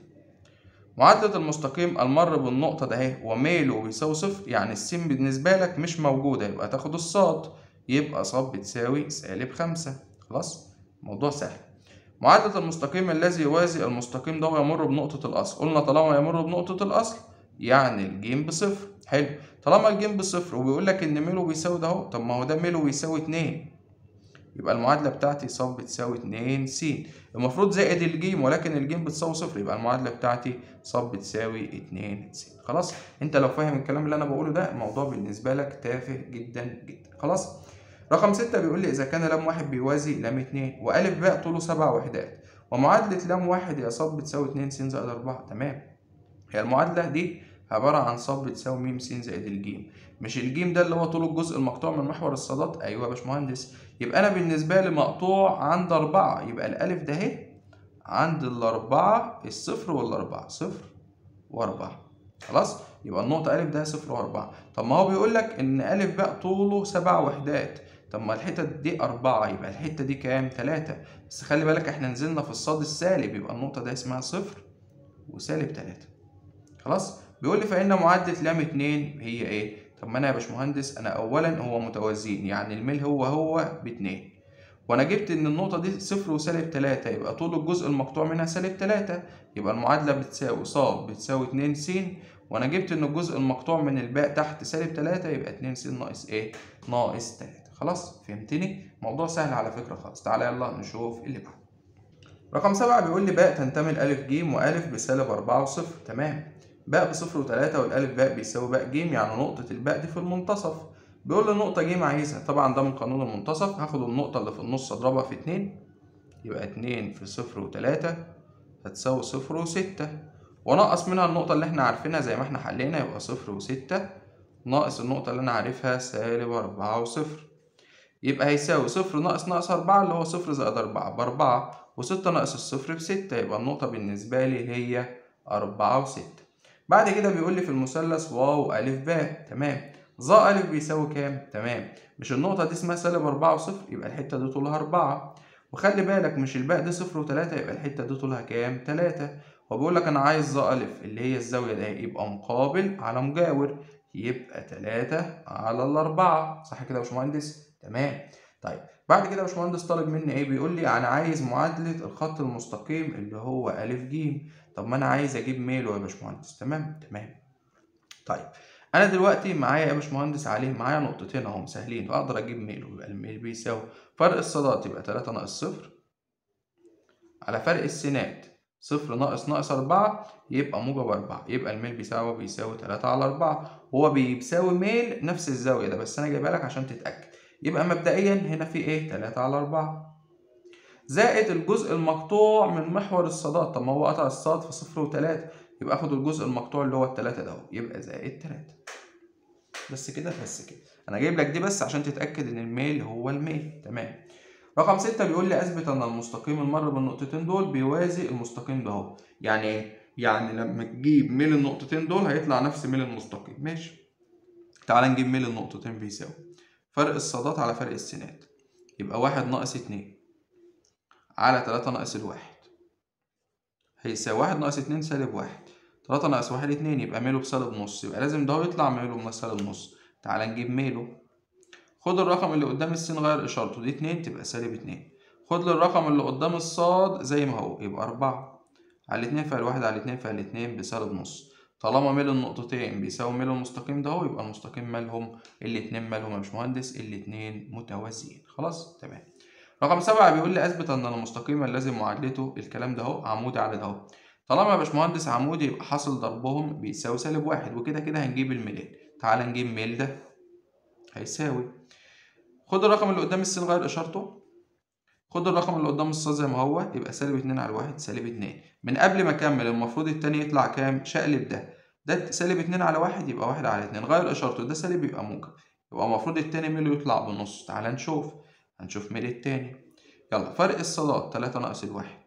معادلة المستقيم المر بالنقطة ده اهي وميله بيساوي صفر يعني السين بالنسبة لك مش موجودة يبقى تاخد الصاد يبقى ص بتساوي سالب خمسة خلاص موضوع سهل معادلة المستقيم الذي يوازي المستقيم ده ويمر بنقطة الأصل قلنا طالما يمر بنقطة الأصل يعني الجيم بصفر حلو طالما الجيم بصفر وبيقول لك إن ميله بيساوي ده أهو طب ما هو ده ميله بيساوي اتنين يبقى المعادلة بتاعتي ص بتساوي اتنين س المفروض زائد الجيم ولكن الجيم بتساوي صفر يبقى المعادلة بتاعتي ص بتساوي اتنين س خلاص انت لو فاهم الكلام اللي انا بقوله ده الموضوع بالنسبة لك تافه جدا جدا خلاص رقم ستة بيقول لي إذا كان لام واحد بيوازي لام اتنين وألف باء طوله سبع وحدات ومعادلة لام واحد يا ص بتساوي اتنين س زائد أربعة تمام هي المعادلة دي عبارة عن ص بتساوي م س زائد الجيم مش الجيم ده اللي هو طول الجزء المقطوع من محور الصادات أيوه يا باشمهندس يبقى أنا بالنسبة لي مقطوع عند أربعة يبقى الألف ده أهي عند الأربعة الصفر والأربعة صفر وأربعة خلاص يبقى النقطة ألف ده صفر وأربعة طب ما هو بيقول لك إن ألف باء طوله سبع وحدات طب ما الحتة دي أربعة يبقى الحتة دي كام؟ تلاتة بس خلي بالك إحنا نزلنا في الصاد السالب يبقى النقطة ده اسمها صفر وسالب تلاتة خلاص؟ بيقول لي فإن معادلة لام اتنين هي إيه؟ طب ما أنا يا باشمهندس أنا أولا هو متوازيين يعني الميل هو هو باتنين وأنا جبت إن النقطة دي صفر وسالب تلاتة يبقى طول الجزء المقطوع منها سالب تلاتة يبقى المعادلة بتساوي ص بتساوي اتنين س وأنا جبت إن الجزء المقطوع من الباء تحت سالب تلاتة يبقى اتنين س ناقص إيه؟ ناقص تلاتة خلاص فهمتني موضوع سهل على فكرة خالص تعالى يلا نشوف اللي بعده رقم سبعة بيقول لي باء تنتمي لألف جيم وألف بسالب أربعة وصفر تمام باء بصفر وتلاتة والألف باء بيساوي باء جيم يعني نقطة الباء دي في المنتصف بيقول لي نقطة جيم عايزها طبعا ده من قانون المنتصف هاخد النقطة اللي في النص أضربها في اتنين يبقى اتنين في صفر وتلاتة هتساوي صفر وستة ونقص منها النقطة اللي احنا عارفينها زي ما احنا حلينا يبقى صفر وستة ناقص النقطة اللي أنا عارفها سالب أربعة وصفر يبقى هيساوي صفر ناقص ناقص أربعة اللي هو صفر زائد أربعة بأربعة وستة ناقص الصفر بستة يبقى النقطة بالنسبة لي هي أربعة وستة بعد كده بيقول لي في المثلث واو ألف باء تمام ظا ألف بيساوي كام؟ تمام مش النقطة دي اسمها سالب أربعة وصفر يبقى الحتة دي طولها أربعة وخلي بالك مش الباء دي صفر وتلاتة يبقى الحتة دي طولها كام؟ تلاتة وبيقول لك أنا عايز ظا ألف اللي هي الزاوية ده يبقى مقابل على مجاور يبقى تلاتة على الأربعة صح كده يا باشمهندس؟ تمام طيب بعد كده يا باشمهندس طالب مني ايه بيقول لي انا عايز معادله الخط المستقيم اللي هو ا ج طب ما انا عايز اجيب ميله يا باشمهندس تمام تمام طيب انا دلوقتي معايا يا باشمهندس عليه معايا نقطتين اهم سهلين فاقدر اجيب ميله يبقى الميل بيساوي فرق الصادات يبقى 3 ناقص صفر على فرق السينات صفر ناقص ناقص أربعة يبقى موجب أربعة يبقى الميل بيساوي بيساوي تلاتة على أربعة هو بيساوي ميل نفس الزاوية ده بس أنا جايبها لك عشان تتأكد يبقى مبدئيا هنا في ايه 3 على 4 زائد الجزء المقطوع من محور الصادات طب ما هو قطع الصاد في صفر وتلاتة يبقى اخد الجزء المقطوع اللي هو التلاتة ده يبقى زائد تلاتة بس كده بس كده انا جايب لك دي بس عشان تتأكد ان الميل هو الميل تمام رقم ستة بيقول لي اثبت ان المستقيم المر بالنقطتين دول بيوازي المستقيم ده اهو يعني ايه يعني لما تجيب ميل النقطتين دول هيطلع نفس ميل المستقيم ماشي تعال نجيب ميل النقطتين بيساوي فرق الصادات على فرق السينات يبقى واحد ناقص اتنين على تلاتة ناقص الواحد هيساوي واحد ناقص اتنين سالب واحد تلاتة ناقص واحد اتنين يبقى ميله بسالب نص يبقى لازم ده يطلع ميله من سالب نص تعال نجيب ميله خد الرقم اللي قدام السين غير إشارته دي اتنين تبقى سالب اتنين خد الرقم اللي قدام الصاد زي ما هو يبقى أربعة على اتنين فعل واحد على اتنين فعل اتنين بسالب نص طالما ميل النقطتين بيساوي ميل المستقيم ده هو يبقى المستقيم مالهم الاتنين مالهم يا باشمهندس الاتنين متوازيين خلاص تمام رقم سبعة بيقول لي اثبت ان المستقيم الذي معادلته الكلام ده اهو عمودي على ده اهو طالما يا باشمهندس عمودي يبقى حاصل ضربهم بيساوي سالب واحد وكده كده هنجيب الميلين تعال نجيب ميل ده هيساوي خد الرقم اللي قدام السين غير اشارته خد الرقم اللي قدام الصاد زي ما هو يبقى سالب اتنين على الواحد سالب اتنين من قبل ما اكمل المفروض التاني يطلع كام شقلب ده ده سالب اتنين على واحد يبقى واحد على اتنين غير اشارته ده سالب يبقى موجب يبقى المفروض التاني ميله يطلع بنص تعال نشوف هنشوف ميل التاني يلا فرق الصادات تلاتة ناقص الواحد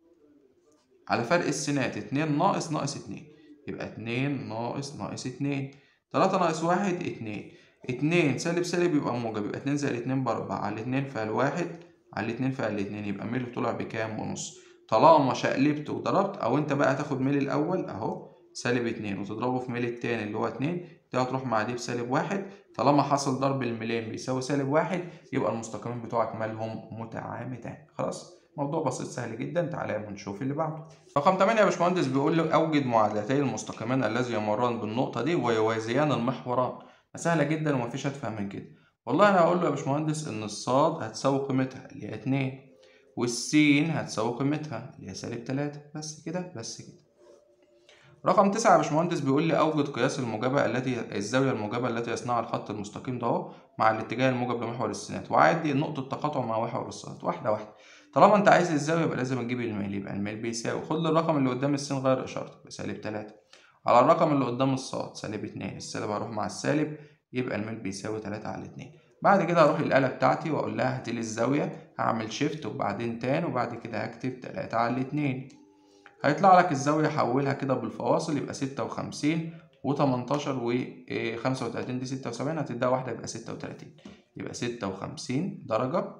على فرق السينات اتنين ناقص ناقص اتنين يبقى اتنين ناقص ناقص اتنين تلاتة ناقص واحد اتنين اتنين سالب سالب يبقى موجب يبقى اتنين زائد اتنين بأربعة على اتنين فعل واحد على الاتنين فعل اتنين يبقى ميل طلع بكام ونص طالما شقلبت وضربت أو أنت بقى هتاخد ميل الأول أهو سالب اتنين وتضربه في ميل التاني اللي هو اتنين ده هتروح مع دي بسالب واحد طالما حصل ضرب الميلين بيساوي سالب واحد يبقى المستقيمين بتوعك مالهم متعامدان خلاص موضوع بسيط سهل جدا تعالى نشوف اللي بعده رقم 8 يا باشمهندس بيقول لي اوجد معادلتي المستقيمين الذي يمران بالنقطه دي ويوازيان المحوران سهله جدا ومفيش اتفه من كده والله انا هقول له يا باشمهندس ان الصاد هتساوي قيمتها اللي هي 2 والسين هتساوي قيمتها اللي هي سالب 3 بس كده بس كده رقم تسعة يا باشمهندس بيقول لي أوجد قياس الموجبة التي الزاوية الموجبة التي يصنعها الخط المستقيم ده أهو مع الاتجاه الموجب لمحور السينات وعادي نقطة تقاطع مع محور الصاد واحدة واحدة طالما أنت عايز الزاوية يبقى لازم تجيب الميل يبقى الميل بيساوي خد الرقم اللي قدام السين غير إشارته يبقى سالب تلاتة على الرقم اللي قدام الصاد سالب اتنين السالب هروح مع السالب يبقى الميل بيساوي تلاتة على اتنين بعد كده هروح الآلة بتاعتي وأقول لها هاتلي الزاوية هعمل شيفت وبعدين تان وبعد كده هكتب تلاتة على اتنين هيطلع لك الزاوية حولها كده بالفواصل يبقى ستة وخمسين وتمنتاشر وخمسة وتلاتين دي ستة وسبعين هتديها واحدة يبقى ستة وتلاتين يبقى ستة وخمسين درجة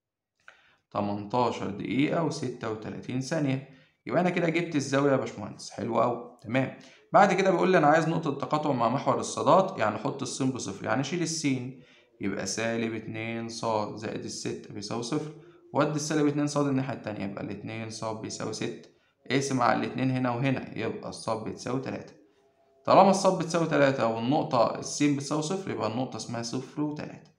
تمنتاشر دقيقة وستة وتلاتين ثانية يبقى أنا كده جبت الزاوية يا باشمهندس حلو أوي تمام بعد كده بيقول لي أنا عايز نقطة تقاطع مع محور الصادات يعني حط السين بصفر يعني شيل السين يبقى سالب اتنين صاد زائد الستة بيساوي صفر ودي السالب اتنين صاد الناحية التانية يبقى الاتنين صاد بيساوي ستة اقسم على الاتنين هنا وهنا يبقى الصاد بتساوي تلاتة طالما الصاد بتساوي تلاتة والنقطة السين بتساوي صفر يبقى النقطة اسمها صفر وتلاتة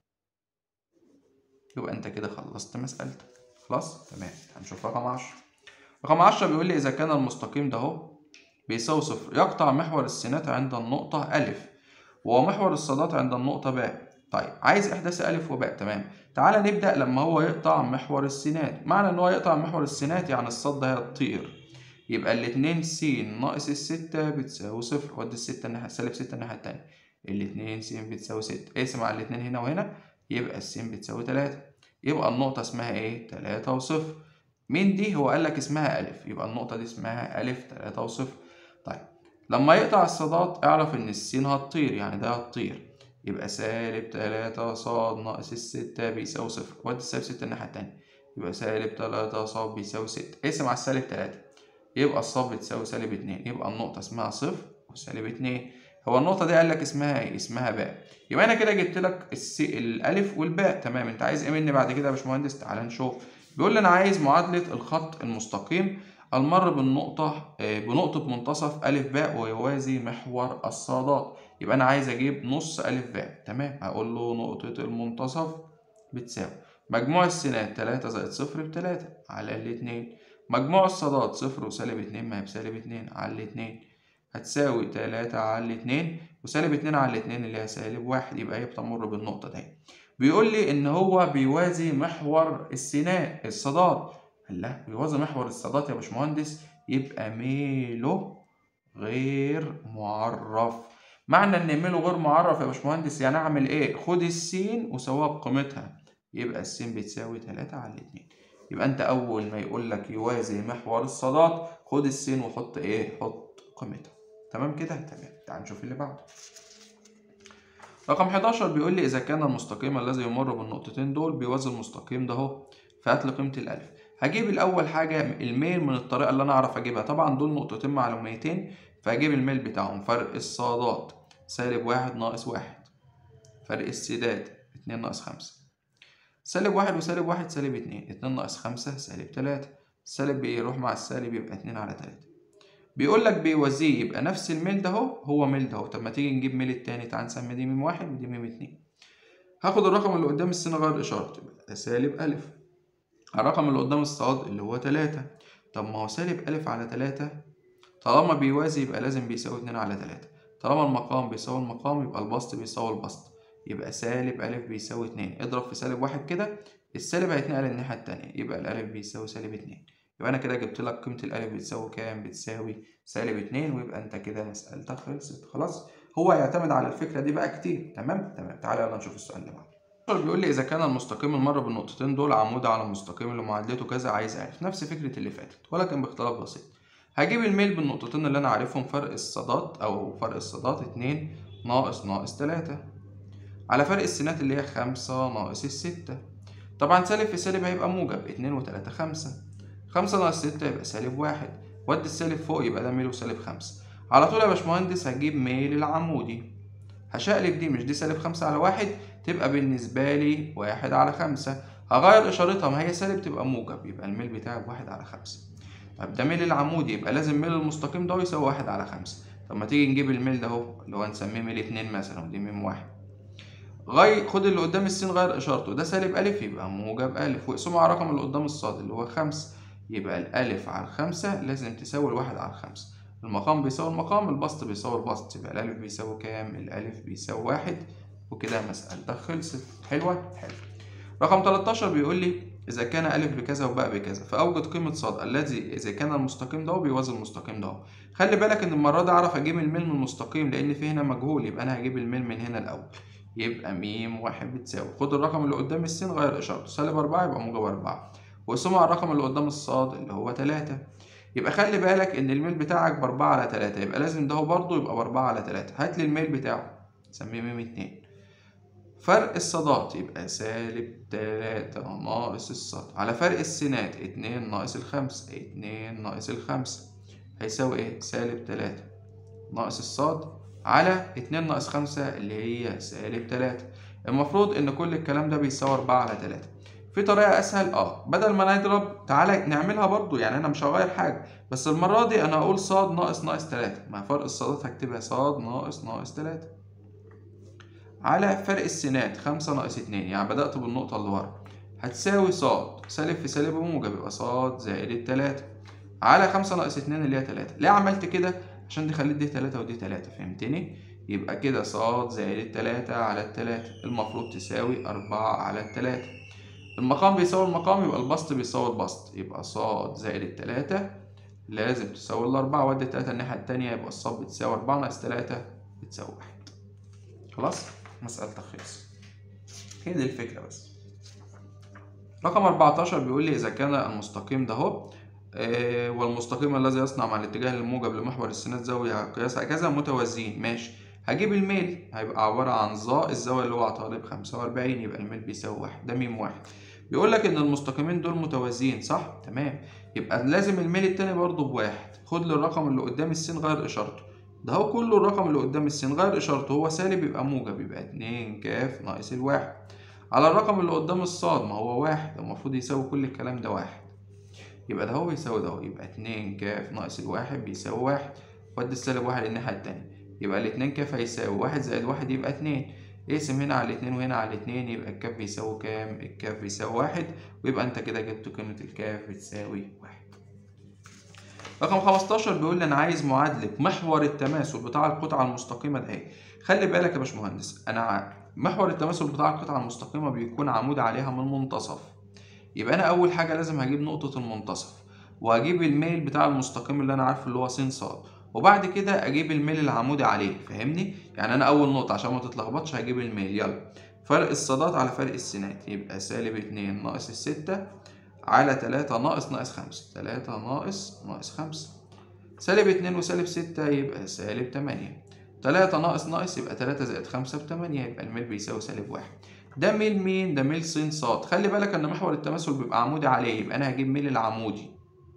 يبقى انت كده خلصت مسألتك خلاص تمام هنشوف رقم عشرة رقم عشرة بيقول لي إذا كان المستقيم ده اهو بيساوي صفر يقطع محور السينات عند النقطة ألف ومحور الصادات عند النقطة باء طيب عايز إحداث ألف وباء تمام تعالى نبدأ لما هو يقطع محور السينات معنى إن هو يقطع محور السينات يعني الصاد ده هيطير يبقى الاتنين س ناقص الستة بتساوي صفر ودي الستة الناحية سالب ستة الناحية التانية الاتنين س بتساوي ستة اقسم على الاتنين هنا وهنا يبقى الس بتساوي تلاتة يبقى النقطة اسمها ايه؟ تلاتة وصفر مين دي؟ هو قال لك اسمها ألف يبقى النقطة دي اسمها ألف تلاتة وصفر طيب لما يقطع الصادات اعرف إن السين هتطير يعني ده هتطير يبقى سالب تلاتة صاد ناقص الستة بيساوي صفر ودي السالب ستة الناحية التانية يبقى سالب تلاتة صاد بيساوي ستة اقسم على السالب تلاتة يبقى الصاد بتساوي سالب اتنين يبقى النقطة اسمها صفر وسالب اتنين هو النقطة دي قال لك اسمها ايه؟ اسمها باء يبقى أنا كده جبت لك الس... الألف والباء تمام أنت عايز إيه مني بعد كده يا باشمهندس؟ تعالى نشوف بيقول لي أنا عايز معادلة الخط المستقيم المر بالنقطة بنقطة منتصف ألف باء ويوازي محور الصادات يبقى أنا عايز أجيب نص ألف باء تمام هقول له نقطة المنتصف بتساوي مجموع السينات تلاتة زائد صفر بتلاتة على الاتنين مجموع الصادات صفر وسالب اتنين ما هي بسالب اتنين على الاتنين هتساوي تلاتة على الاتنين وسالب اتنين على الاتنين اللي هي سالب واحد يبقى هي بتمر بالنقطة دي بيقول لي إن هو بيوازي محور السينات الصادات لا بيوازي محور الصادات يا باشمهندس يبقى ميله غير معرف معنى إن ميله غير معرف يا باشمهندس يعني أعمل إيه؟ خد السين وسواها بقيمتها يبقى السين بتساوي تلاتة على الاتنين يبقى انت اول ما يقول لك يوازي محور الصادات خد السين وحط ايه حط قيمتها تمام كده تمام تعال نشوف اللي بعده رقم 11 بيقول لي اذا كان المستقيم الذي يمر بالنقطتين دول بيوازي المستقيم ده اهو فهات لي قيمه الالف هجيب الاول حاجه الميل من الطريقه اللي انا اعرف اجيبها طبعا دول نقطتين معلوميتين فهجيب الميل بتاعهم فرق الصادات سالب واحد ناقص واحد فرق السداد اتنين ناقص خمسة سالب واحد وسالب واحد سالب اتنين اتنين ناقص خمسة سالب تلاتة السالب بيروح مع السالب يبقى اتنين على تلاتة بيقول لك بيوازيه يبقى نفس الميل ده اهو هو ميل ده اهو طب ما تيجي نجيب ميل التاني تعال نسمي دي ميم واحد ودي ميم اتنين هاخد الرقم اللي قدام السين غير اشارته يبقى سالب الف الرقم اللي قدام الصاد اللي هو تلاتة طب ما هو سالب الف على تلاتة طالما بيوازي يبقى لازم بيساوي اتنين على تلاتة طالما المقام بيساوي المقام يبقى البسط بيساوي البسط يبقى سالب أ بيساوي اتنين اضرب في سالب واحد كده السالب هيتنقل الناحية التانية يبقى الألف بيساوي سالب اتنين يبقى أنا كده جبت لك قيمة الألف بتساوي كام؟ بتساوي سالب اتنين ويبقى أنت كده مسألتك خلصت خلاص هو يعتمد على الفكرة دي بقى كتير تمام؟ تمام تعالى يلا نشوف السؤال اللي بعده بيقول لي إذا كان المستقيم المر بالنقطتين دول عمود على المستقيم اللي معادلته كذا عايز أعرف نفس فكرة اللي فاتت ولكن باختلاف بسيط هجيب الميل بالنقطتين اللي أنا عارفهم فرق الصادات أو فرق الصادات اتنين ناقص ناقص تلاتة على فرق السينات اللي هي خمسة ناقص الستة طبعا سالب في سالب هيبقى موجب اتنين وتلاتة خمسة خمسة ناقص ستة يبقى سالب واحد ودي السالب فوق يبقى ده ميل وسالب خمسة على طول يا باشمهندس هجيب ميل العمودي هشقلب دي مش دي سالب خمسة على واحد تبقى بالنسبة لي واحد على خمسة هغير إشارتها ما هي سالب تبقى موجب يبقى الميل بتاعي بواحد على خمسة طب ده ميل العمودي يبقى لازم ميل المستقيم ده يساوي واحد على خمسة طب ما تيجي نجيب الميل ده اهو اللي هو نسميه ميل اتنين مثلا ودي ميم واحد غير خد اللي قدام السين غير اشارته ده سالب الف يبقى موجب الف واقسمه على الرقم اللي قدام الصاد اللي هو خمسة يبقى الالف على الخمسة لازم تساوي الواحد على الخمسة المقام بيساوي المقام البسط بيساوي البسط يبقى الالف بيساوي كام الالف بيساوي واحد وكده مسألتك خلصت حلوة حلو رقم 13 بيقول لي إذا كان ألف بكذا وباء بكذا فأوجد قيمة صاد الذي إذا كان المستقيم ده بيوازي المستقيم ده خلي بالك إن المرة دي أعرف أجيب الميل من المستقيم لأن في هنا مجهول يبقى أنا هجيب الميل من هنا الأول يبقى ميم واحد بتساوي خد الرقم اللي قدام السين غير إشارته سالب أربعة يبقى موجب أربعة واقسمه على الرقم اللي قدام الصاد اللي هو تلاتة يبقى خلي بالك إن الميل بتاعك بأربعة على تلاتة يبقى لازم ده برضه يبقى بأربعة على تلاتة هات لي الميل بتاعه سميه ميم اتنين فرق الصادات يبقى سالب تلاتة ناقص الصاد على فرق السينات اتنين ناقص الخمسة اتنين ناقص الخمسة هيساوي ايه؟ سالب تلاتة ناقص الصاد على اتنين ناقص خمسة اللي هي سالب تلاتة المفروض إن كل الكلام ده بيساوي أربعة على تلاتة في طريقة أسهل اه بدل ما نضرب تعالى نعملها برضو يعني أنا مش هغير حاجة بس المرة دي أنا هقول صاد ناقص ناقص تلاتة مع فرق الصادات هكتبها صاد ناقص ناقص تلاتة على فرق السينات خمسة ناقص اتنين يعني بدأت بالنقطة اللي ورا هتساوي صاد سالب في سالب وموجب يبقى صاد زائد التلاتة على خمسة ناقص اتنين اللي هي تلاتة ليه عملت كده؟ عشان دي خليت دي تلاتة ودي تلاتة فهمتني؟ يبقى كده صاد زائد التلاتة على التلاتة المفروض تساوي أربعة على التلاتة المقام بيساوي المقام يبقى البسط بيساوي البسط يبقى صاد زائد التلاتة لازم تساوي الأربعة ودي التلاتة الناحية التانية يبقى الصاد بتساوي أربعة ناقص تلاتة بتساوي واحد خلاص؟ مسألة تخليص هي دي الفكرة بس رقم 14 بيقول لي إذا كان المستقيم ده هو آه والمستقيم الذي يصنع مع الاتجاه الموجب لمحور السينات زاوية قياسها كذا متوازيين ماشي هجيب الميل هيبقى عبارة عن ظا الزاوية اللي هو عطاها بخمسة وأربعين يبقى الميل بيساوي واحد ده ميم واحد بيقول لك إن المستقيمين دول متوازيين صح؟ تمام يبقى لازم الميل التاني برضه بواحد خد لي الرقم اللي قدام السين غير إشارته ده هو كله الرقم اللي قدام السين غير اشارته هو سالب يبقى موجب يبقى اتنين كاف ناقص الواحد على الرقم اللي قدام الصاد ما هو واحد المفروض يساوي كل الكلام ده واحد يبقى ده هو بيساوي ده هو يبقى اتنين كاف ناقص الواحد بيساوي واحد ودي السالب واحد الناحية التانية يبقى الاتنين كاف هيساوي واحد زائد واحد يبقى اتنين اقسم هنا على الاتنين وهنا على الاتنين يبقى الكاف بيساوي كام؟ الكاف بيساوي واحد ويبقى انت كده جبت قيمة الكاف بتساوي واحد رقم 15 بيقول لي انا عايز معادله محور التماثل بتاع القطعه المستقيمه ده اهي خلي بالك يا باشمهندس انا محور التماثل بتاع القطعه المستقيمه بيكون عمود عليها من منتصف يبقى انا اول حاجه لازم هجيب نقطه المنتصف وهجيب الميل بتاع المستقيم اللي انا عارفه اللي هو س ص وبعد كده اجيب الميل العمودي عليه فاهمني يعني انا اول نقطه عشان ما تتلخبطش هجيب الميل يلا فرق الصادات على فرق السينات يبقى سالب اتنين ناقص الستة على تلاتة ناقص ناقص خمسة تلاتة ناقص ناقص خمسة سالب اتنين وسالب ستة يبقى سالب تمانية تلاتة ناقص ناقص يبقى تلاتة زائد خمسة بتمانية يبقى الميل بيساوي سالب واحد ده ميل مين؟ ده ميل س ص خلي بالك ان محور التماثل بيبقى عمودي عليه يبقى انا هجيب ميل العمودي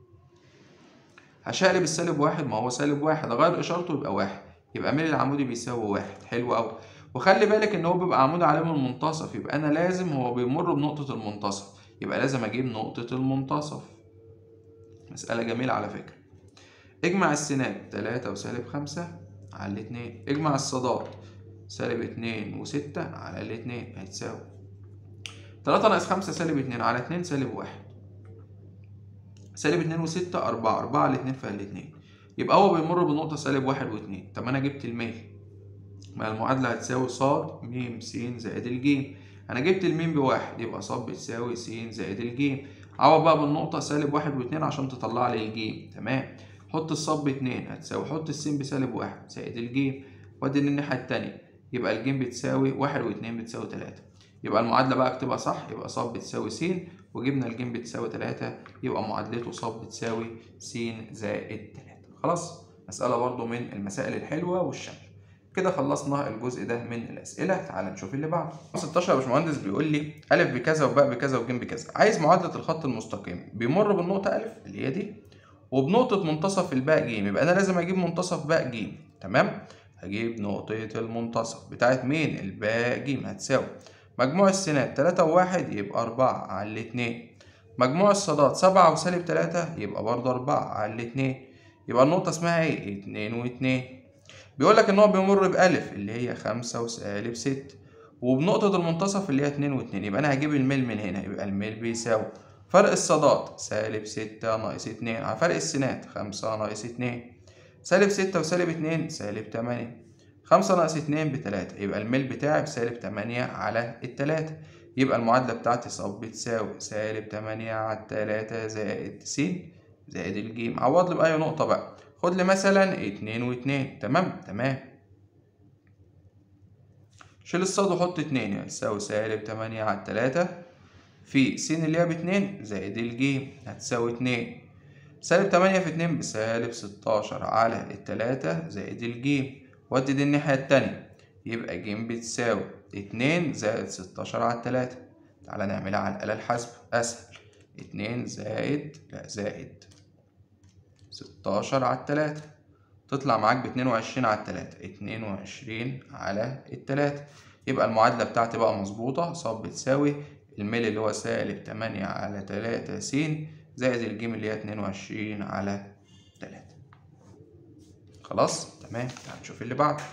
هشقلب السالب واحد ما هو سالب واحد اغير اشارته يبقى واحد يبقى ميل العمودي بيساوي واحد حلو اوي وخلي بالك ان هو بيبقى عمودي عليه من المنتصف يبقى انا لازم هو بيمر بنقطة المنتصف يبقى لازم اجيب نقطة المنتصف مسألة جميلة على فكرة اجمع السينات تلاتة وسالب خمسة على الاتنين اجمع الصادات سالب اتنين وستة على الاتنين هتساوي تلاتة ناقص خمسة سالب اتنين على اتنين سالب واحد سالب اتنين وستة أربعة أربعة على اتنين فيها الاتنين يبقى هو بيمر بنقطة سالب واحد واتنين طب أنا جبت الميل ما المعادلة هتساوي ص م س زائد الج أنا جبت الميم بواحد يبقى ص بتساوي س زائد الج عوض بقى بالنقطة سالب واحد واتنين عشان تطلع لي الج تمام حط الصب باتنين هتساوي حط السين بسالب واحد زائد الج ودي الناحية التانية يبقى الجيم بتساوي واحد واتنين بتساوي تلاتة يبقى المعادلة بقى اكتبها صح يبقى ص بتساوي س وجبنا الجيم بتساوي تلاتة يبقى معادلته ص بتساوي س زائد تلاتة خلاص مسألة برضو من المسائل الحلوة والشمل كده خلصنا الجزء ده من الأسئلة تعال نشوف اللي بعده 16 يا باشمهندس بيقول لي أ بكذا وباء بكذا وج بكذا عايز معادلة الخط المستقيم بيمر بالنقطة أ اللي هي دي وبنقطة منتصف الباء ج يبقى أنا لازم أجيب منتصف باء ج تمام هجيب نقطة المنتصف بتاعت مين الباء ج هتساوي مجموع السينات تلاتة وواحد يبقى أربعة على الاتنين مجموع الصادات سبعة وسالب تلاتة يبقى برضه أربعة على الاتنين يبقى النقطة اسمها ايه؟ اتنين واتنين بيقول لك إن هو بيمر بألف اللي هي خمسة وسالب ستة وبنقطة المنتصف اللي هي اتنين واتنين يبقى أنا هجيب الميل من هنا يبقى الميل بيساوي فرق الصادات سالب ستة ناقص اتنين على فرق السينات خمسة ناقص اتنين سالب ستة وسالب اتنين سالب تمانية خمسة ناقص اتنين بتلاتة يبقى الميل بتاعي بسالب تمانية على التلاتة يبقى المعادلة بتاعتي ص بتساوي سالب تمانية على التلاتة زائد س زائد الجيم عوض لي بأي نقطة بقى خد لي مثلا اتنين واتنين تمام تمام شيل الصاد وحط اتنين يعني تساوي سالب تمانية على التلاتة في س اللي هي باتنين زائد الجيم هتساوي اتنين سالب تمانية في اتنين بسالب ستاشر على التلاتة زائد الجيم ودي دي الناحية التانية يبقى ج بتساوي اتنين زائد ستاشر على التلاتة تعالى نعملها على الآلة الحاسبة أسهل اتنين زائد لا زائد ستاشر على التلاتة تطلع معاك باتنين وعشرين على التلاتة اتنين وعشرين على التلاتة يبقى المعادلة بتاعتي بقى مظبوطة ص بتساوي الميل اللي هو سالب تمانية على تلاتة س زائد الجيم اللي هي اتنين وعشرين على تلاتة خلاص تمام تعال نشوف اللي بعده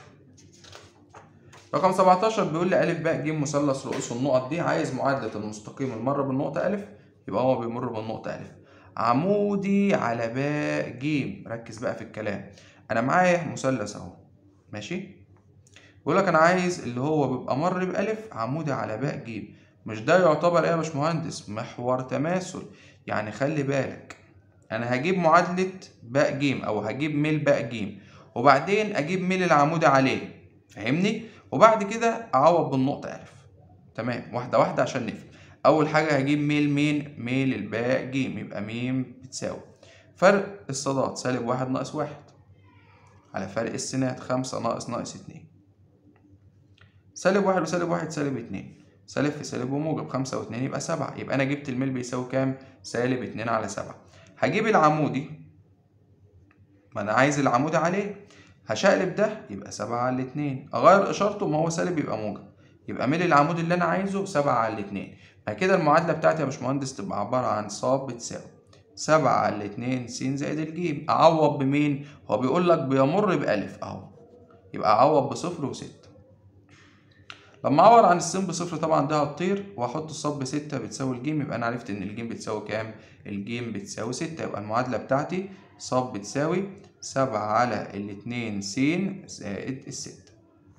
رقم 17 بيقول لي أ ب ج مثلث رؤوس النقط دي عايز معادلة المستقيم المر بالنقطة أ يبقى هو بيمر بالنقطة أ عمودي على باء ج ركز بقى في الكلام أنا معايا مثلث أهو ماشي بيقول لك أنا عايز اللي هو بيبقى مر بألف عمودي على باء ج مش ده يعتبر إيه يا باشمهندس محور تماثل يعني خلي بالك أنا هجيب معادلة باء ج أو هجيب ميل باء ج وبعدين أجيب ميل العمودي عليه فاهمني؟ وبعد كده اعوض بالنقطة ألف تمام واحدة واحدة عشان نفهم أول حاجة هجيب ميل مين ميل الباء ج يبقى م بتساوي فرق الصادات سالب واحد ناقص واحد على فرق السينات خمسة ناقص ناقص اتنين سالب واحد وسالب واحد سالب اتنين سالب في سالب وموجب خمسة واتنين يبقى سبعة يبقى أنا جبت الميل بيساوي كام سالب اتنين على سبعة هجيب العمودي ما أنا عايز العمودي عليه هشقلب ده يبقى سبعة على الاتنين أغير إشارته ما هو سالب يبقى موجب يبقى ميل العمود اللي أنا عايزه سبعة على الاتنين كده المعادلة بتاعتي يا باشمهندس تبقى عبارة عن ص بتساوي سبعة على الاتنين س زائد الجيم أعوض بمين؟ هو بيقول لك بيمر بألف أهو يبقى أعوض بصفر وستة لما أعوض عن السين بصفر طبعا ده هتطير وأحط الص بستة بتساوي الجيم يبقى أنا عرفت إن الجيم بتساوي كام؟ الجيم بتساوي ستة يبقى المعادلة بتاعتي ص بتساوي سبعة على الاتنين س زائد الستة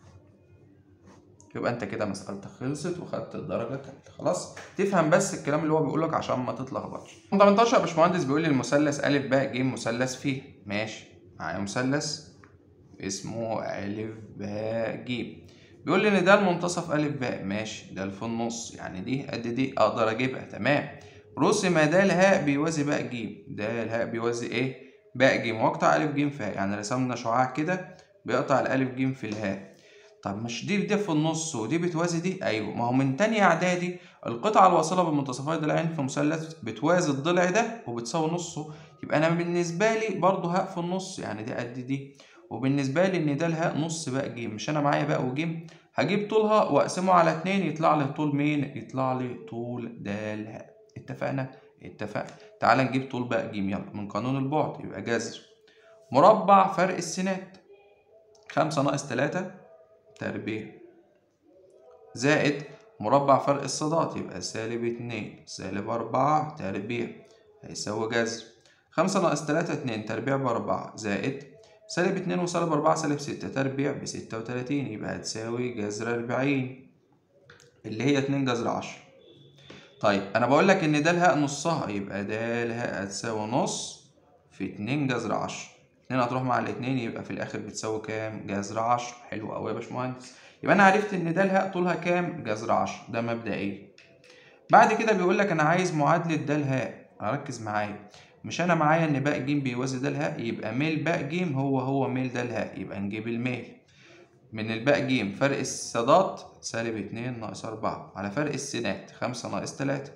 يبقى انت كده مسألتك خلصت وخدت الدرجة كاملة خلاص تفهم بس الكلام اللي هو بيقولك عشان ما تتلخبطش 18 يا باشمهندس بيقول لي المثلث أ ب ج مثلث فيه ماشي معايا مثلث اسمه أ ب ج بيقول لي ان ده المنتصف أ ب ماشي ده في النص يعني دي قد دي اقدر اجيبها تمام رسم ده الهاء بيوازي باء ج ده الهاء بيوازي ايه باء ج واقطع أ ج في هاء يعني رسمنا شعاع كده بيقطع الألف ج في الهاء طب مش دي دي في النص ودي بتوازي دي ايوه ما هو من تانية اعدادي القطعة الواصلة بمنتصفي ضلعين في مثلث بتوازي الضلع ده وبتساوي نصه يبقى انا بالنسبة لي برضه هاء في النص يعني دي قد دي وبالنسبة لي ان ده الهاء نص باء ج مش انا معايا باء وج هجيب طولها واقسمه على اتنين يطلع لي طول مين يطلع لي طول د الهاء اتفقنا اتفقنا تعال نجيب طول باء ج يلا من قانون البعد يبقى جذر مربع فرق السينات خمسة ناقص تلاتة تربيع زائد مربع فرق الصادات يبقى سالب اتنين سالب أربعة تربيع هيساوي جذر خمسة ناقص تلاتة اتنين تربيع بأربعة زائد سالب اتنين وسالب أربعة سالب ستة تربيع بستة وتلاتين يبقى هتساوي جذر أربعين اللي هي اتنين جذر عشرة طيب أنا بقول لك إن ده الهاء نصها يبقى ده الهاء هتساوي نص في اتنين جذر عشرة اتنين هتروح مع الاتنين يبقى في الآخر بتساوي كام؟ جذر عشرة حلو أوي يا باشمهندس يبقى أنا عرفت إن ده الهاء طولها كام؟ جذر عشرة ده مبدئيا بعد كده بيقول لك أنا عايز معادلة ده الهاء ركز معايا مش انا معايا ان باء ج بيوازي ده الهاء يبقى ميل باء ج هو هو ميل ده الهاء يبقى نجيب الميل من الباء ج فرق السادات سالب اتنين ناقص أربعة على فرق السينات خمسة ناقص تلاتة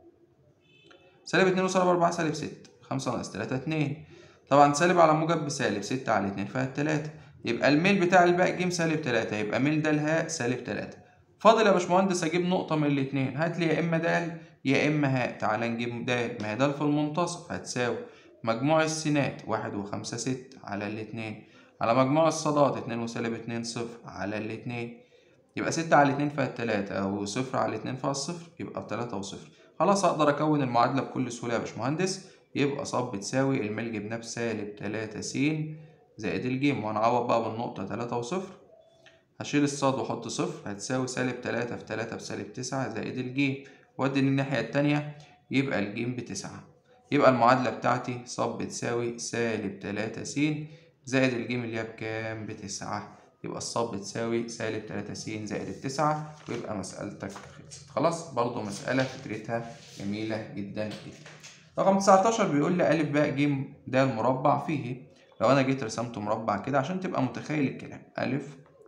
سالب اتنين وسالب أربعة سالب ستة خمسة ناقص تلاتة اتنين طبعا سالب على موجب بسالب ستة على اتنين فيها التلاتة يبقى الميل بتاع الباء ج سالب تلاتة يبقى ميل ده الهاء سالب تلاتة فاضل يا باشمهندس اجيب نقطة من الاتنين هات لي يا اما د يا اما هاء تعالى نجيب د ما هي د في المنتصف هتساوي مجموع السينات واحد وخمسة ستة على الاتنين على مجموع الصادات اتنين وسالب اتنين صفر على الاتنين يبقى ستة على اتنين فيها التلاتة أو صفر على اتنين فيها الصفر يبقى بتلاتة وصفر خلاص أقدر أكون المعادلة بكل سهولة يا باشمهندس يبقى ص بتساوي الميل جبناه بسالب تلاتة س زائد الجيم وهنعوض بقى بالنقطة تلاتة وصفر هشيل الصاد واحط صفر هتساوي سالب تلاتة في تلاتة بسالب تسعة زائد الجيم وادي الناحية التانية يبقى الجيم بتسعة يبقى المعادلة بتاعتي ص بتساوي سالب تلاتة س زائد الجيم اللي هي بكام بتسعة يبقى الص بتساوي سالب تلاتة س زائد التسعة ويبقى مسألتك خلصت خلاص برضو مسألة فكرتها جميلة جدا جدا رقم 19 بيقول لي أ ب ج د المربع فيه لو أنا جيت رسمت مربع كده عشان تبقى متخيل الكلام أ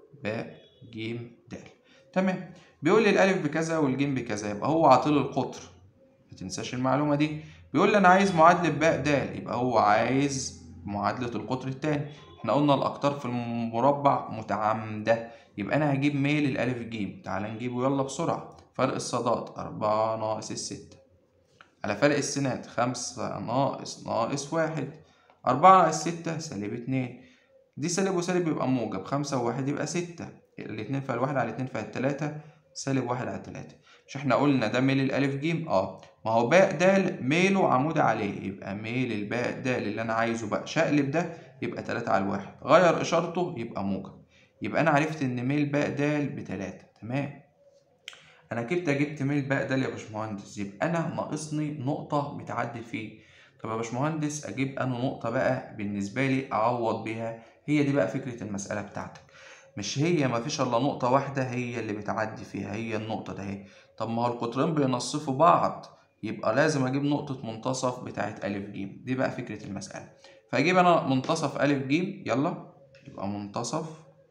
ب ج د تمام بيقول لي الالف بكذا والجيم بكذا يبقى هو عاطل القطر ما تنساش المعلومه دي بيقول لي انا عايز معادله باء د يبقى هو عايز معادله القطر الثاني احنا قلنا الاقطار في المربع متعامده يبقى انا هجيب ميل الالف ج تعال نجيبه يلا بسرعه فرق الصادات أربعة ناقص الستة على فرق السينات خمسة ناقص ناقص واحد أربعة ناقص ستة سالب اتنين دي سالب وسالب يبقى موجب خمسة وواحد يبقى ستة الاتنين فيها الواحد على الاتنين فيها التلاتة سالب واحد على تلاتة مش احنا قلنا ده ميل الألف جيم اه ما هو باء د ميله عمود عليه يبقى ميل الباء د اللي أنا عايزه بقى شقلب ده يبقى تلاتة على الواحد غير إشارته يبقى موجب يبقى أنا عرفت إن ميل باء د بتلاتة تمام أنا كده جبت ميل باء د يا باشمهندس يبقى أنا ناقصني نقطة بتعدي فيه طب يا باشمهندس أجيب أنا نقطة بقى بالنسبة لي أعوض بيها هي دي بقى فكرة المسألة بتاعتك مش هي ما فيش الا نقطة واحدة هي اللي بتعدي فيها هي النقطة ده اهي طب ما هو القطرين بينصفوا بعض يبقى لازم اجيب نقطة منتصف بتاعت ألف جيم دي بقى فكرة المسألة فاجيب انا منتصف ألف جيم يلا يبقى منتصف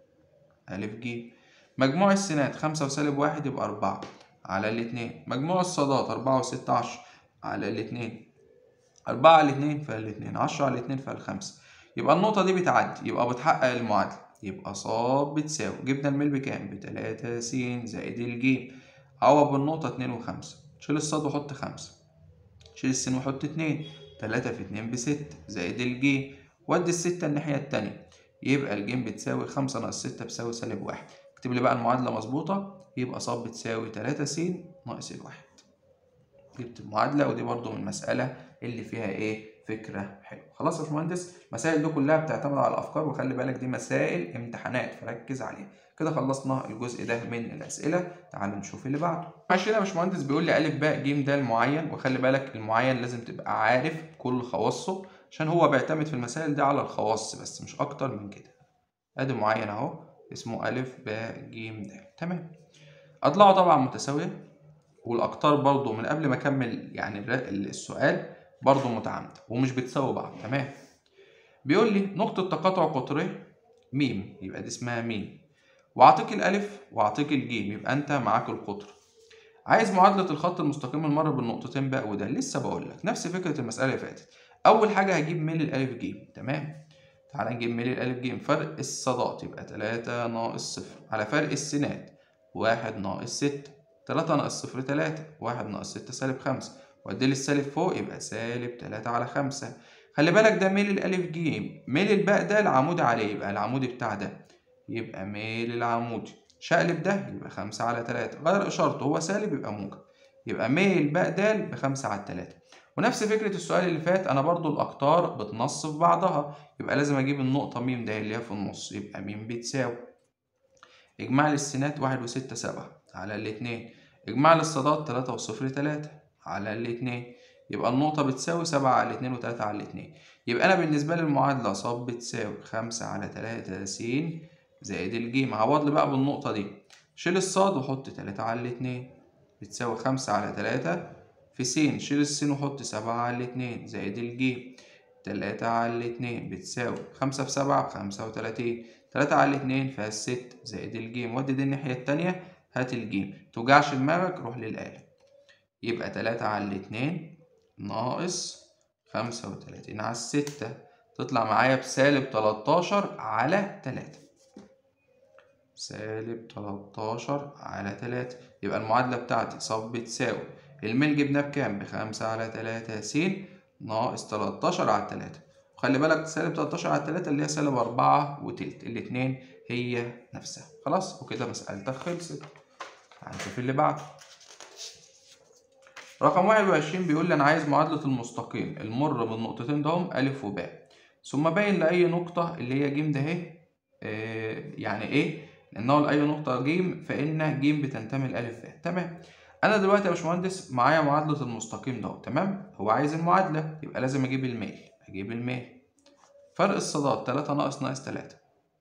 ألف جيم مجموع السينات خمسة وسالب واحد يبقى أربعة على الاتنين مجموع الصادات أربعة وستة عشر على الاتنين أربعة على الاتنين فالاتنين عشرة على الاتنين فالخمسة يبقى النقطة دي بتعدي يبقى بتحقق المعادلة يبقى ص بتساوي جبنا الميل بكام؟ بتلاتة س زائد الجيم عوض بالنقطة اتنين وخمسة شيل الصاد وحط خمسة شيل السين وحط اتنين تلاتة في اتنين بستة زائد الجيم ودي الستة الناحية التانية يبقى الجيم بتساوي خمسة ناقص ستة بتساوي سالب واحد اكتب لي بقى المعادلة مظبوطة يبقى ص بتساوي تلاتة س ناقص الواحد جبت المعادلة ودي برضو من المسألة اللي فيها ايه فكرة حلوة خلاص يا باشمهندس المسائل دي كلها بتعتمد على الأفكار وخلي بالك دي مسائل امتحانات فركز عليها كده خلصنا الجزء ده من الأسئلة تعالوا نشوف اللي بعده ماشي يا باشمهندس بيقول لي ألف باء ج د معين وخلي بالك المعين لازم تبقى عارف كل خواصه عشان هو بيعتمد في المسائل دي على الخواص بس مش أكتر من كده أدي معين أهو اسمه ألف باء ج د تمام أضلاعه طبعا متساوية والأقطار برضو من قبل ما أكمل يعني السؤال برضو متعامدة ومش بتساوي بعض تمام بيقول لي نقطة تقاطع قطرين ميم يبقى دي اسمها ميم وأعطيك الألف وأعطيك الجيم يبقى أنت معاك القطر عايز معادلة الخط المستقيم المر بالنقطتين باء وده لسه بقول لك نفس فكرة المسألة اللي فاتت أول حاجة هجيب ميل الألف جيم تمام تعالى نجيب ميل الألف جيم فرق الصادات يبقى تلاتة ناقص صفر على فرق السينات واحد ناقص ستة تلاتة ناقص صفر تلاتة واحد ناقص ستة سالب خمسة وأديل السالب فوق يبقى سالب تلاتة على خمسة خلي بالك ده ميل الألف جيم ميل الباء ده العمود عليه يبقى العمود بتاع ده يبقى ميل العمود شقلب ده يبقى خمسة على تلاتة غير إشارته هو سالب يبقى موجب يبقى ميل باء د بخمسة على التلاتة ونفس فكرة السؤال اللي فات أنا برضو الأقطار بتنص في بعضها يبقى لازم أجيب النقطة م ده اللي هي في النص يبقى م بتساوي إجماع للسينات واحد وستة سبعة على الاتنين إجماع للصادات تلاتة وصفر تلاتة على الاتنين يبقى النقطة بتساوي سبعة على الاتنين وتلاتة على الاتنين يبقى أنا بالنسبة لي المعادلة ص بتساوي خمسة على تلاتة س زائد الجيم عوض لي بقى بالنقطة دي شيل الصاد وحط تلاتة على الاتنين بتساوي خمسة على تلاتة في س شيل السين وحط سبعة على الاتنين زائد الجيم تلاتة على الاتنين بتساوي خمسة في سبعة بخمسة وتلاتين تلاتة على الاتنين فيها الست زائد الجيم ودي دي الناحية التانية هات الجيم توجعش دماغك روح للآلة يبقى تلاتة على الاتنين ناقص خمسة وتلاتين على الستة تطلع معايا بسالب تلاتاشر على تلاتة سالب تلاتاشر على تلاتة يبقى المعادلة بتاعتي ص بتساوي الميل جبناه بكام؟ بخمسة على تلاتة س ناقص تلاتاشر على تلاتة وخلي بالك سالب تلاتاشر على تلاتة اللي هي سالب أربعة وتلت الاتنين هي نفسها خلاص وكده مسألتك خلصت هنشوف اللي بعده رقم واحد وعشرين بيقول لي أنا عايز معادلة المستقيم المر من نقطتين دهم ألف وباء ثم باين لأي نقطة اللي هي ج ده أهي آه يعني إيه؟ لأنه لأي نقطة ج فإن ج بتنتمي لألف باء تمام أنا دلوقتي يا باشمهندس معايا معادلة المستقيم ده تمام هو عايز المعادلة يبقى لازم أجيب الميل أجيب الميل فرق الصادات تلاتة ناقص ناقص تلاتة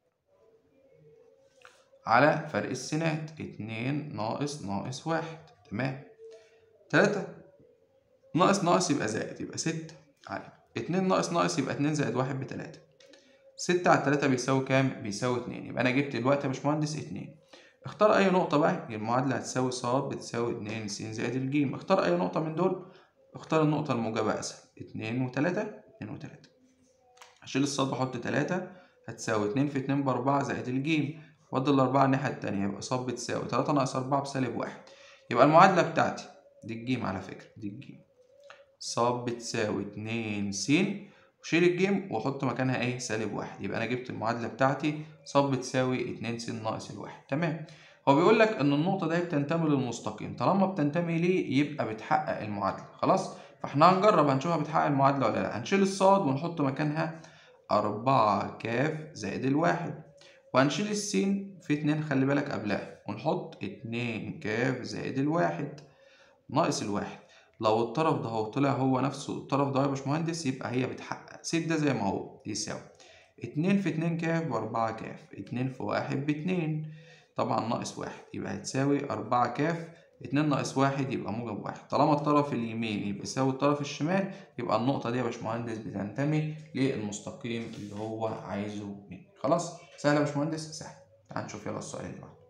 على فرق السينات اتنين ناقص ناقص واحد تمام تلاتة ناقص ناقص يبقى زائد يبقى ستة على اتنين ناقص ناقص يبقى اتنين زائد واحد بتلاتة ستة على تلاتة بيساوي كام؟ بيساوي اتنين يبقى أنا جبت دلوقتي يا باشمهندس اتنين اختار أي نقطة بقى المعادلة هتساوي ص بتساوي اتنين س زائد الج اختار أي نقطة من دول اختار النقطة الموجبة أسهل اتنين وتلاتة اتنين وتلاتة هشيل الصاد بحط تلاتة هتساوي اتنين في اتنين بأربعة زائد الجيم وأدي الأربعة الناحية التانية يبقى ص بتساوي تلاتة ناقص أربعة بسالب واحد يبقى المعادلة بتاعتي دي الجيم على فكرة دي الجيم ص بتساوي اتنين س وشيل الجيم وأحط مكانها إيه سالب واحد يبقى أنا جبت المعادلة بتاعتي ص بتساوي اتنين س ناقص الواحد تمام هو بيقول لك إن النقطة دي بتنتمي للمستقيم طالما بتنتمي ليه يبقى بتحقق المعادلة خلاص فاحنا هنجرب هنشوفها بتحقق المعادلة ولا لأ هنشيل الصاد ونحط مكانها أربعة كاف زائد الواحد وهنشيل السين في اتنين خلي بالك قبلها ونحط اتنين كاف زائد الواحد ناقص الواحد لو الطرف ده هو طلع هو نفسه الطرف ده يا باشمهندس يبقى هي بتحقق سيب ده زي ما هو يساوي اتنين في اتنين كاف بأربعة كاف اتنين في واحد باتنين طبعا ناقص واحد يبقى هتساوي أربعة كاف اتنين ناقص واحد يبقى موجب واحد طالما الطرف اليمين يبقى يساوي الطرف الشمال يبقى النقطة دي يا باشمهندس بتنتمي للمستقيم اللي هو عايزه مني خلاص سهل يا باشمهندس سهل تعال نشوف يلا السؤال اللي بعده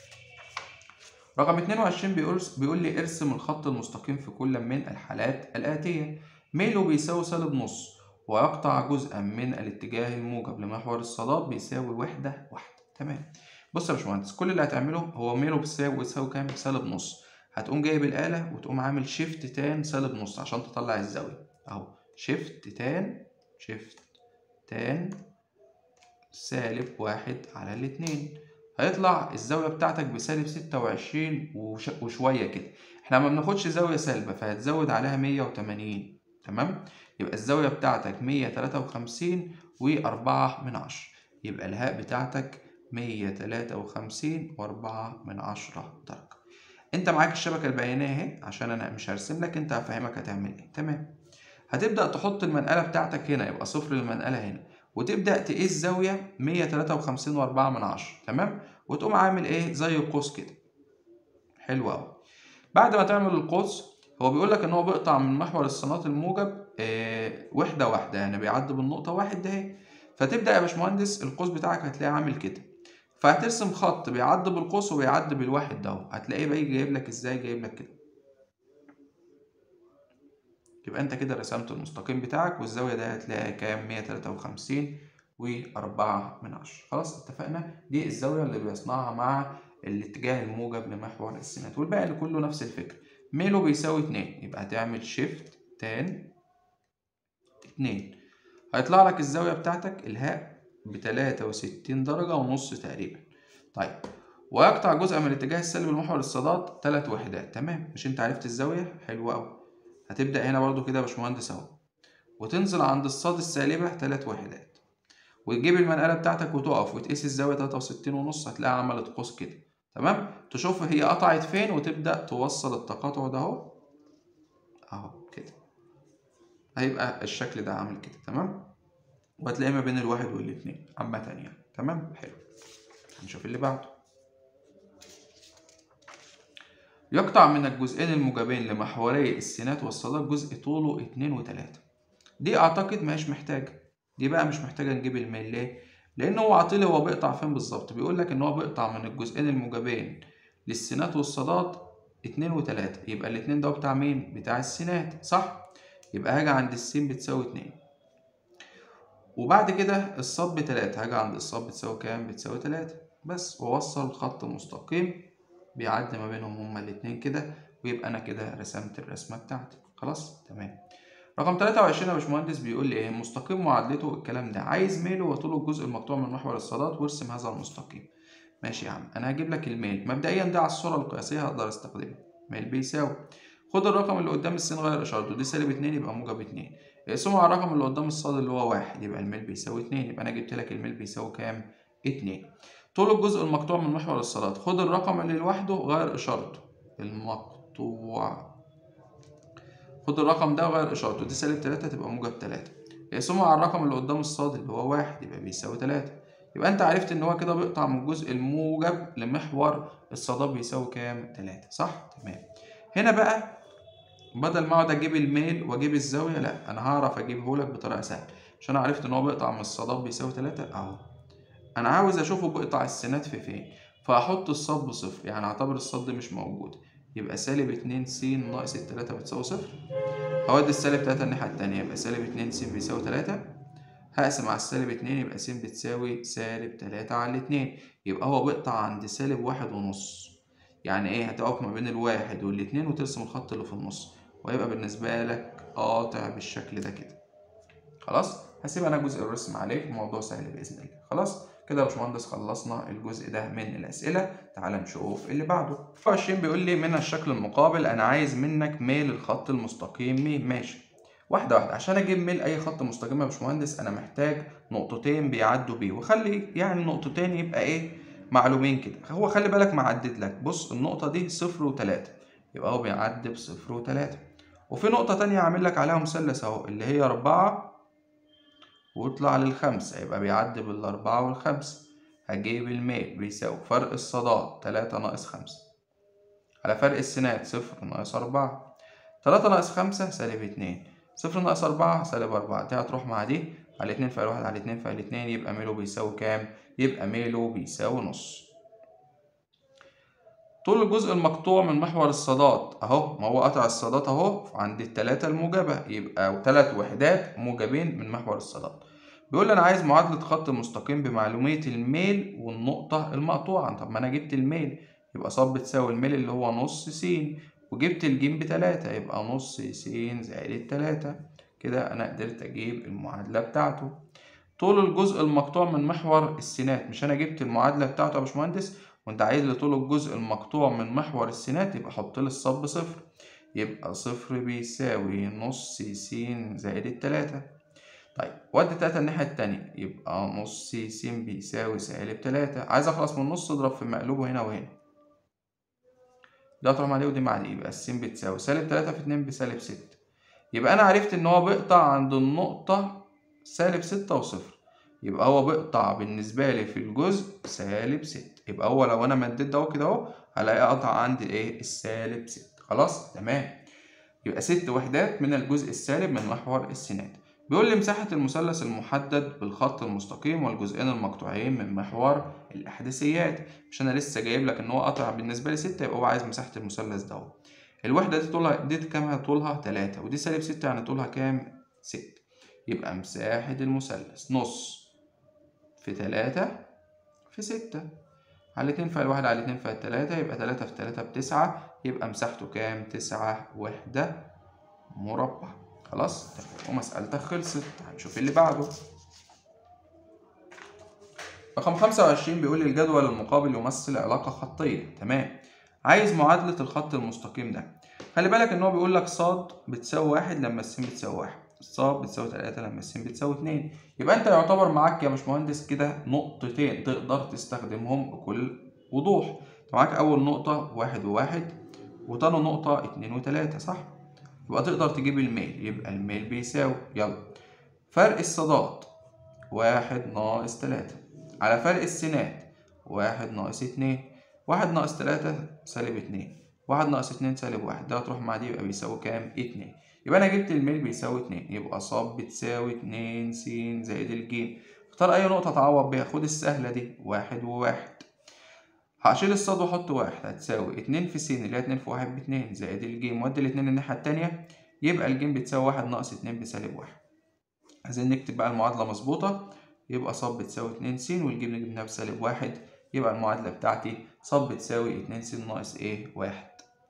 رقم 22 بيقول بيقول لي ارسم الخط المستقيم في كل من الحالات الآتية ميله بيساوي سالب نص ويقطع جزءا من الاتجاه الموجب لمحور الصادات بيساوي وحدة واحدة تمام بص يا باشمهندس كل اللي هتعمله هو ميله بيساوي بيساوي كام سالب نص هتقوم جايب الآلة وتقوم عامل شيفت تان سالب نص عشان تطلع الزاوية أهو شيفت تان شيفت تان سالب واحد على الاتنين هيطلع الزاوية بتاعتك بسالب ستة وعشرين وش... وشوية كده احنا ما بناخدش زاوية سالبة فهتزود عليها مية وتمانين تمام يبقى الزاوية بتاعتك مية تلاتة وخمسين وأربعة من عشرة يبقى الهاء بتاعتك مية تلاتة وخمسين وأربعة من عشرة درجة انت معاك الشبكة البيانية اهي عشان انا مش هرسم لك انت هفهمك هتعمل ايه تمام هتبدأ تحط المنقلة بتاعتك هنا يبقى صفر المنقلة هنا وتبدأ تقيس زاوية 153 وأربعة من عشرة تمام وتقوم عامل إيه زي القوس كده حلو أوي بعد ما تعمل القوس هو بيقول لك إن هو بيقطع من محور الصناط الموجب آه وحدة واحدة يعني بيعدي بالنقطة واحد ده اهي فتبدأ يا باشمهندس القوس بتاعك هتلاقيه عامل كده فهترسم خط بيعدي بالقوس وبيعدي بالواحد ده هتلاقيه بقى جايب لك ازاي جايب لك كده يبقى انت كده رسمت المستقيم بتاعك والزاوية ده هتلاقيها كام 153 وأربعة من عشرة خلاص اتفقنا دي الزاوية اللي بيصنعها مع الاتجاه الموجب لمحور السينات والباقي اللي كله نفس الفكرة ميله بيساوي اتنين يبقى هتعمل شيفت تان اتنين هيطلع لك الزاوية بتاعتك الهاء بتلاتة وستين درجة ونص تقريبا طيب ويقطع جزء من الاتجاه السلبي لمحور الصادات تلات وحدات تمام مش انت عرفت الزاوية حلو أوي هتبدأ هنا برضو كده يا باشمهندس اهو وتنزل عند الصاد السالبة تلات وحدات وتجيب المنقلة بتاعتك وتقف وتقيس الزاوية تلاتة وستين ونص هتلاقيها عملت قوس كده تمام تشوف هي قطعت فين وتبدأ توصل التقاطع ده اهو اهو كده هيبقى الشكل ده عامل كده تمام وهتلاقيه ما بين الواحد والاتنين عامة يعني تمام حلو هنشوف اللي بعده يقطع من الجزئين الموجبين لمحوري السينات والصادات جزء طوله اتنين وتلاتة دي أعتقد مش محتاجة دي بقى مش محتاجة نجيب الميل ليه؟ لأن هو عاطلي هو بيقطع فين بالظبط بيقول لك إن هو بيقطع من الجزئين الموجبين للسينات والصادات اتنين وتلاتة يبقى الاتنين ده بتاع مين؟ بتاع السينات صح؟ يبقى هاجي عند السين بتساوي اتنين وبعد كده الصاد بتلاتة هاجي عند الصاد بتساوي كام؟ بتساوي تلاتة بس وأوصل خط مستقيم بيعدي ما بينهم هما الاتنين كده ويبقى أنا كده رسمت الرسمة بتاعتي خلاص تمام رقم 23 يا باشمهندس بيقول لي ايه مستقيم معادلته الكلام ده عايز ميله وطول الجزء المقطوع من محور الصادات وارسم هذا المستقيم ماشي يا عم انا هجيب لك الميل مبدئيا ده على الصوره القياسيه هقدر استخدمه ميل بيساوي خد الرقم اللي قدام السين غير اشارته دي سالب 2 يبقى موجب 2 اقسمه على الرقم اللي قدام الصاد اللي هو 1 يبقى الميل بيساوي 2 يبقى انا جبت لك الميل بيساوي كام 2 طول الجزء المقطوع من محور الصادات خد الرقم اللي لوحده غير اشارته المقطوع خد الرقم ده وغير اشارته دي سالب 3 تبقى موجب 3 اقسمه على الرقم اللي قدام الصاد اللي هو 1 يبقى بيساوي 3 يبقى انت عرفت ان هو كده بيقطع من الجزء الموجب لمحور الصادات بيساوي كام 3 صح تمام هنا بقى بدل ما اقعد اجيب الميل واجيب الزاويه لا انا هعرف اجيبه لك بطريقه سهله عشان انا عرفت ان هو بيقطع من الصادات بيساوي 3 اهو انا عاوز اشوفه بيقطع السينات في فين فهحط الصاد بصفر يعني اعتبر الصاد ده مش موجود يبقى سالب اتنين س ناقص التلاتة بتساوي صفر هودي السالب تلاتة الناحية التانية يبقى سالب اتنين س بيساوي تلاتة هقسم على السالب اتنين يبقى س بتساوي سالب تلاتة على الاتنين يبقى هو بيقطع عند سالب واحد ونص يعني ايه هتقف ما بين الواحد والاتنين وترسم الخط اللي في النص وهيبقى بالنسبة لك قاطع بالشكل ده كده خلاص هسيب انا جزء الرسم عليك الموضوع سهل بإذن الله خلاص كده يا باشمهندس خلصنا الجزء ده من الأسئلة تعال نشوف اللي بعده 20 بيقول لي من الشكل المقابل أنا عايز منك ميل الخط المستقيم مين ماشي واحدة واحدة عشان أجيب ميل أي خط مستقيم يا باشمهندس أنا محتاج نقطتين بيعدوا بيه وخلي يعني نقطتين يبقى إيه معلومين كده هو خلي بالك معدد لك بص النقطة دي صفر وتلاتة يبقى هو بيعدي بصفر وتلاتة وفي نقطة تانية عامل لك عليها مثلث أهو اللي هي أربعة واطلع للخمسة يبقى بيعدي بالأربعة والخمسة هجيب الميل بيساوي فرق الصادات تلاتة ناقص خمسة على فرق السينات صفر ناقص أربعة تلاتة ناقص خمسة سالب اتنين صفر ناقص أربعة سالب أربعة دي هتروح مع دي على اتنين فعل واحد على اتنين فعل اتنين يبقى ميله بيساوي كام؟ يبقى ميله بيساوي نص طول الجزء المقطوع من محور الصادات اهو ما هو قطع الصادات اهو عند التلاتة الموجبة يبقى تلات وحدات موجبين من محور الصادات بيقول لي انا عايز معادلة خط مستقيم بمعلومية الميل والنقطة المقطوعة طب ما انا جبت الميل يبقى صاد بتساوي الميل اللي هو نص س وجبت الجيم بتلاتة يبقى نص س زائد التلاتة كده انا قدرت اجيب المعادلة بتاعته طول الجزء المقطوع من محور السينات مش انا جبت المعادلة بتاعته يا باشمهندس وانت عايز لي طول الجزء المقطوع من محور السينات يبقى حط لي الصاد بصفر يبقى صفر بيساوي نص س زائد التلاتة طيب ودي تلاتة الناحية التانية يبقى نص س بيساوي سالب تلاتة عايز اخلص من النص اضرب في مقلوبه هنا وهنا ده اطرح مع دي ودي مع دي يبقى الس بتساوي سالب تلاتة في اتنين بسالب ستة يبقى انا عرفت ان هو بيقطع عند النقطة سالب ستة وصفر يبقى هو بيقطع بالنسبة لي في الجزء سالب ستة يبقى هو لو أنا مديت ده كده أهو هلاقي قطع عندي الإيه السالب ستة خلاص تمام يبقى ست وحدات من الجزء السالب من محور السينات بيقول لي مساحة المثلث المحدد بالخط المستقيم والجزئين المقطوعين من محور الأحداثيات مش أنا لسه جايب لك إن هو قطع بالنسبة لي ستة يبقى هو عايز مساحة المثلث ده الوحدة دي طولها دي كام طولها تلاتة ودي سالب ستة يعني طولها كام ستة يبقى مساحة المثلث نص في تلاتة في ستة على اتنين فاعل واحد على اتنين فاعل تلاتة يبقى تلاتة في تلاتة بتسعة يبقى مساحته كام؟ تسعة وحدة مربع خلاص ومسألتك خلصت هنشوف اللي بعده رقم خمسة وعشرين بيقول لي الجدول المقابل يمثل علاقة خطية تمام عايز معادلة الخط المستقيم ده خلي بالك ان هو بيقول لك صاد بتساوي واحد لما السين بتساوي واحد الصاد بتساوي تلاتة لما السين بتساوي اتنين يبقى انت يعتبر معاك يا باشمهندس كده نقطتين تقدر تستخدمهم بكل وضوح معاك اول نقطة واحد وواحد وتاني نقطة اتنين وتلاتة صح يبقى تقدر تجيب الميل يبقى الميل بيساوي يلا فرق الصادات واحد ناقص تلاتة على فرق السينات واحد ناقص اتنين واحد ناقص تلاتة سالب اتنين واحد ناقص اتنين سالب واحد ده هتروح مع دي يبقى بيساوي كام؟ اتنين يبقى أنا جبت الميل بيساوي اتنين يبقى ص بتساوي اتنين س زائد الجيم اختار أي نقطة تعوض بيها خد السهلة دي واحد وواحد هشيل الصاد واحط واحد هتساوي اتنين في س اللي هي اتنين في واحد باتنين زائد الجيم وادي الاتنين الناحية التانية يبقى الجيم بتساوي واحد ناقص اتنين بسالب واحد عايزين نكتب بقى المعادلة مظبوطة يبقى ص بتساوي اتنين س والجيم جبناها بسالب واحد يبقى المعادلة بتاعتي ص بتساوي اتنين س ناقص ايه واحد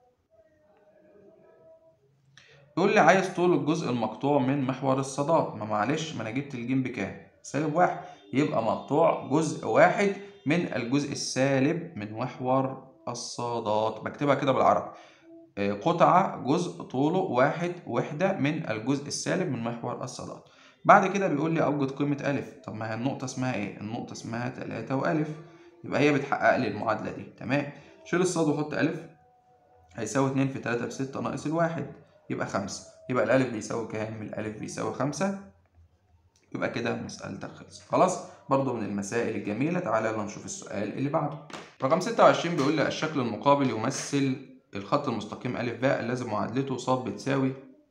يقول لي عايز طول الجزء المقطوع من محور الصادات ما معلش ما انا جبت الجيم بكام سالب واحد يبقى مقطوع جزء واحد من الجزء السالب من محور الصادات بكتبها كده بالعربي قطعة جزء طوله واحد وحدة من الجزء السالب من محور الصادات بعد كده بيقول لي أوجد قيمة ألف طب ما هي النقطة اسمها إيه؟ النقطة اسمها تلاتة وألف يبقى هي بتحقق لي المعادلة دي تمام شيل الصاد وحط ألف هيساوي اتنين في تلاتة بستة ناقص الواحد يبقى خمسة يبقى الألف بيساوي كام؟ الألف بيساوي خمسة يبقى كده مسألتك خلصت خلاص برضو من المسائل الجميلة تعالى يلا نشوف السؤال اللي بعده رقم ستة وعشرين بيقول لي الشكل المقابل يمثل الخط المستقيم أ ب الذي معادلته ص بتساوي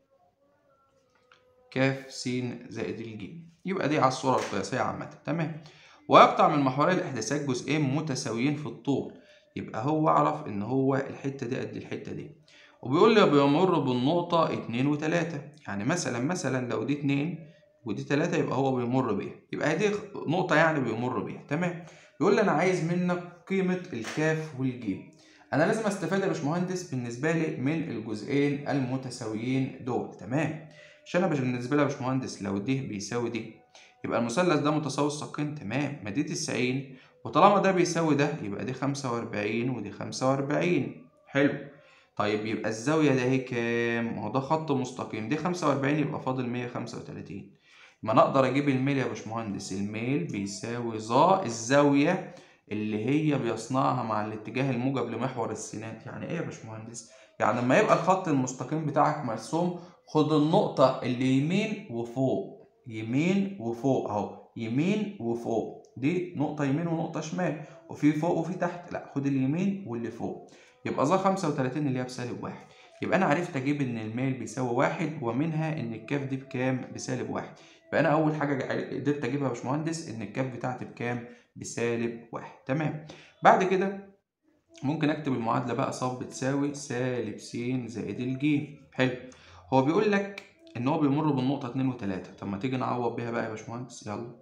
ك س زائد الج يبقى دي على الصورة القياسية عامة تمام ويقطع من محوري الإحداثات جزئين متساويين في الطول يبقى هو عرف إن هو الحتة دي قد الحتة دي وبيقول لي بيمر بالنقطة اتنين وتلاتة يعني مثلا مثلا لو دي اتنين ودي تلاتة يبقى هو بيمر بيها يبقى دي نقطة يعني بيمر بيها تمام بيقول لي أنا عايز منك قيمة الكاف والجيم أنا لازم أستفاد يا باشمهندس بالنسبة لي من الجزئين المتساويين دول تمام عشان أنا بالنسبة لي يا باشمهندس لو دي بيساوي دي يبقى المثلث ده متساوي الساقين تمام ما دي تسعين وطالما ده بيساوي ده يبقى دي خمسة وأربعين ودي خمسة وأربعين حلو طيب يبقى الزاوية ده هي كام؟ ما هو ده خط مستقيم دي خمسة وأربعين يبقى فاضل مية خمسة وتلاتين ما أنا أقدر أجيب الميل يا باشمهندس الميل بيساوي ظا الزاوية اللي هي بيصنعها مع الاتجاه الموجب لمحور السينات يعني إيه يا باشمهندس؟ يعني لما يبقى الخط المستقيم بتاعك مرسوم خد النقطة اللي يمين وفوق يمين وفوق أهو يمين وفوق دي نقطة يمين ونقطة شمال وفي فوق وفي تحت لا خد اليمين واللي فوق يبقى ظا 35 اللي هي بسالب واحد يبقى أنا عرفت أجيب إن الميل بيساوي واحد ومنها إن الكاف دي بكام؟ بسالب واحد يبقى أنا أول حاجة قدرت أجيبها يا باشمهندس إن الكاف بتاعتي بكام؟ بسالب واحد تمام بعد كده ممكن أكتب المعادلة بقى ص بتساوي سالب س زائد الجيم حلو هو بيقول لك إن هو بيمر بالنقطة اتنين وتلاتة طب ما تيجي نعوض بيها بقى يا باشمهندس يلا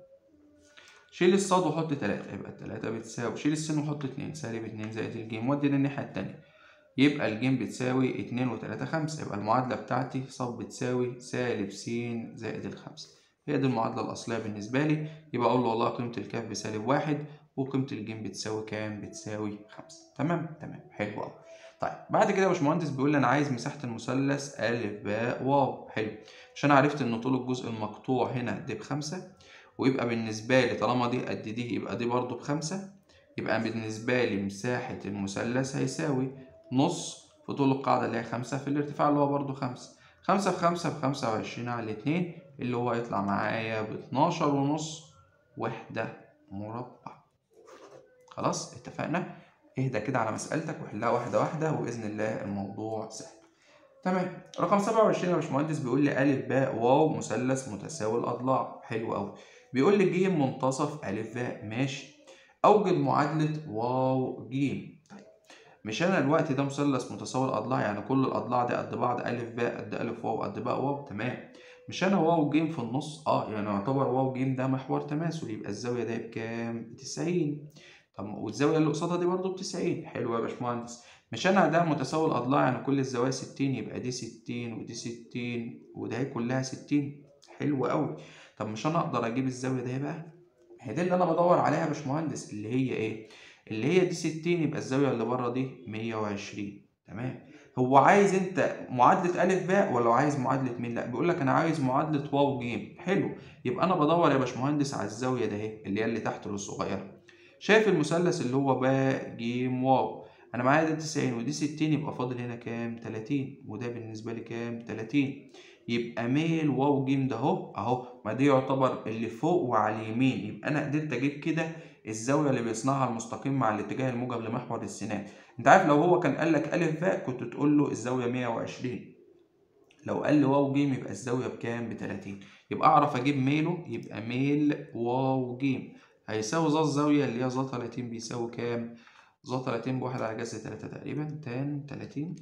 شيل الصاد وحط تلاتة يبقى التلاتة بتساوي شيل السين وحط اتنين سالب اتنين زائد الجيم ودي للناحية التانية يبقى الجيم بتساوي اتنين وتلاتة خمسة يبقى المعادلة بتاعتي ص بتساوي سالب س زائد الخمسة هي دي المعادلة الأصلية بالنسبة لي يبقى أقول له والله قيمة الكاف بسالب واحد وقيمة الجيم بتساوي كام؟ بتساوي خمسة تمام؟ تمام حلو أوي طيب بعد كده يا باشمهندس بيقول لي أنا عايز مساحة المثلث أ ب واو حلو عشان عرفت إن طول الجزء المقطوع هنا دي بخمسة ويبقى بالنسبة لي طالما دي قد دي يبقى دي برضو بخمسة يبقى بالنسبة لي مساحة المثلث هيساوي نص في طول القاعدة اللي هي خمسة في الارتفاع اللي هو برضو خمسة خمسة في خمسة بخمسة وعشرين على الاتنين اللي هو هيطلع معايا باتناشر ونص وحدة مربع خلاص اتفقنا اهدى كده على مسألتك وحلها واحدة واحدة وبإذن الله الموضوع سهل تمام رقم سبعة وعشرين يا باشمهندس بيقول لي أ ب واو مثلث متساوي الأضلاع حلو أوي بيقول لي ج منتصف أ ب ماشي أوجد معادلة واو ج طيب مش أنا الوقت ده مثلث متساوي الأضلاع يعني كل الأضلاع دي قد بعض أ ب قد أ واو قد باء واو تمام مش أنا واو ج في النص أه يعني يعتبر واو ج ده محور تماثل يبقى الزاوية ده بكام؟ بتسعين طب والزاوية اللي قصادها دي برضه بتسعين حلو يا باشمهندس مش أنا ده متساوي الأضلاع يعني كل الزوايا ستين يبقى دي ستين ودي ستين وده كلها ستين حلو أوي طب مش أنا أقدر أجيب الزاوية دي بقى؟ هي دي اللي أنا بدور عليها يا باشمهندس اللي هي إيه؟ اللي هي دي ستين يبقى الزاوية اللي بره دي مية وعشرين تمام هو عايز انت معادله الف باء ولا عايز معادله مين لا بيقول لك انا عايز معادله واو ج حلو يبقى انا بدور يا باشمهندس على الزاويه ده اهي اللي هي اللي تحت الصغيره شايف المثلث اللي هو باء ج واو انا معايا ده 90 ودي 60 يبقى فاضل هنا كام 30 وده بالنسبه لي كام 30 يبقى ميل واو ج ده اهو اهو ما دي يعتبر اللي فوق وعلى اليمين يبقى انا قدرت اجيب كده الزاويه اللي بيصنعها المستقيم مع الاتجاه الموجب لمحور السينات انت عارف لو هو كان قال لك الف باء كنت تقول له الزاويه 120 لو قال لي واو ج يبقى الزاويه بكام ب 30 يبقى اعرف اجيب ميله يبقى ميل واو ج هيساوي ظا الزاويه اللي هي ظا 30 بيساوي كام ظا 30 بواحد على جذر 3 تقريبا تان 30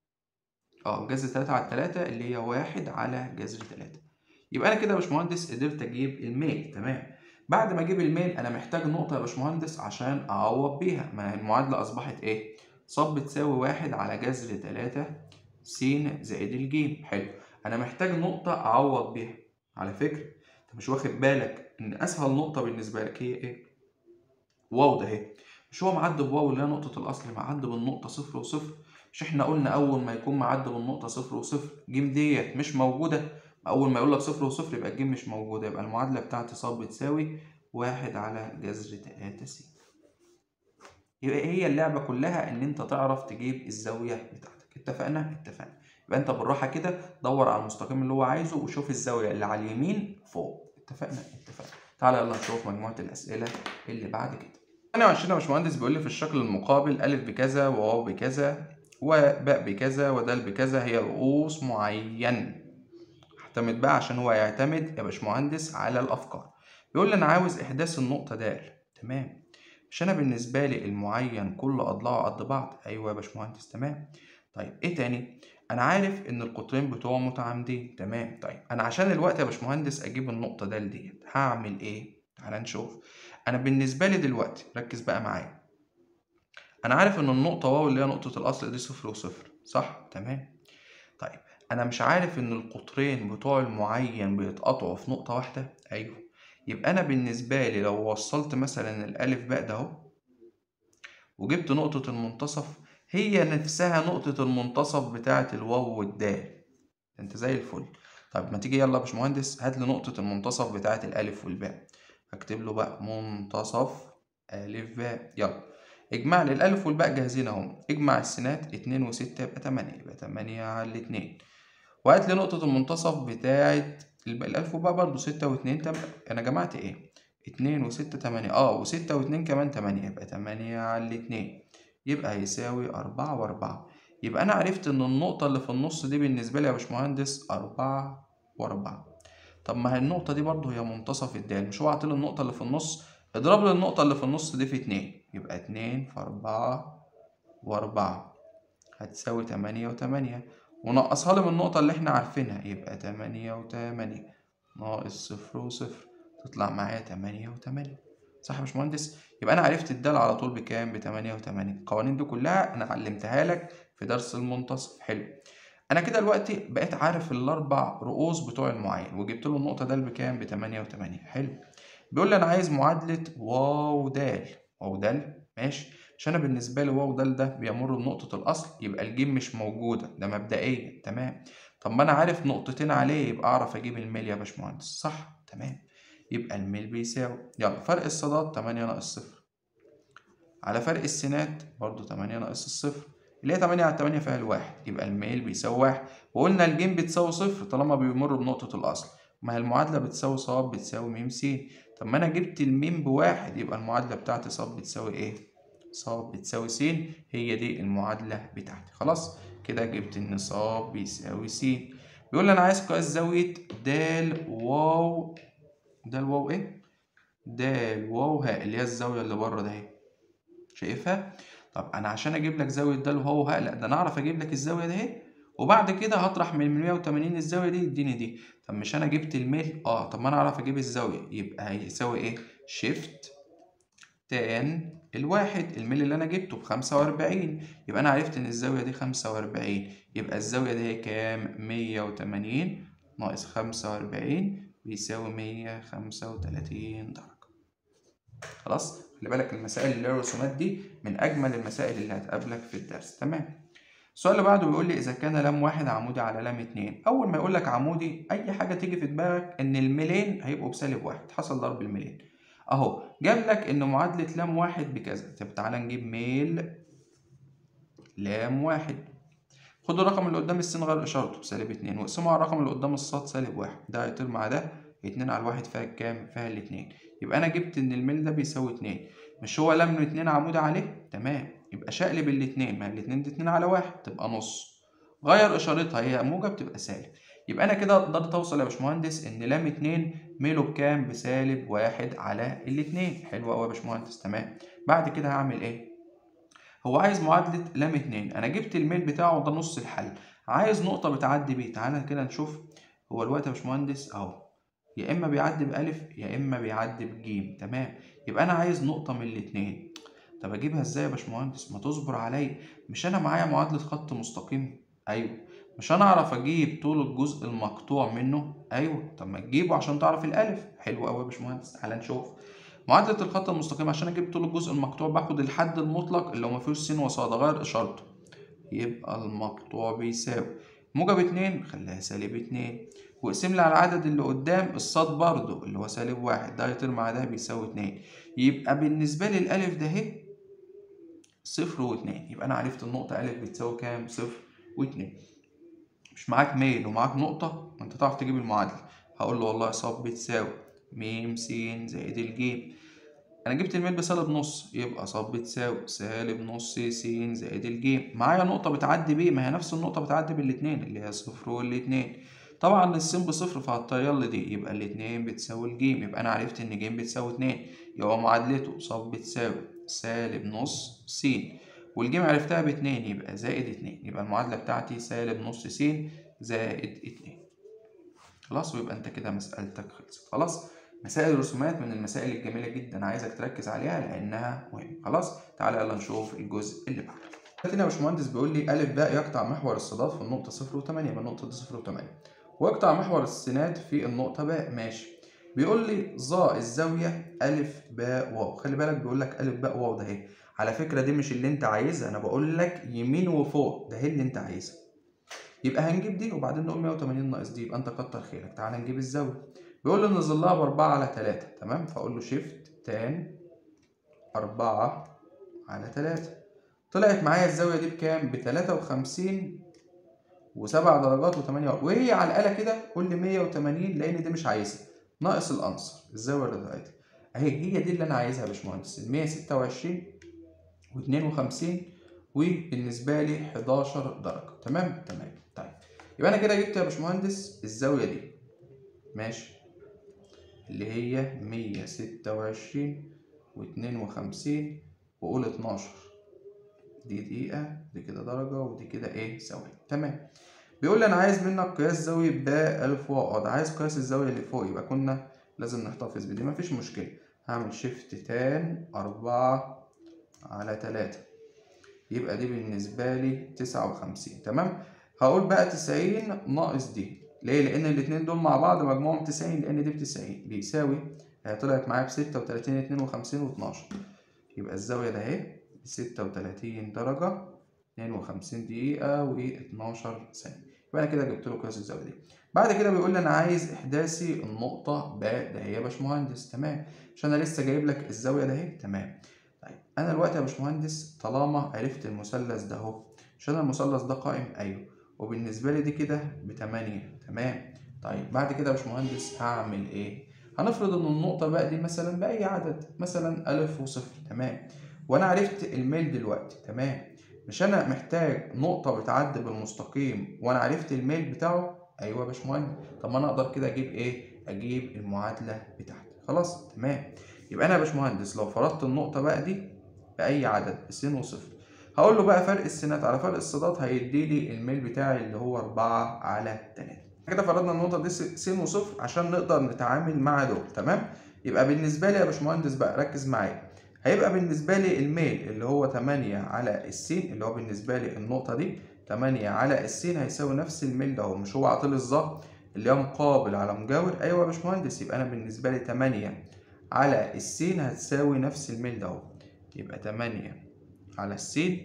اه جذر 3 على 3 اللي هي واحد على جذر 3 يبقى انا كده يا باشمهندس قدرت اجيب الميل تمام بعد ما اجيب الميل انا محتاج نقطه يا باشمهندس عشان اعوض بيها ما المعادله اصبحت ايه ص بتساوي واحد على جذر 3 س زائد الجيم حلو انا محتاج نقطه اعوض بيها على فكره انت مش واخد بالك ان اسهل نقطه بالنسبه لك هي ايه واو ده اهي مش هو معدي بواو اللي هي نقطه الاصل معدي بالنقطه صفر وصفر مش احنا قلنا اول ما يكون معدي بالنقطه صفر وصفر جيم ديت مش موجوده اول ما يقول لك صفر وصفر يبقى الجيم مش موجوده يبقى المعادله بتاعتي ص بتساوي واحد على جذر 3 س يبقى هي اللعبه كلها ان انت تعرف تجيب الزاويه بتاعتك اتفقنا اتفقنا يبقى انت بالراحه كده دور على المستقيم اللي هو عايزه وشوف الزاويه اللي على اليمين فوق اتفقنا اتفقنا تعالى يلا نشوف مجموعه الاسئله اللي بعد كده 28 يا باشمهندس بيقول لي في الشكل المقابل أ بكذا وواو بكذا وباء بكذا ودال بكذا هي رؤوس معين اعتمد بقى عشان هو يعتمد يا باشمهندس على الأفكار بيقول لي أنا عاوز إحداث النقطة د تمام مش أنا بالنسبة لي المعين كل أضلاعه قد بعض أيوه يا باشمهندس تمام طيب إيه تاني أنا عارف إن القطرين بتوعه متعامدين تمام طيب أنا عشان الوقت يا باشمهندس أجيب النقطة د ديت هعمل إيه تعال نشوف أنا بالنسبة لي دلوقتي ركز بقى معايا أنا عارف إن النقطة واو اللي هي نقطة الأصل دي صفر وصفر صح تمام طيب أنا مش عارف إن القطرين بتوع المعين بيتقطعوا في نقطة واحدة أيوه يبقى أنا بالنسبة لي لو وصلت مثلا الألف باء ده أهو وجبت نقطة المنتصف هي نفسها نقطة المنتصف بتاعة الواو والدال أنت زي الفل طيب ما تيجي يلا يا باشمهندس هات لي نقطة المنتصف بتاعة الألف والباء هكتب له بقى منتصف ألف باء يلا اجمع لي الألف والباء جاهزين أهو اجمع السينات اتنين وستة يبقى تمانية يبقى تمانية على الاتنين وهات لي نقطة المنتصف بتاعة الألف والباء برضه ستة واتنين تم... أنا جمعت إيه؟ اتنين وستة تمانية اه وستة واتنين كمان تمانية يبقى تمانية على الاتنين يبقى هيساوي أربعة وأربعة يبقى أنا عرفت إن النقطة اللي في النص دي بالنسبة لي يا باشمهندس أربعة وأربعة طب ما هي النقطة دي برضه هي منتصف الدال مش هو عاطل النقطة اللي في النص اضرب لي النقطة اللي في النص دي في اتنين يبقى اتنين في أربعة وأربعة هتساوي تمانية وتمانية ونقصها لي من النقطة اللي احنا عارفينها يبقى تمانية وتمانية ناقص صفر وصفر تطلع معايا تمانية وتمانية صح يا باشمهندس؟ يبقى أنا عرفت الدال على طول بكام؟ بتمانية وتمانية القوانين دي كلها أنا علمتها لك في درس المنتصف حلو أنا كده دلوقتي بقيت عارف الأربع رؤوس بتوع المعين وجبت له النقطة د بكام؟ بتمانية وتمانية حلو بيقول لي أنا عايز معادلة واو د واو د ماشي مش أنا بالنسبة لي واو د ده بيمر بنقطة الأصل يبقى الجيم مش موجودة ده مبدئيا تمام طب ما أنا عارف نقطتين عليه يبقى أعرف أجيب الميل يا باشمهندس صح تمام يبقى الميل بيساوي يلا فرق الصادات تمانية ناقص صفر على فرق السينات برضو تمانية ناقص الصفر اللي هي تمانية على تمانية فيها الواحد يبقى الميل بيساوي واحد وقلنا الجيم بتساوي صفر طالما بيمر بنقطة الأصل ما هي المعادلة بتساوي ص بتساوي م س طب ما أنا جبت الميم بواحد يبقى المعادلة بتاعتي ص بتساوي إيه؟ ص بتساوي س هي دي المعادلة بتاعتي خلاص كده جبت إن ص بيساوي س بيقول لي أنا عايز قياس زاوية د واو د واو إيه؟ د واو ها اللي هي الزاوية اللي بره ده أهي شايفها؟ طب أنا عشان أجيب لك زاوية د واو ها لا ده أنا أعرف أجيب لك الزاوية ده أهي وبعد كده هطرح من 180 الزاوية دي يديني دي طب مش أنا جبت الميل؟ اه طب ما أنا أعرف أجيب الزاوية يبقى هيساوي إيه؟ شيفت تان الواحد الميل اللي أنا جبته بخمسة وأربعين يبقى أنا عرفت إن الزاوية دي خمسة وأربعين يبقى الزاوية دي هي كام؟ مية وتمانين ناقص خمسة وأربعين بيساوي مية خمسة وتلاتين درجة خلاص؟ خلي بالك المسائل اللي هي الرسومات دي من أجمل المسائل اللي هتقابلك في الدرس تمام؟ السؤال اللي بعده بيقول لي اذا كان لام واحد عمودي على لام اتنين اول ما يقول لك عمودي اي حاجه تيجي في دماغك ان الميلين هيبقوا بسالب واحد حصل ضرب الميلين اهو جاب لك ان معادله لام واحد بكذا طب تعالى نجيب ميل لام واحد خد الرقم اللي قدام السين غير اشارته بسالب اتنين واقسمه على الرقم اللي قدام الصاد سالب واحد ده هيطير مع ده اتنين على الواحد فيها كام؟ فيها الاتنين يبقى انا جبت ان الميل ده بيساوي اتنين مش هو لم اتنين عمودي عليه؟ تمام يبقى شقلب الاتنين ما الاتنين دي اتنين على واحد تبقى نص غير اشارتها هي موجب تبقى سالب يبقى انا كده قدرت اوصل يا باشمهندس ان لام اتنين ميله بكام؟ بسالب واحد على الاتنين حلو قوي يا باشمهندس تمام بعد كده هعمل ايه؟ هو عايز معادلة لام اتنين أنا جبت الميل بتاعه ده نص الحل عايز نقطة بتعدي بيه تعالى كده نشوف هو الوقت يا باشمهندس أهو يا إما بيعدي بألف يا إما بيعدي بجيم تمام يبقى أنا عايز نقطة من الاتنين طب أجيبها إزاي يا باشمهندس ما تصبر عليا مش أنا معايا معادلة خط مستقيم أيوه مش أنا أعرف أجيب طول الجزء المقطوع منه أيوه طب ما تجيبه عشان تعرف الألف حلو أوي يا باشمهندس تعالى نشوف معادلة الخط المستقيم عشان أجيب طول الجزء المقطوع باخد الحد المطلق اللي هو مفيهوش س وصاد أغير إشارته يبقى المقطوع بيساوي موجب اتنين خليها سالب اتنين واقسم لي على العدد اللي قدام الصاد برضو اللي هو سالب واحد ده يطير مع ده بيساوي اتنين يبقى بالنسبة لي الألف ده اهي صفر واتنين يبقى أنا عرفت النقطة ألف بتساوي كام؟ صفر واتنين مش معاك ميل ومعاك نقطة أنت تعرف تجيب المعادلة هقول له والله صاد بتساوي م س زائد الجيم انا جبت الميل بسالب نص يبقى صاد بتساوي سالب نص س زائد الجيم معايا نقطة بتعدي بيه ما هي نفس النقطة بتعدي بالاتنين اللي هي صفر والاتنين طبعا السين بصفر فهتطير لي دي يبقى الاتنين بتساوي الجيم يبقى انا عرفت ان جيم بتساوي اتنين يبقى معادلته صاد بتساوي سالب نص س والجيم عرفتها باتنين يبقى زائد اتنين يبقى المعادلة بتاعتي سالب نص س زائد اتنين خلاص ويبقى انت كده مسألتك خلصت خلاص مسائل الرسومات من المسائل الجميلة جدا عايزك تركز عليها لأنها مهمة خلاص تعالى يلا نشوف الجزء اللي بعده هنا يا باشمهندس بيقول لي أ باء يقطع محور الصادات في النقطة صفر وتمانية يبقى النقطة دي صفر وتمانية ويقطع محور السينات في النقطة باء ماشي بيقول لي ظا الزاوية أ باء واو خلي بالك بيقول لك أ باء واو ده اهي على فكرة دي مش اللي أنت عايزها أنا بقول لك يمين وفوق ده هي اللي أنت عايزها يبقى هنجيب دي وبعدين نقول 180 ناقص دي يبقى أنت كتر خيرك تعالى نجيب الزاوية بيقول لي ان ظلها بأربعة على تلاتة تمام فأقول له شيفت تان أربعة على تلاتة طلعت معايا الزاوية دي بكام؟ بتلاتة وخمسين وسبع درجات وتمانية وهي على الآلة كده قول لي مية وتمانين لأن دي مش عايزها ناقص الأنصر الزاوية الرباعية أهي هي دي اللي أنا عايزها يا باشمهندس المية ستة وعشرين واتنين وخمسين وبالنسبة لي حداشر درجة تمام؟ تمام طيب يبقى أنا كده جبت يا باشمهندس الزاوية دي ماشي اللي هي مية ستة وعشرين واتنين وخمسين وقول اتناشر دي دقيقة دي كده درجة ودي كده ايه ثواني تمام بيقول لي أنا عايز منك قياس زاوية باء ألف واقعد عايز قياس الزاوية اللي فوق يبقى كنا لازم نحتفظ بدي مفيش مشكلة هعمل شيفت تان أربعة على تلاتة يبقى دي بالنسبة لي تسعة وخمسين تمام هقول بقى تسعين ناقص دي ليه؟ لأن الاتنين دول مع بعض مجموعهم تسعين لأن دي بتسعين بيساوي هي طلعت معايا بستة وتلاتين اتنين وخمسين واتناشر يبقى الزاوية ده اهي ستة وتلاتين درجة اتنين وخمسين دقيقة واتناشر ثانية يبقى أنا كده جبت له قياس الزاوية دي بعد كده بيقول لي أنا عايز إحداثي النقطة باء ده هي يا باشمهندس تمام مش أنا لسه جايب لك الزاوية ده اهي تمام طيب أنا دلوقتي يا باشمهندس طالما عرفت المثلث ده أهو مش أنا المثلث ده قائم أيوه وبالنسبة لي دي كده بتمانية تمام طيب بعد كده يا باشمهندس هعمل ايه؟ هنفرض ان النقطة بقى دي مثلا بأي عدد مثلا ألف وصفر تمام وأنا عرفت الميل دلوقتي تمام مش أنا محتاج نقطة بتعدي بالمستقيم وأنا عرفت الميل بتاعه أيوه يا باشمهندس طب ما أنا أقدر كده أجيب إيه؟ أجيب المعادلة بتاعتي خلاص تمام يبقى أنا يا باشمهندس لو فرضت النقطة بقى دي بأي عدد س وصفر هقول له بقى فرق السينات على فرق الصادات هيدي لي الميل بتاعي اللي هو 4 على 3 كده فرضنا النقطه دي س وصفر عشان نقدر نتعامل مع دول تمام يبقى بالنسبه لي يا باشمهندس بقى ركز معايا هيبقى بالنسبه لي الميل اللي هو 8 على السين اللي هو بالنسبه لي النقطه دي 8 على السين هيساوي نفس الميل ده هو مش هو عاطل الظهر اللي هو مقابل على مجاور ايوه يا باشمهندس يبقى انا بالنسبه لي 8 على السين هتساوي نفس الميل ده يبقى 8 على السين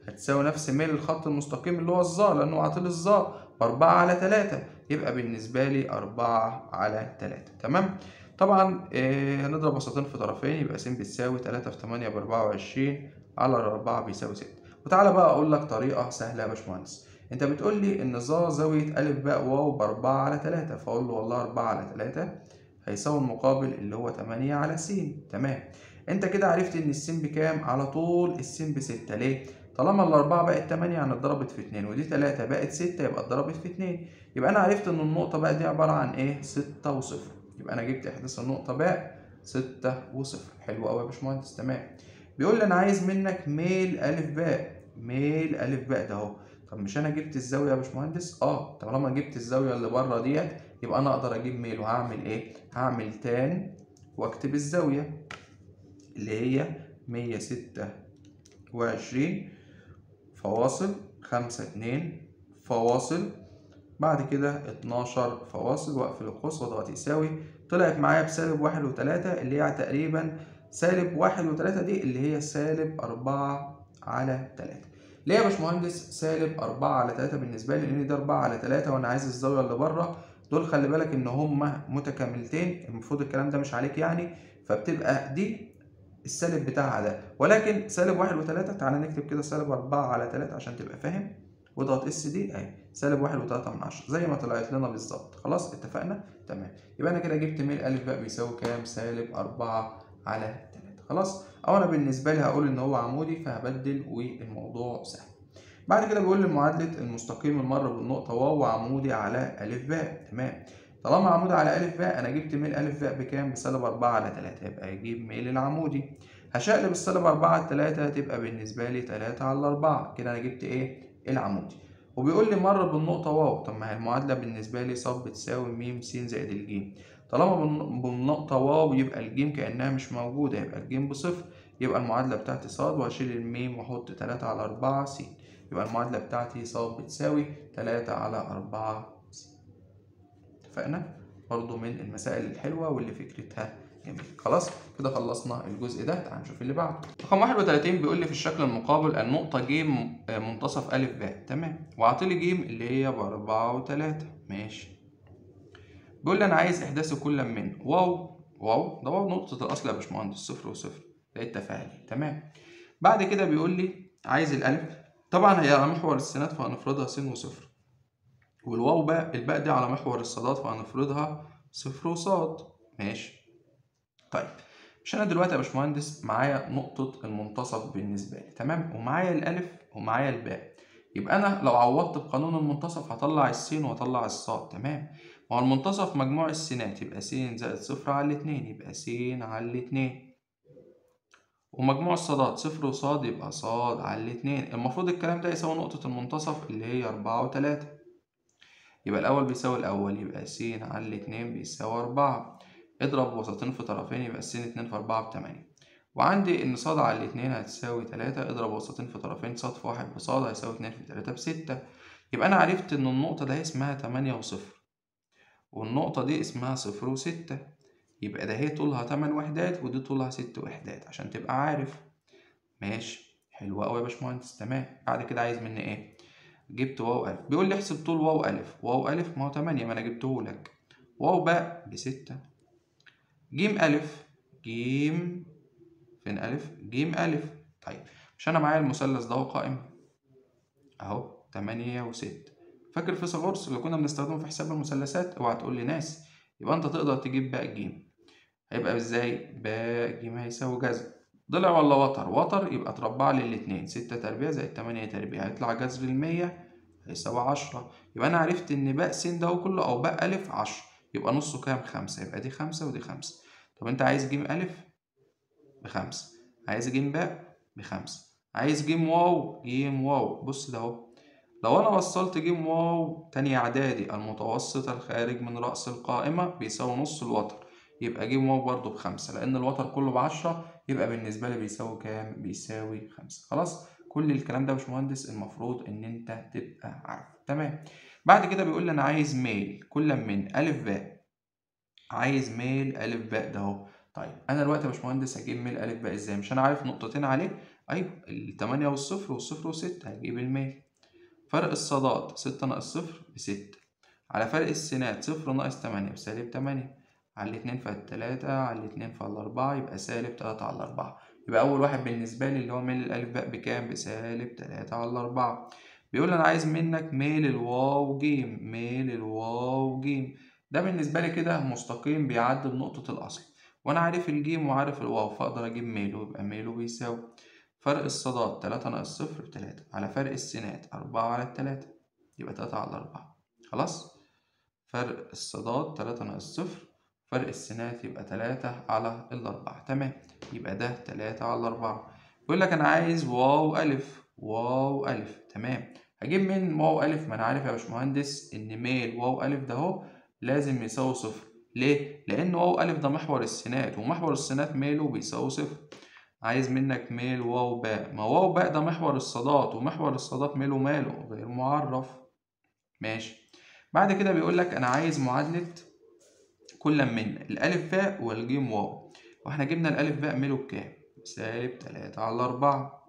هتساوي نفس ميل الخط المستقيم اللي هو الظا لأنه عاطل الظا بأربعة على تلاتة يبقى بالنسبة لي أربعة على تلاتة تمام طبعا آه هنضرب وسطين في طرفين يبقى س بتساوي تلاتة في تمانية بأربعة وعشرين على الأربعة بيساوي ستة وتعالى بقى أقول لك طريقة سهلة يا باشمهندس أنت بتقول لي إن ظا زاوية أ باء واو بأربعة على تلاتة فأقول له والله أربعة على تلاتة هيساوي المقابل اللي هو تمانية على س تمام انت كده عرفت ان السين بكام على طول السين بستة ليه طالما الأربعة بقت تمانية يعني اتضربت في اتنين ودي تلاتة بقت ستة يبقى اتضربت في اتنين يبقى أنا عرفت إن النقطة بقى دي عبارة عن إيه ستة وصفر يبقى أنا جبت إحداث النقطة بقى ستة وصفر حلو أوي يا باشمهندس تمام بيقول لي أنا عايز منك ميل ألف باء ميل ألف باء ده أهو طب مش أنا جبت الزاوية يا باشمهندس؟ أه طالما جبت الزاوية اللي بره ديت يبقى أنا أقدر أجيب ميل وهعمل إيه؟ هعمل تان وأكتب الزاوية اللي هي مية ستة وعشرين فواصل خمسة اتنين فواصل بعد كده اتناشر فواصل واقفل القوس واضغط يساوي طلعت معايا بسالب واحد وتلاتة اللي هي تقريبا سالب واحد وتلاتة دي اللي هي سالب أربعة على تلاتة ليه يا باشمهندس سالب أربعة على تلاتة بالنسبة لي لأن ده أربعة على تلاتة وأنا عايز الزاوية اللي بره دول خلي بالك إن هما متكاملتين المفروض الكلام ده مش عليك يعني فبتبقى دي السالب بتاعها ده ولكن سالب واحد وتلاتة تعالى نكتب كده سالب أربعة على تلاتة عشان تبقى فاهم واضغط اس دي اهي سالب واحد وتلاتة من عشرة زي ما طلعت لنا بالظبط خلاص اتفقنا تمام يبقى انا كده جبت ميل الف بقى بيساوي كام سالب أربعة على تلاتة خلاص او انا بالنسبة لي هقول ان هو عمودي فهبدل والموضوع سهل بعد كده بيقول لي معادلة المستقيم المر بالنقطة واو عمودي على ألف باء تمام طالما عمودي على ألف باء أنا جبت ميل ألف باء بكام؟ بسالب أربعة على تلاتة يبقى أجيب ميل العمودي هشقلب السالب أربعة على تلاتة هتبقى بالنسبة لي تلاتة على أربعة كده أنا جبت إيه؟ العمودي وبيقول لي مر بالنقطة واو طب ما هي المعادلة بالنسبة لي ص بتساوي م س زائد الجيم طالما بالنقطة واو يبقى الجيم كأنها مش موجودة يبقى الجيم بصفر يبقى المعادلة بتاعتي ص وأشيل الميم وأحط تلاتة على أربعة س يبقى المعادلة بتاعتي ص بتساوي تلاتة على أربعة س اتفقنا؟ برضو من المسائل الحلوة واللي فكرتها جميل خلاص كده خلصنا الجزء ده تعال نشوف اللي بعده رقم 31 بيقول لي في الشكل المقابل النقطة ج منتصف أ ب تمام وعاطلي ج اللي هي بأربعة وتلاتة ماشي بيقول لي أنا عايز إحداث كل من واو واو ده واو نقطة الأصل يا باشمهندس صفر وصفر ده التفاعلي تمام بعد كده بيقول لي عايز الألف طبعا هي على محور السينات فهنفرضها س وصفر والواو بقى الباء دي على محور الصادات فهنفرضها صفر وصاد ماشي طيب مش انا دلوقتي يا باشمهندس معايا نقطة المنتصف بالنسبة لي تمام ومعايا الألف ومعايا الباء يبقى أنا لو عوضت بقانون المنتصف هطلع السين وأطلع الصاد تمام ما هو المنتصف مجموع السينات يبقى س زائد صفر على الاتنين يبقى س على الاتنين ومجموع الصادات صفر وصاد يبقى صاد على الاتنين المفروض الكلام ده يساوي نقطة المنتصف اللي هي أربعة وتلاتة يبقى الأول بيساوي الأول يبقى س على الاتنين بيساوي أربعة اضرب وسطين في طرفين يبقى س اتنين في أربعة بتمانية وعندي إن صاد على الاتنين هتساوي تلاتة اضرب وسطين في طرفين صاد في واحد بصاد هيساوي اتنين في تلاتة بستة يبقى أنا عرفت إن النقطة ده اسمها تمانية وصفر والنقطة دي اسمها صفر وستة يبقى ده هي طولها تمن وحدات ودي طولها ست وحدات عشان تبقى عارف ماشي حلو أوي يا باشمهندس تمام بعد كده عايز مني إيه جبت واو ألف بيقول لي احسب طول واو ألف واو ألف ما هو تمانية ما أنا جبتهولك واو باء بستة جيم ألف جيم فين ألف جيم ألف طيب مش أنا معايا المثلث ده قائم أهو تمانية وستة فاكر فيثاغورس اللي كنا بنستخدمه في حساب المثلثات اوعى تقول لي ناس يبقى أنت تقدر تجيب باء جيم هيبقى ازاي باء جيم هيساوي جذر ضلع ولا وتر وتر يبقى تربع لي الاتنين ستة تربيع زائد تمانية تربيع هيطلع جذر المية هيساوي عشرة يبقى أنا عرفت إن باء س ده كله أو باء ألف عشرة يبقى نصه كام خمسة يبقى دي خمسة ودي خمسة طب أنت عايز جيم ألف بخمسة عايز جيم باء بخمسة عايز جيم واو جيم واو بص ده أهو لو أنا وصلت جيم واو تانية إعدادي المتوسط الخارج من رأس القائمة بيساوي نص الوتر يبقى جيم واو برضه بخمسة لأن الوتر كله بعشرة يبقى بالنسبة لي بيساوي كام؟ بيساوي خمسة خلاص كل الكلام ده يا باشمهندس المفروض إن أنت تبقى عارف تمام بعد كده بيقول لي أنا عايز ميل كل من ألف باء عايز ميل ألف باء ده أهو طيب أنا دلوقتي يا باشمهندس هجيب ميل ألف باء إزاي؟ مش أنا عارف نقطتين عليه أيوة التمانية والصفر والصفر والستة هجيب الميل فرق الصادات ستة ناقص صفر بستة على فرق السينات صفر ناقص تمانية بسالب تمانية على الاتنين فالتلاتة على الاتنين فالأربعة يبقى سالب تلاتة على الأربعة يبقى أول واحد بالنسبة لي اللي هو ميل الألف باء بكام؟ بسالب تلاتة على أربعة بيقول أنا عايز منك ميل الواو جيم ميل الواو جيم ده بالنسبة لي كده مستقيم بيعدي بنقطة الأصل وأنا عارف الجيم وعارف الواو فأقدر أجيب ميله يبقى ميله بيساوي فرق الصادات تلاتة ناقص صفر بتلاتة على فرق السينات أربعة على التلاتة يبقى تلاتة على أربعة خلاص فرق الصادات تلاتة ناقص صفر فرق السينات يبقى تلاتة على الأربعة تمام يبقى ده تلاتة على أربعة يقول لك أنا عايز واو ألف واو ألف تمام هجيب من واو ألف ما أنا عارف يا باشمهندس إن ميل واو ألف ده أهو لازم يساوي صفر ليه؟ لأن واو ألف ده محور السينات ومحور السينات ميله بيساوي صفر عايز منك ميل واو باء ما واو باء ده محور الصادات ومحور الصادات ميله ماله غير معرف ماشي بعد كده بيقول لك أنا عايز معادلة كل من الألف باء والجيم واو واحنا جبنا الألف باء ميله بكام؟ سالب تلاتة على أربعة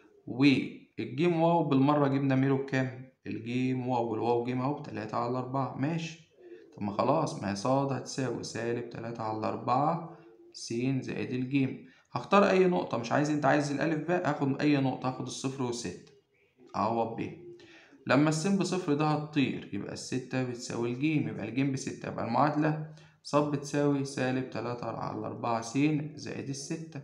والجيم واو بالمرة جبنا ميله بكام؟ الجيم واو والواو جيم اهو بتلاتة على أربعة ماشي طب ما خلاص ما هي صاد هتساوي سالب تلاتة على أربعة س زائد الجيم هختار أي نقطة مش عايز أنت عايز الألف باء هاخد أي نقطة هاخد الصفر والستة أعوض بيها لما السين بصفر ده هتطير يبقى الستة بتساوي الجيم يبقى الجيم بستة يبقى المعادلة صاد بتساوي سالب تلاتة على أربعة س زائد الستة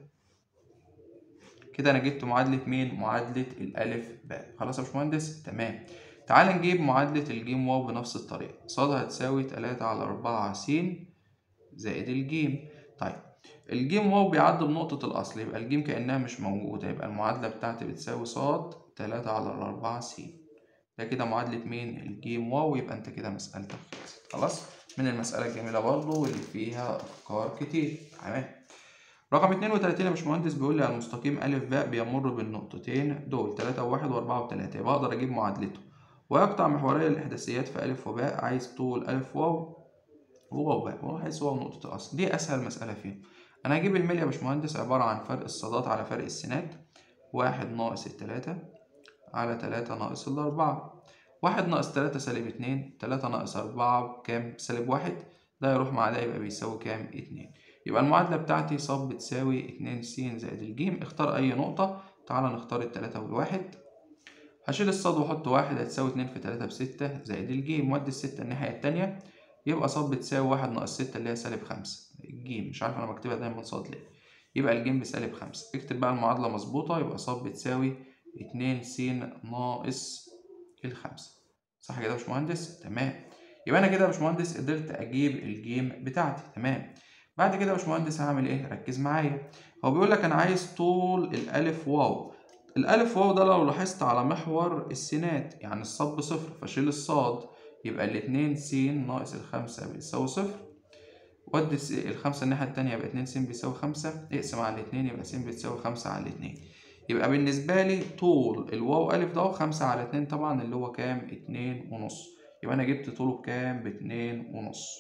كده أنا جبت معادلة مين؟ معادلة الألف باء خلاص يا باشمهندس؟ تمام تعال نجيب معادلة الجيم واو بنفس الطريقة صاد هتساوي تلاتة على أربعة س زائد الجيم طيب الجيم واو بيعدي بنقطة الأصل يبقى الجيم كأنها مش موجودة يبقى المعادلة بتاعتي بتساوي صاد تلاتة على أربعة س ده كده معادلة مين؟ الجيم واو يبقى أنت كده مسألتك خلصت خلاص؟ من المسألة الجميلة برضه واللي فيها أفكار كتير تمام رقم اتنين وتلاتين يا باشمهندس بيقول لي المستقيم ألف باء بيمر بالنقطتين دول تلاتة وواحد وأربعة وتلاتة يبقى أقدر أجيب معادلته ويقطع محوري الإحداثيات في ألف وباء عايز طول ألف واو وواو باء وحيث واو نقطة الأصل دي أسهل مسألة فيهم أنا هجيب الميل يا باشمهندس عبارة عن فرق الصادات على فرق السينات واحد ناقص التلاتة على تلاتة ناقص الأربعة واحد ناقص تلاتة سالب اتنين تلاتة ناقص أربعة بكام سالب واحد ده يروح مع ده يبقى بيساوي كام اتنين يبقى المعادلة بتاعتي ص بتساوي اتنين س زائد الجيم اختار أي نقطة تعالى نختار التلاتة والواحد هشيل الصاد واحط واحد هتساوي اتنين في تلاتة بستة زائد الجيم وادي الستة الناحية التانية يبقى ص بتساوي واحد ناقص ستة اللي هي سالب خمسة الجيم مش عارف أنا بكتبها دايما صاد ليه يبقى الجيم بسالب خمسة اكتب بقى المعادلة مظبوطة يبقى ص بتساوي اتنين س ناقص الخمسة صح كده يا باشمهندس تمام يبقى انا كده يا باشمهندس قدرت اجيب الجيم بتاعتي تمام بعد كده يا باشمهندس هعمل ايه ركز معايا هو بيقول لك انا عايز طول الالف واو الالف واو ده لو لاحظت على محور السينات يعني الصاد بصفر فشيل الصاد يبقى الاتنين س ناقص الخمسة بيساوي صفر ودي الخمسة الناحية التانية يبقى اتنين س بيساوي خمسة اقسم على الاتنين يبقى س بتساوي خمسة على الاتنين يبقى بالنسبة لي طول الواو ألف ده خمسة على اتنين طبعا اللي هو كام؟ اتنين ونص يبقى أنا جبت طوله بكام؟ باتنين ونص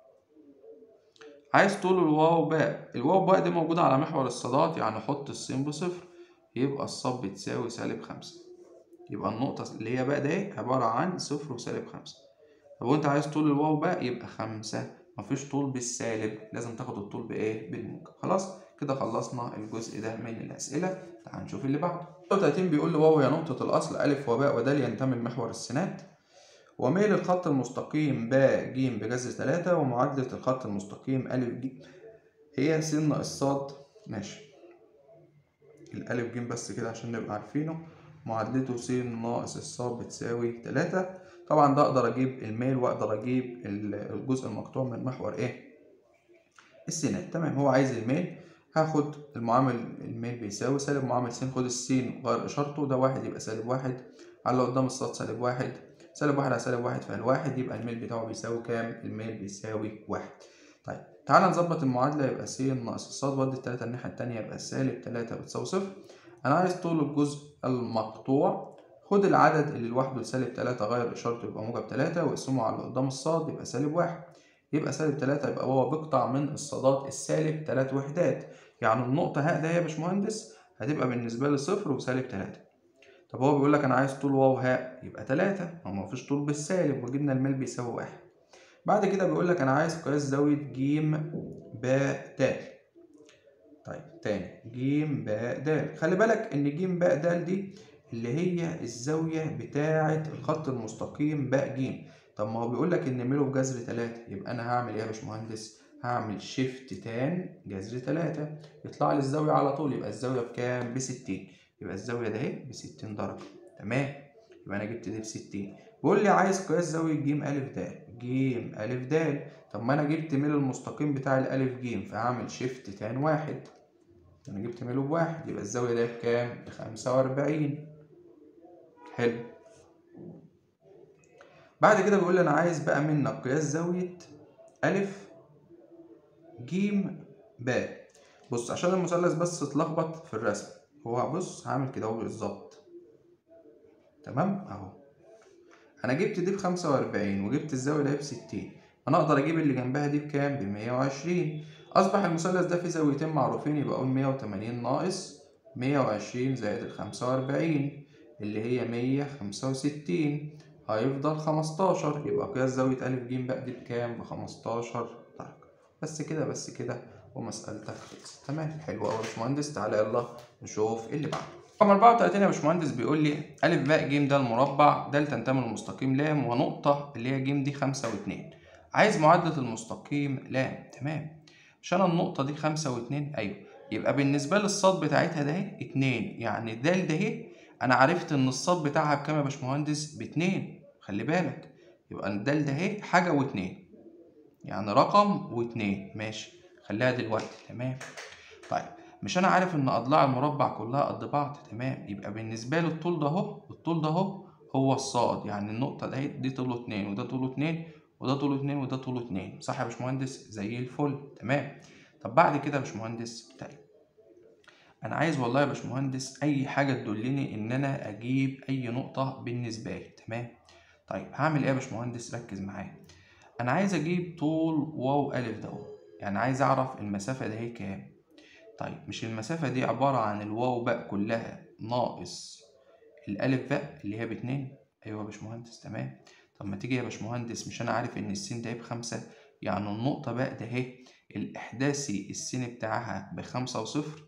عايز طول الواو باء الواو باء دي موجودة على محور الصادات يعني أحط السين بصفر يبقى الصاد بتساوي سالب خمسة يبقى النقطة اللي هي باء ده عبارة عن صفر وسالب خمسة طب وأنت عايز طول الواو باء يبقى خمسة مفيش طول بالسالب لازم تاخد الطول بإيه؟ بالموجب خلاص كده خلصنا الجزء ده من الأسئلة تعال نشوف اللي بعده 30 بيقول لي واو هي نقطة الأصل ألف وباء ودال ينتمي لمحور السينات وميل الخط المستقيم باء ج بجذر تلاتة ومعادلة الخط المستقيم ألف ج هي س ناقص صاد ماشي الألف ج بس كده عشان نبقى عارفينه معادلته س ناقص الصاد بتساوي تلاتة طبعا ده أقدر أجيب الميل وأقدر أجيب الجزء المقطوع من محور إيه السينات تمام هو عايز الميل هاخد المعامل الميل بيساوي سالب معامل س خد السين غير إشارته ده واحد يبقى سالب واحد على اللي قدام الصاد سالب واحد سالب واحد على سالب واحد فالواحد يبقى الميل بتاعه بيساوي كام؟ الميل بيساوي واحد طيب تعالى نظبط المعادلة يبقى س ناقص الصاد ودي التلاتة الناحية التانية يبقى سالب تلاتة بتساوي صفر أنا عايز طول الجزء المقطوع خد العدد اللي لوحده سالب تلاتة غير إشارته يبقى موجب تلاتة واقسمه على اللي قدام الصاد يبقى سالب واحد يبقى سالب تلاتة يبقى هو بيقطع من الصادات السالب تلات وحدات يعني النقطة هاء ده يا باشمهندس هتبقى بالنسبة لي صفر وسالب تلاتة طب هو بيقول لك أنا عايز طول واو هاء يبقى تلاتة ما هو مفيش طول بالسالب وجبنا الميل بيساوي واحد بعد كده بيقول لك أنا عايز قياس زاوية ج ب د طيب تاني ج ب د خلي بالك إن ج ب د دي اللي هي الزاوية بتاعة الخط المستقيم ب ج طب ما هو بيقول لك إن ميله بجذر تلاتة يبقى أنا هعمل إيه يا باشمهندس؟ هعمل شيفت تان جذر تلاتة يطلع لي الزاوية على طول يبقى الزاوية بكام؟ بستين يبقى الزاوية ده اهي بستين درجة تمام يبقى أنا جبت دي بستين بيقول لي عايز قياس زاوية ج أ د ج أ د طب ما أنا جبت ميل المستقيم بتاع الألف ج فهعمل شيفت تان واحد أنا جبت ميله بواحد يبقى الزاوية ده بكام؟ بخمسة وأربعين حلو بعد كده بيقول لي أنا عايز بقى منك قياس زاوية أ ج ب بص عشان المثلث بس اتلخبط في الرسم هو بص هعمل كده اهو بالظبط تمام اهو انا جبت دي بخمسة وأربعين وجبت الزاوية دي بستين انا اقدر اجيب اللي جنبها دي بكام بمية وعشرين اصبح المثلث ده فيه زاويتين معروفين يبقى اقول مية وتمانين ناقص مية وعشرين زائد الخمسة وأربعين اللي هي مية خمسة وستين هيفضل خمستاشر يبقى قياس زاوية أ ج بقى دي بكام بخمستاشر درجة بس كده بس كده ومسألتك خلصت تمام حلو أوي يا باشمهندس تعالى يلا نشوف اللي بعده رقم 34 يا باشمهندس بيقول لي أ ب ج ده المربع ده تنتمي للمستقيم لام ونقطة اللي هي ج دي خمسة واتنين عايز معادلة المستقيم لام تمام مش أنا النقطة دي خمسة واتنين أيوه يبقى بالنسبة لي الصاد بتاعتها ده اهي اتنين يعني د ده اهي أنا عرفت إن الصاد بتاعها بكام يا باشمهندس باتنين خلي بالك يبقى د ده اهي حاجة واتنين يعني رقم واتنين ماشي خليها دلوقتي تمام طيب مش انا عارف ان اضلاع المربع كلها قد بعض تمام يبقى بالنسبه لي الطول ده اهو الطول ده اهو هو الصاد يعني النقطه دي دي طوله اتنين وده طوله اتنين وده طوله اتنين وده طوله اتنين صح يا باشمهندس زي الفل تمام طب بعد كده يا باشمهندس طيب انا عايز والله يا باشمهندس اي حاجه تدلني ان انا اجيب اي نقطه بالنسبه لي تمام طيب هعمل ايه يا باشمهندس ركز معايا انا عايز اجيب طول واو الف ده يعني عايز اعرف المسافه ده هي كام طيب مش المسافه دي عباره عن الواو باء كلها ناقص الالف باء اللي هي باتنين ايوه يا باشمهندس تمام طب ما تيجي يا باشمهندس مش انا عارف ان السين ده بخمسة يعني النقطه باء ده اهي الاحداثي السين بتاعها بخمسة وصفر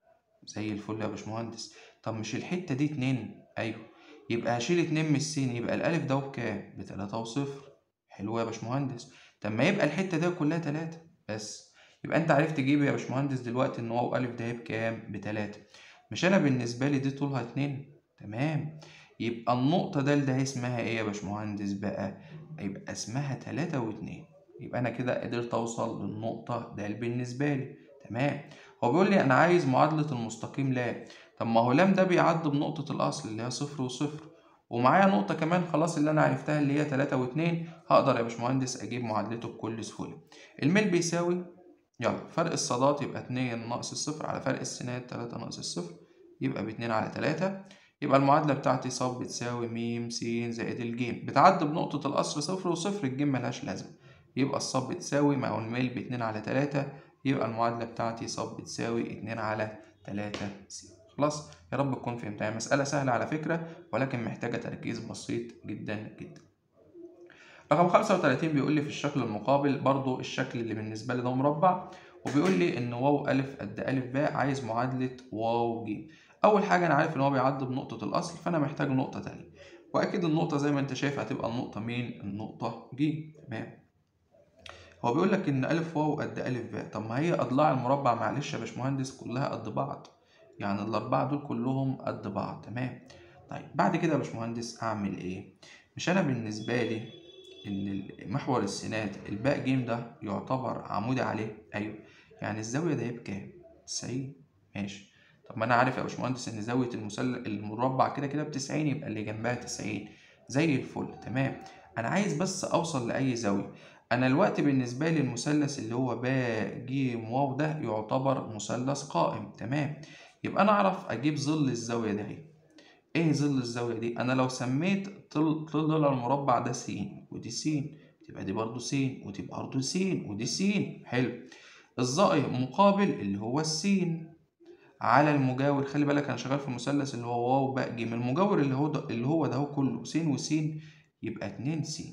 زي الفل يا باشمهندس طب مش الحته دي اتنين ايوه يبقى هشيل اتنين من السين يبقى الالف ده بكام بتلاتة وصفر حلو يا باشمهندس طب ما يبقى الحته دي كلها تلاتة بس يبقى انت عرفت تجيب يا باشمهندس دلوقتي ان واو الف ده بكام بتلاتة مش انا بالنسبه لي دي طولها اتنين تمام يبقى النقطه ده ده اسمها ايه يا باشمهندس بقى يبقى اسمها تلاتة واتنين يبقى انا كده قدرت اوصل للنقطه ده بالنسبه لي تمام هو بيقول لي انا عايز معادله المستقيم لام طب ما هو لام ده بيعد بنقطه الاصل اللي هي صفر وصفر ومعايا نقطة كمان خلاص اللي أنا عرفتها اللي هي تلاتة واتنين هقدر يا باشمهندس أجيب معادلته بكل سهولة. الميل بيساوي يلا فرق الصادات يبقى اتنين ناقص الصفر على فرق السينات تلاتة ناقص الصفر يبقى باتنين على تلاتة يبقى المعادلة بتاعتي ص بتساوي م س زائد الجيم بتعد بنقطة الأصل صفر وصفر الجيم ملهاش لازمة يبقى الص بتساوي مع الميل باتنين على تلاتة يبقى المعادلة بتاعتي ص بتساوي اتنين على تلاتة س خلاص يا رب تكون فهمتها مسألة سهلة على فكرة ولكن محتاجة تركيز بسيط جدا جدا رقم 35 بيقول لي في الشكل المقابل برضو الشكل اللي بالنسبة لي ده مربع وبيقول لي إن واو ألف قد ألف باء عايز معادلة واو ج أول حاجة أنا عارف إن هو بيعد بنقطة الأصل فأنا محتاج نقطة تانية وأكيد النقطة زي ما أنت شايف هتبقى النقطة مين؟ النقطة ج تمام هو بيقول لك إن ألف واو قد ألف باء طب ما هي أضلاع المربع معلش يا باشمهندس كلها قد بعض يعني الأربعة دول كلهم قد بعض تمام طيب بعد كده يا باشمهندس أعمل إيه؟ مش أنا بالنسبة لي إن محور السينات الباء جيم ده يعتبر عمودي عليه أيوه يعني الزاوية ده بكام؟ تسعين ماشي طب ما أنا عارف يا باشمهندس إن زاوية المثلث المربع كده كده بتسعين يبقى اللي جنبها تسعين زي الفل تمام أنا عايز بس أوصل لأي زاوية أنا الوقت بالنسبة لي المثلث اللي هو باء جيم واو ده يعتبر مثلث قائم تمام يبقى انا اعرف اجيب ظل الزاويه ده ايه ظل الزاويه دي انا لو سميت طول ضلع المربع ده س ودي س تبقى دي برضو س وتبقى برضو س ودي س حلو الظائي مقابل اللي هو السين على المجاور خلي بالك انا شغال في المثلث اللي هو واو باء ج المجاور اللي هو ده اللي هو ده هو كله س وس يبقى 2 س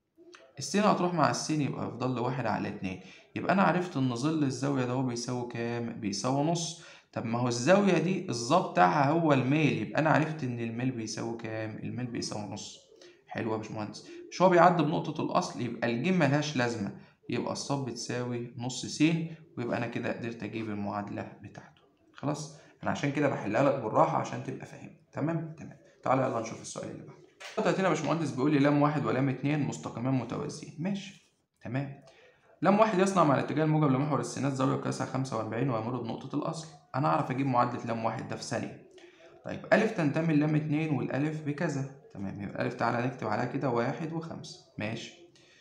السين هتروح مع السين يبقى يفضل لي واحد على اتنين يبقى انا عرفت ان ظل الزاويه ده هو بيساوي كام بيساوي نص طب ما هو الزاويه دي الظابط بتاعها هو الميل يبقى انا عرفت ان الميل بيساوي كام الميل بيساوي نص حلو يا باشمهندس مش هو بيعدي بنقطه الاصل يبقى الجيم ملهاش لازمه يبقى الصاد بتساوي نص س ويبقى انا كده قدرت اجيب المعادله بتاعته خلاص انا عشان كده بحلها لك بالراحه عشان تبقى فاهم تمام تمام تعالى يلا نشوف السؤال اللي بعده 30 يا باشمهندس بيقول لي لام واحد ولام اتنين مستقيمان متوازيين ماشي تمام لام واحد يصنع مع الاتجاه الموجب لمحور السينات زاويه قياسها 45 ويمر بنقطه الاصل انا اعرف اجيب معادله لام واحد ده في ثانيه طيب الف تنتمي للام اتنين والالف بكذا تمام يبقى الف تعالى نكتب عليها كده واحد وخمسة ماشي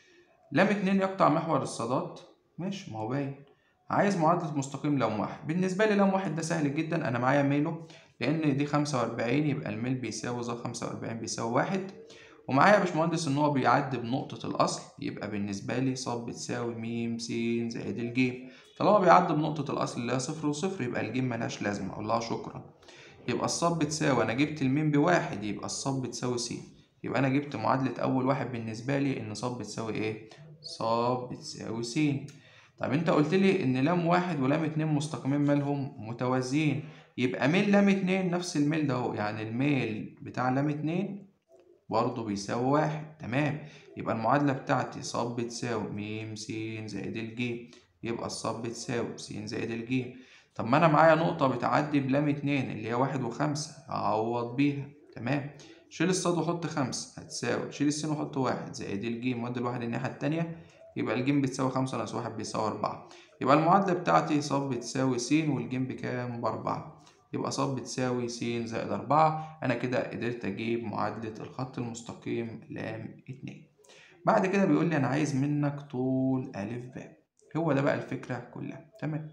لام اتنين يقطع محور الصادات ماشي ما هو باين عايز معادلة مستقيم لام واحد بالنسبة لي لام واحد ده سهل جدا أنا معايا ميله لأن دي خمسة وأربعين يبقى الميل بيساوي زائد خمسة وأربعين بيساوي واحد ومعايا يا باشمهندس إن هو بيعدي بنقطة الأصل يبقى بالنسبة لي ص بتساوي م س زائد الجيم طالما بيعدي بنقطة الأصل اللي هي صفر وصفر يبقى الجيم ملهاش لازمة أقول لها شكرا يبقى الصاد بتساوي أنا جبت الميم بواحد يبقى الصاد بتساوي س يبقى أنا جبت معادلة أول واحد بالنسبة لي إن ص بتساوي إيه؟ ص بتساوي س طب انت قلت لي ان لام واحد ولام اتنين مستقيمين مالهم متوازيين يبقى ميل لام اتنين نفس الميل ده اهو يعني الميل بتاع لام اتنين برضه بيساوي واحد تمام يبقى المعادلة بتاعتي ص بتساوي م س زائد الج يبقى الص بتساوي س زائد الج طب ما انا معايا نقطة بتعدي بلام اتنين اللي هي واحد وخمسة هعوض بيها تمام شيل الصاد وحط خمسة هتساوي شيل السين وحط واحد زائد الج ودي الواحد الناحية التانية يبقى الجيم بتساوي خمسة ناقص واحد بيساوي أربعة يبقى المعادلة بتاعتي ص بتساوي س والجيم بكام بأربعة يبقى ص بتساوي س زائد أربعة أنا كده قدرت أجيب معادلة الخط المستقيم لام اتنين بعد كده بيقول لي أنا عايز منك طول ألف باء هو ده بقى الفكرة كلها تمام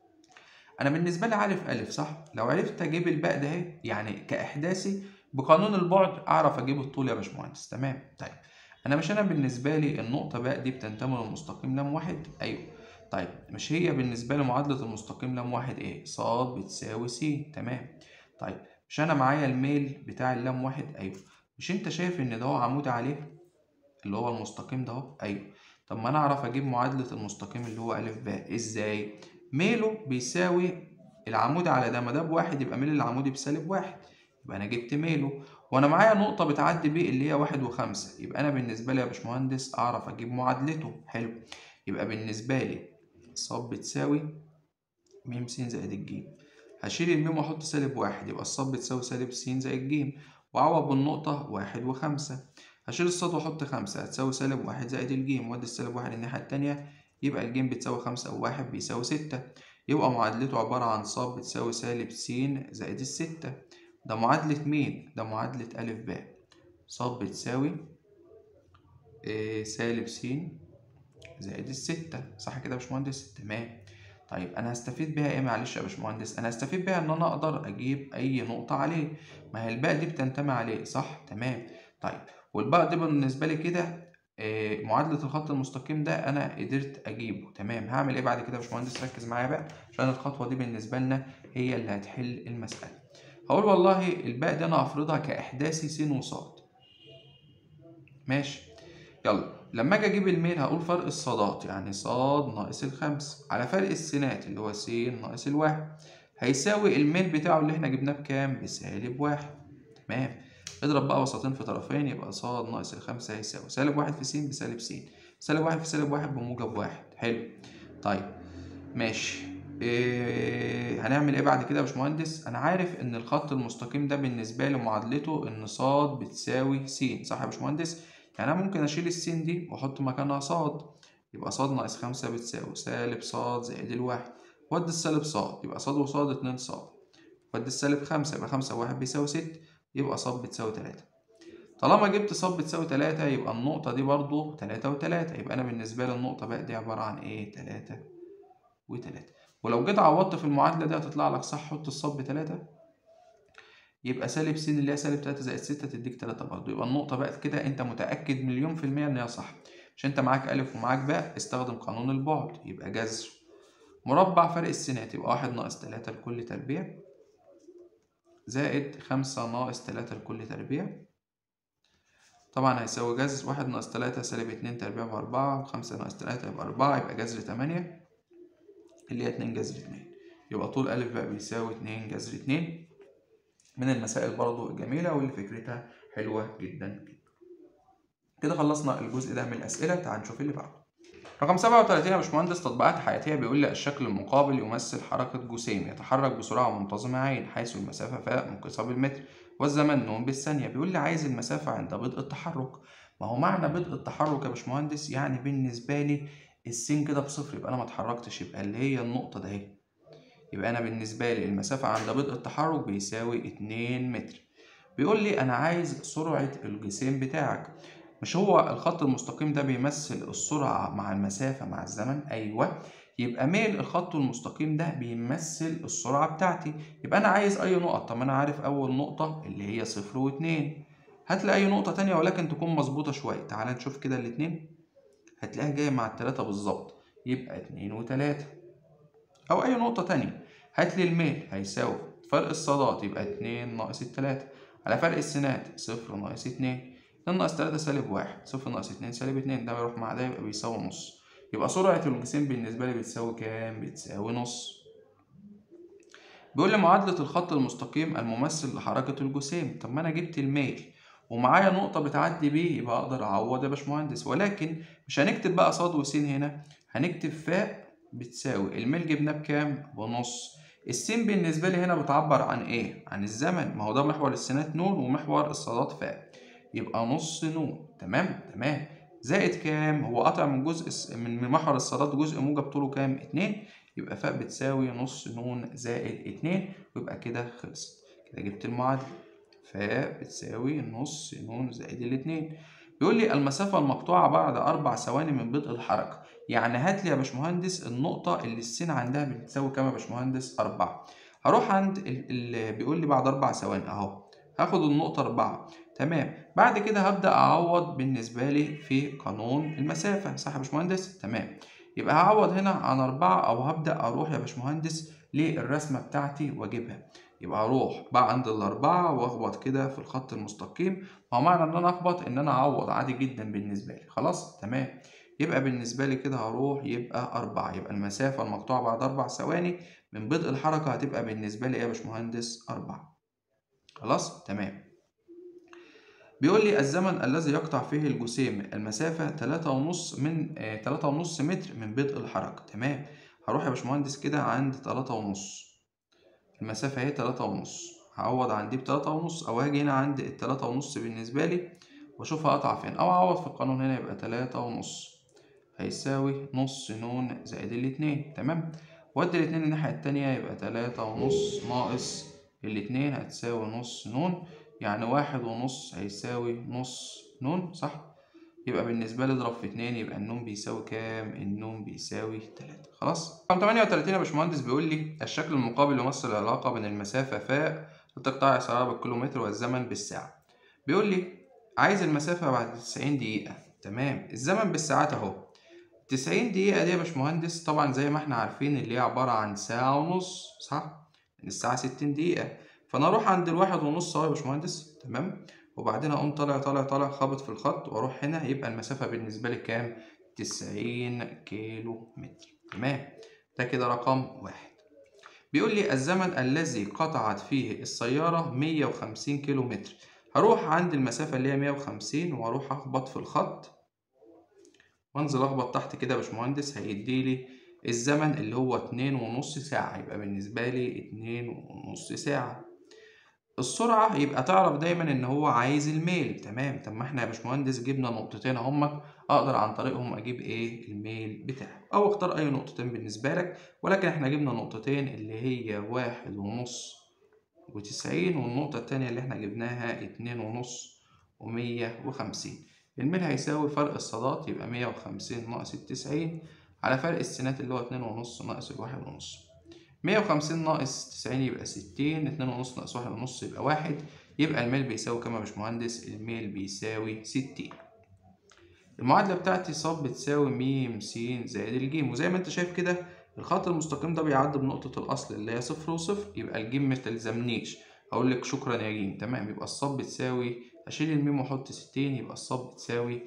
أنا بالنسبة لي عارف ألف صح لو عرفت أجيب الباء ده اهي يعني كإحداثي بقانون البعد أعرف أجيب الطول يا باشمهندس تمام طيب انا مش انا بالنسبه لي النقطه باء دي بتنتمي للمستقيم لام واحد ايوه طيب مش هي بالنسبه لي معادله المستقيم لام واحد ايه ص بتساوي س تمام طيب مش انا معايا الميل بتاع اللام واحد ايوه مش انت شايف ان ده هو عمود عليه اللي هو المستقيم ده اهو ايوه طب ما انا اعرف اجيب معادله المستقيم اللي هو ا باء ازاي ميله بيساوي العمود على ده ما ده بواحد يبقى ميل العمودي بسالب واحد يبقى انا جبت ميله وانا معايا نقطه بتعدي بيه اللي هي واحد وخمسة يبقى انا بالنسبه لي يا باشمهندس اعرف اجيب معادلته حلو يبقى بالنسبه لي ص بتساوي م س زائد الج هشيل الميم واحط سالب واحد يبقى الص بتساوي سالب س زائد ج واعوض بالنقطه واحد وخمسة هشيل الصاد واحط خمسة هتساوي سالب واحد زائد الج وادي السالب واحد الناحيه التانية يبقى الج بتساوي خمسة وواحد بيساوي ستة يبقى معادلته عبارة عن ص بتساوي سالب س زائد الستة ده معادلة مين؟ ده معادلة أ ب ص بتساوي إيه سالب س زائد الستة صح كده يا باشمهندس؟ تمام طيب أنا هستفيد بيها إيه معلش يا باشمهندس؟ أنا هستفيد بيها إن أنا أقدر أجيب أي نقطة عليه ما هي الباء دي بتنتمي عليه صح؟ تمام طيب والباء دي بالنسبة لي كده إيه معادلة الخط المستقيم ده أنا قدرت أجيبه تمام هعمل إيه بعد كده يا باشمهندس ركز معايا بقى عشان الخطوة دي بالنسبة لنا هي اللي هتحل المسألة هقول والله الباء دي انا هفرضها كاحداثي س وصاد ماشي يلا لما اجي اجيب الميل هقول فرق الصادات يعني صاد ناقص الخمس على فرق السينات اللي هو س ناقص الواحد هيساوي الميل بتاعه اللي احنا جبناه بكام بسالب واحد تمام اضرب بقى وسطين في طرفين يبقى صاد ناقص الخمسة هيساوي سالب واحد في س بسالب س سالب واحد في سالب واحد بموجب واحد حلو طيب ماشي إيه هنعمل ايه بعد كده يا باشمهندس انا عارف ان الخط المستقيم ده بالنسبه لي معادلته ان ص بتساوي س صح يا باشمهندس يعني انا ممكن اشيل السين دي واحط مكانها ص يبقى ص ناقص خمسة بتساوي سالب ص زائد الواحد ودي السالب ص يبقى ص وصاد اتنين ص ودي السالب خمسة يبقى خمسة وواحد بيساوي ست يبقى ص بتساوي تلاتة طالما جبت ص بتساوي تلاتة يبقى النقطة دي برضو تلاتة وتلاتة يبقى أنا بالنسبة لي النقطة بقى دي عبارة عن إيه تلاتة وتلاتة ولو جيت عوضت في المعادلة دي هتطلع لك صح حط الصاد بتلاتة يبقى سالب س اللي هي سالب تلاتة زائد ستة تديك تلاتة برضه يبقى النقطة بقت كده أنت متأكد مليون في المية إن هي صح عشان أنت معاك ألف ومعاك باء استخدم قانون البعد يبقى جذر مربع فرق السينات يبقى واحد ناقص تلاتة لكل تربيع زائد خمسة ناقص تلاتة لكل تربيع طبعا هيساوي جذر واحد ناقص تلاتة سالب اتنين تربيع بأربعة وخمسة ناقص تلاتة يبقى أربعة يبقى جذر تمانية اللي هي اتنين جذر اتنين يبقى طول ألف بقى بيساوي اتنين جذر اتنين من المسائل برضو الجميلة واللي فكرتها حلوة جدا جدا كده خلصنا الجزء ده من الأسئلة تعال نشوف اللي بعده رقم 37 يا باشمهندس تطبيقات حياتية بيقول لي الشكل المقابل يمثل حركة جسيم يتحرك بسرعة منتظمة عين حيث المسافة فاء منقسمة بالمتر والزمن نون بالثانية بيقول لي عايز المسافة عند بدء التحرك ما هو معنى بدء التحرك يا باشمهندس يعني بالنسبة لي السين كده بصفر يبقى أنا ما اتحركتش يبقى اللي هي النقطة ده اهي يبقى أنا بالنسبة لي المسافة عند بدء التحرك بيساوي اتنين متر بيقول لي أنا عايز سرعة الجسيم بتاعك مش هو الخط المستقيم ده بيمثل السرعة مع المسافة مع الزمن أيوة يبقى ميل الخط المستقيم ده بيمثل السرعة بتاعتي يبقى أنا عايز أي نقط طب أنا عارف أول نقطة اللي هي صفر واتنين هات لي أي نقطة تانية ولكن تكون مظبوطة شوية تعال نشوف كده الاتنين هتلاقيها جاية مع التلاتة بالظبط يبقى اتنين وتلاتة أو أي نقطة تانية هات لي الميل هيساوي فرق الصادات يبقى اتنين ناقص التلاتة على فرق السينات صفر ناقص اتنين اتنين ناقص تلاتة سالب واحد صفر ناقص اتنين سالب اتنين ده بيروح مع ده يبقى بيساوي نص يبقى سرعة الجسيم بالنسبة لي بتساوي كام؟ بتساوي نص بيقول لي معادلة الخط المستقيم الممثل لحركة الجسيم طب ما أنا جبت الميل ومعايا نقطة بتعدي بيه يبقى أقدر أعوض يا باشمهندس ولكن مش هنكتب بقى صاد وسين هنا هنكتب فاء بتساوي الميل جبناه بكام؟ بنص السين بالنسبة لي هنا بتعبر عن إيه؟ عن الزمن ما هو ده محور السينات نون ومحور الصادات فاء يبقى نص نون تمام تمام زائد كام هو قطع من جزء من محور الصادات جزء موجب طوله كام اتنين يبقى فاء بتساوي نص نون زائد اتنين ويبقى كده خلصت كده جبت المعادلة فاء بتساوي نص نون زائد الاتنين بيقول لي المسافة المقطوعة بعد أربع ثواني من بدء الحركة يعني هات لي يا باشمهندس النقطة اللي السين عندها بتساوي كام يا باشمهندس أربعة هروح عند اللي بيقول لي بعد أربع ثواني أهو هاخد النقطة أربعة تمام بعد كده هبدأ أعوض بالنسبة لي في قانون المسافة صح يا باشمهندس تمام يبقى هعوض هنا عن أربعة أو هبدأ أروح يا باشمهندس للرسمة بتاعتي وأجيبها يبقى أروح بقى عند الأربعة وأخبط كده في الخط المستقيم هو معنى إن أنا أخبط إن أنا أعوض عادي جدا بالنسبة لي خلاص تمام يبقى بالنسبة لي كده هروح يبقى أربعة يبقى المسافة المقطوعة بعد أربع ثواني من بدء الحركة هتبقى بالنسبة لي إيه يا باشمهندس أربعة خلاص تمام بيقول لي الزمن الذي يقطع فيه الجسيم المسافة تلاتة ونص من آه تلاتة ونص متر من بدء الحركة تمام هروح يا باشمهندس كده عند تلاتة ونص المسافة هي تلاتة ونص هعوض عن دي بتلاتة ونص أو هاجي هنا عند التلاتة ونص بالنسبة لي وأشوف هقطع فين أو أعوض في القانون هنا يبقى تلاتة ونص هيساوي نص نون زائد الاتنين تمام وأدي الاتنين الناحية التانية يبقى تلاتة ونص ناقص الاتنين هتساوي نص نون يعني واحد ونص هيساوي نص نون صح يبقى بالنسبة لي اضرب في اتنين يبقى النون بيساوي كام؟ النون بيساوي تلاتة خلاص؟ رقم تمانية وتلاتين يا باشمهندس بيقول لي الشكل المقابل يمثل العلاقة بين المسافة فاء لتقطع إسعارها بالكيلومتر والزمن بالساعة بيقول لي عايز المسافة بعد تسعين دقيقة تمام الزمن بالساعات أهو تسعين دقيقة دي يا باشمهندس طبعا زي ما احنا عارفين اللي هي عبارة عن ساعة ونص صح؟ الساعة ستين دقيقة فأنا أروح عند الواحد ونص أهو يا باشمهندس تمام وبعدين أقوم طالع طالع طالع خابط في الخط وأروح هنا يبقى المسافة بالنسبة لي كام؟ تسعين كيلو متر تمام ده كده رقم واحد بيقول لي الزمن الذي قطعت فيه السيارة مية وخمسين كيلو متر هروح عند المسافة اللي هي مية وخمسين وأروح أخبط في الخط وأنزل أخبط تحت كده يا باشمهندس هيديلي الزمن اللي هو اتنين ونص ساعة يبقى بالنسبة لي اتنين ونص ساعة السرعة يبقى تعرف دايما ان هو عايز الميل تمام طب ما احنا يا باشمهندس جبنا نقطتين اهمت اقدر عن طريقهم اجيب ايه الميل بتاعي او اختار اي نقطتين بالنسبة لك ولكن احنا جبنا نقطتين اللي هي واحد ونص وتسعين والنقطة التانية اللي احنا جبناها اتنين ونص ومية وخمسين الميل هيساوي فرق الصادات يبقى مية وخمسين ناقص التسعين على فرق السينات اللي هو اتنين ونص ناقص الواحد ونص مية وخمسين ناقص تسعين يبقى ستين اتنين ونص ناقص واحد ونص يبقى واحد يبقى الميل بيساوي كام يا باشمهندس؟ الميل بيساوي ستين المعادلة بتاعتي ص بتساوي م س زائد الجيم وزي ما انت شايف كده الخط المستقيم ده بيعدي بنقطة الأصل اللي هي صفر وصفر يبقى الجيم متلزمنيش اقول لك شكرا يا جيم تمام يبقى الصاد بتساوي اشيل الميم واحط 60 يبقى الصاد بتساوي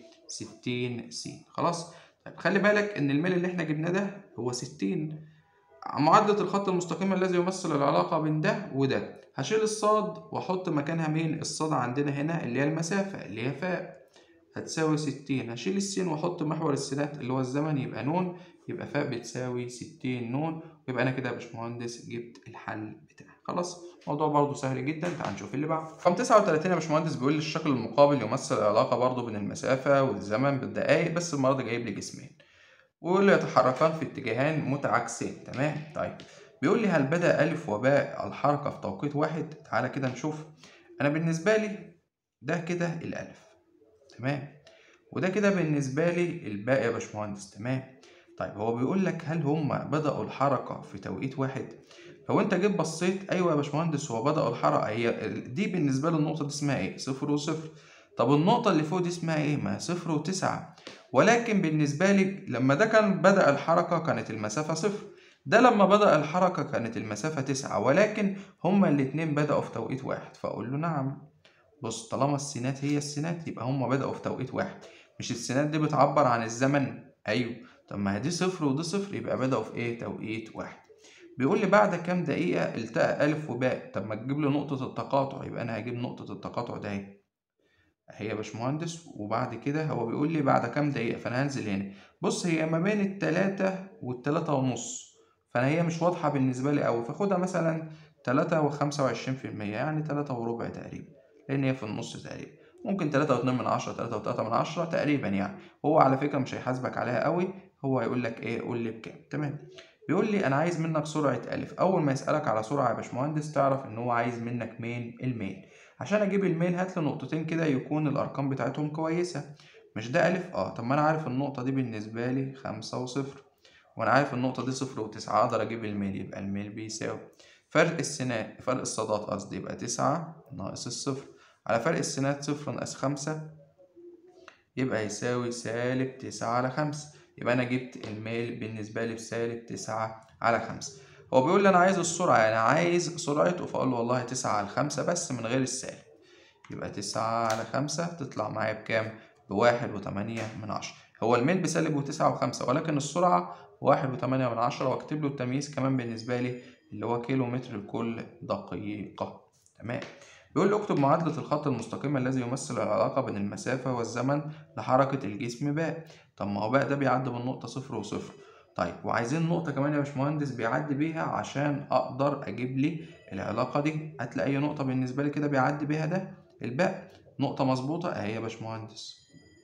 60 س خلاص طيب خلي بالك ان الميل اللي احنا جبناه ده هو 60 معادلة الخط المستقيم الذي يمثل العلاقة بين ده وده هشيل الصاد واحط مكانها مين الصاد عندنا هنا اللي هي المسافة اللي هي فاء هتساوي ستين هشيل السين واحط محور السينات اللي هو الزمن يبقى نون يبقى فاء بتساوي ستين نون ويبقى انا كده يا باشمهندس جبت الحل بتاعي خلاص الموضوع برضو سهل جدا تعال نشوف اللي بعده رقم 39 يا باشمهندس بيقول لي الشكل المقابل يمثل العلاقة برضو بين المسافة والزمن بالدقايق بس المرة دي جايب لي جسمين ويقول لي يتحركان في اتجاهين متعاكسين تمام طيب بيقول لي هل بدأ ألف وباء الحركة في توقيت واحد تعالى كده نشوف أنا بالنسبة لي ده كده الألف تمام وده كده بالنسبة لي الباء يا باشمهندس تمام طيب هو بيقول لك هل هما بدأوا الحركة في توقيت واحد لو انت جيت بصيت ايوه يا باشمهندس هو بدأوا الحركة هي دي بالنسبة له النقطة دي اسمها ايه صفر وصفر طب النقطة اللي فوق دي اسمها ايه ما صفر وتسعة ولكن بالنسبة لي لما ده كان بدأ الحركة كانت المسافة صفر ده لما بدأ الحركة كانت المسافة تسعة ولكن هما الاتنين بدأوا في توقيت واحد فأقول له نعم بص طالما السينات هي السينات يبقى هما بدأوا في توقيت واحد مش السينات دي بتعبر عن الزمن أيوه طب ما هي دي صفر ودي صفر يبقى بدأوا في إيه توقيت واحد بيقول لي بعد كام دقيقة التقى ألف وباء طب ما تجيب لي نقطة التقاطع يبقى أنا هجيب نقطة التقاطع ده أهي أهي يا باشمهندس وبعد كده هو بيقول لي بعد كام دقيقة فأنا هنزل هنا بص هي ما بين التلاتة والتلاتة ونص فأنا هي مش واضحة بالنسبة لي أوي فاخدها مثلا تلاتة وخمسة وعشرين في المية يعني تلاتة وربع تقريبا لأن هي في النص تقريبا ممكن تلاتة واتنين من عشرة تلاتة وتلاتة من عشرة تقريبا يعني هو على فكرة مش هيحاسبك عليها قوي هو هيقول لك إيه قول لي بكام تمام بيقول لي أنا عايز منك سرعة ألف أول ما يسألك على سرعة يا باشمهندس تعرف إن هو عايز منك مين الميل عشان أجيب الميل هات لي نقطتين كده يكون الأرقام بتاعتهم كويسة مش ده ألف اه طب ما أنا عارف النقطة دي بالنسبة لي خمسة وصفر وأنا عارف النقطة دي صفر وتسعة أقدر أجيب الميل يبقى الميل بيساوي فرق السينات فرق الصادات قصدي يبقى تسعة ناقص الصفر على فرق السينات صفر ناقص خمسة يبقى يساوي سالب تسعة على خمسة يبقى أنا جبت الميل بالنسبة لي بسالب تسعة على خمسة هو بيقول لي أنا عايز السرعة يعني عايز سرعته فأقول له والله تسعة على خمسة بس من غير السالب يبقى تسعة على خمسة تطلع معايا بكام؟ بواحد وتمانية من عشرة هو الميل بسالب وتسعة وخمسة ولكن السرعة واحد وتمانية من عشرة واكتب له التمييز كمان بالنسبة لي اللي هو كيلو متر لكل دقيقة تمام بيقول لي اكتب معادلة الخط المستقيم الذي يمثل العلاقة بين المسافة والزمن لحركة الجسم باء طب ما هو باء ده بيعدي بالنقطة صفر وصفر طيب وعايزين نقطة كمان يا باشمهندس بيعدي بيها عشان أقدر أجيب لي العلاقة دي هتلاقي أي نقطة بالنسبة لي كده بيعدي بيها ده الباء نقطة مظبوطة أهي يا باشمهندس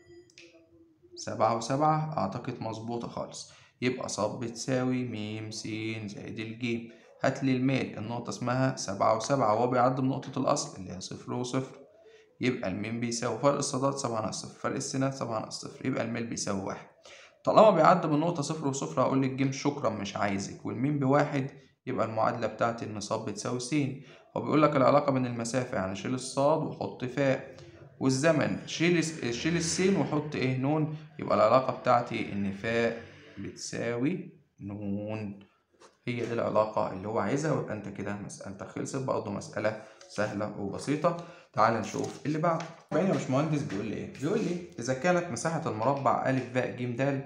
سبعة وسبعة أعتقد مظبوطة خالص يبقى ص بتساوي م س زائد الجيم هات لي الميل النقطة اسمها سبعة وسبعة وهو بيعدي بنقطة الأصل اللي هي صفر وصفر يبقى الميم بيساوي فرق الصادات سبعة ناقص صفر فرق السينات سبعة ناقص صفر يبقى الميل بيساوي واحد طالما بيعدي بالنقطة صفر وصفر هقول للجيم شكرا مش عايزك والميم بواحد يبقى المعادلة بتاعتي إن ص بتساوي س هو بيقول لك العلاقة بين المسافة يعني شيل الصاد وحط فاء والزمن شيل شيل السين وحط ايه نون يبقى العلاقة بتاعتي إن فاء بتساوي نون هي دي العلاقة اللي هو عايزها ويبقى أنت كده مسألتك خلصت برضه مسألة سهلة وبسيطة تعال نشوف اللي بعده باين يا باشمهندس بيقول لي إيه؟ بيقول لي إذا كانت مساحة المربع أ ب ج د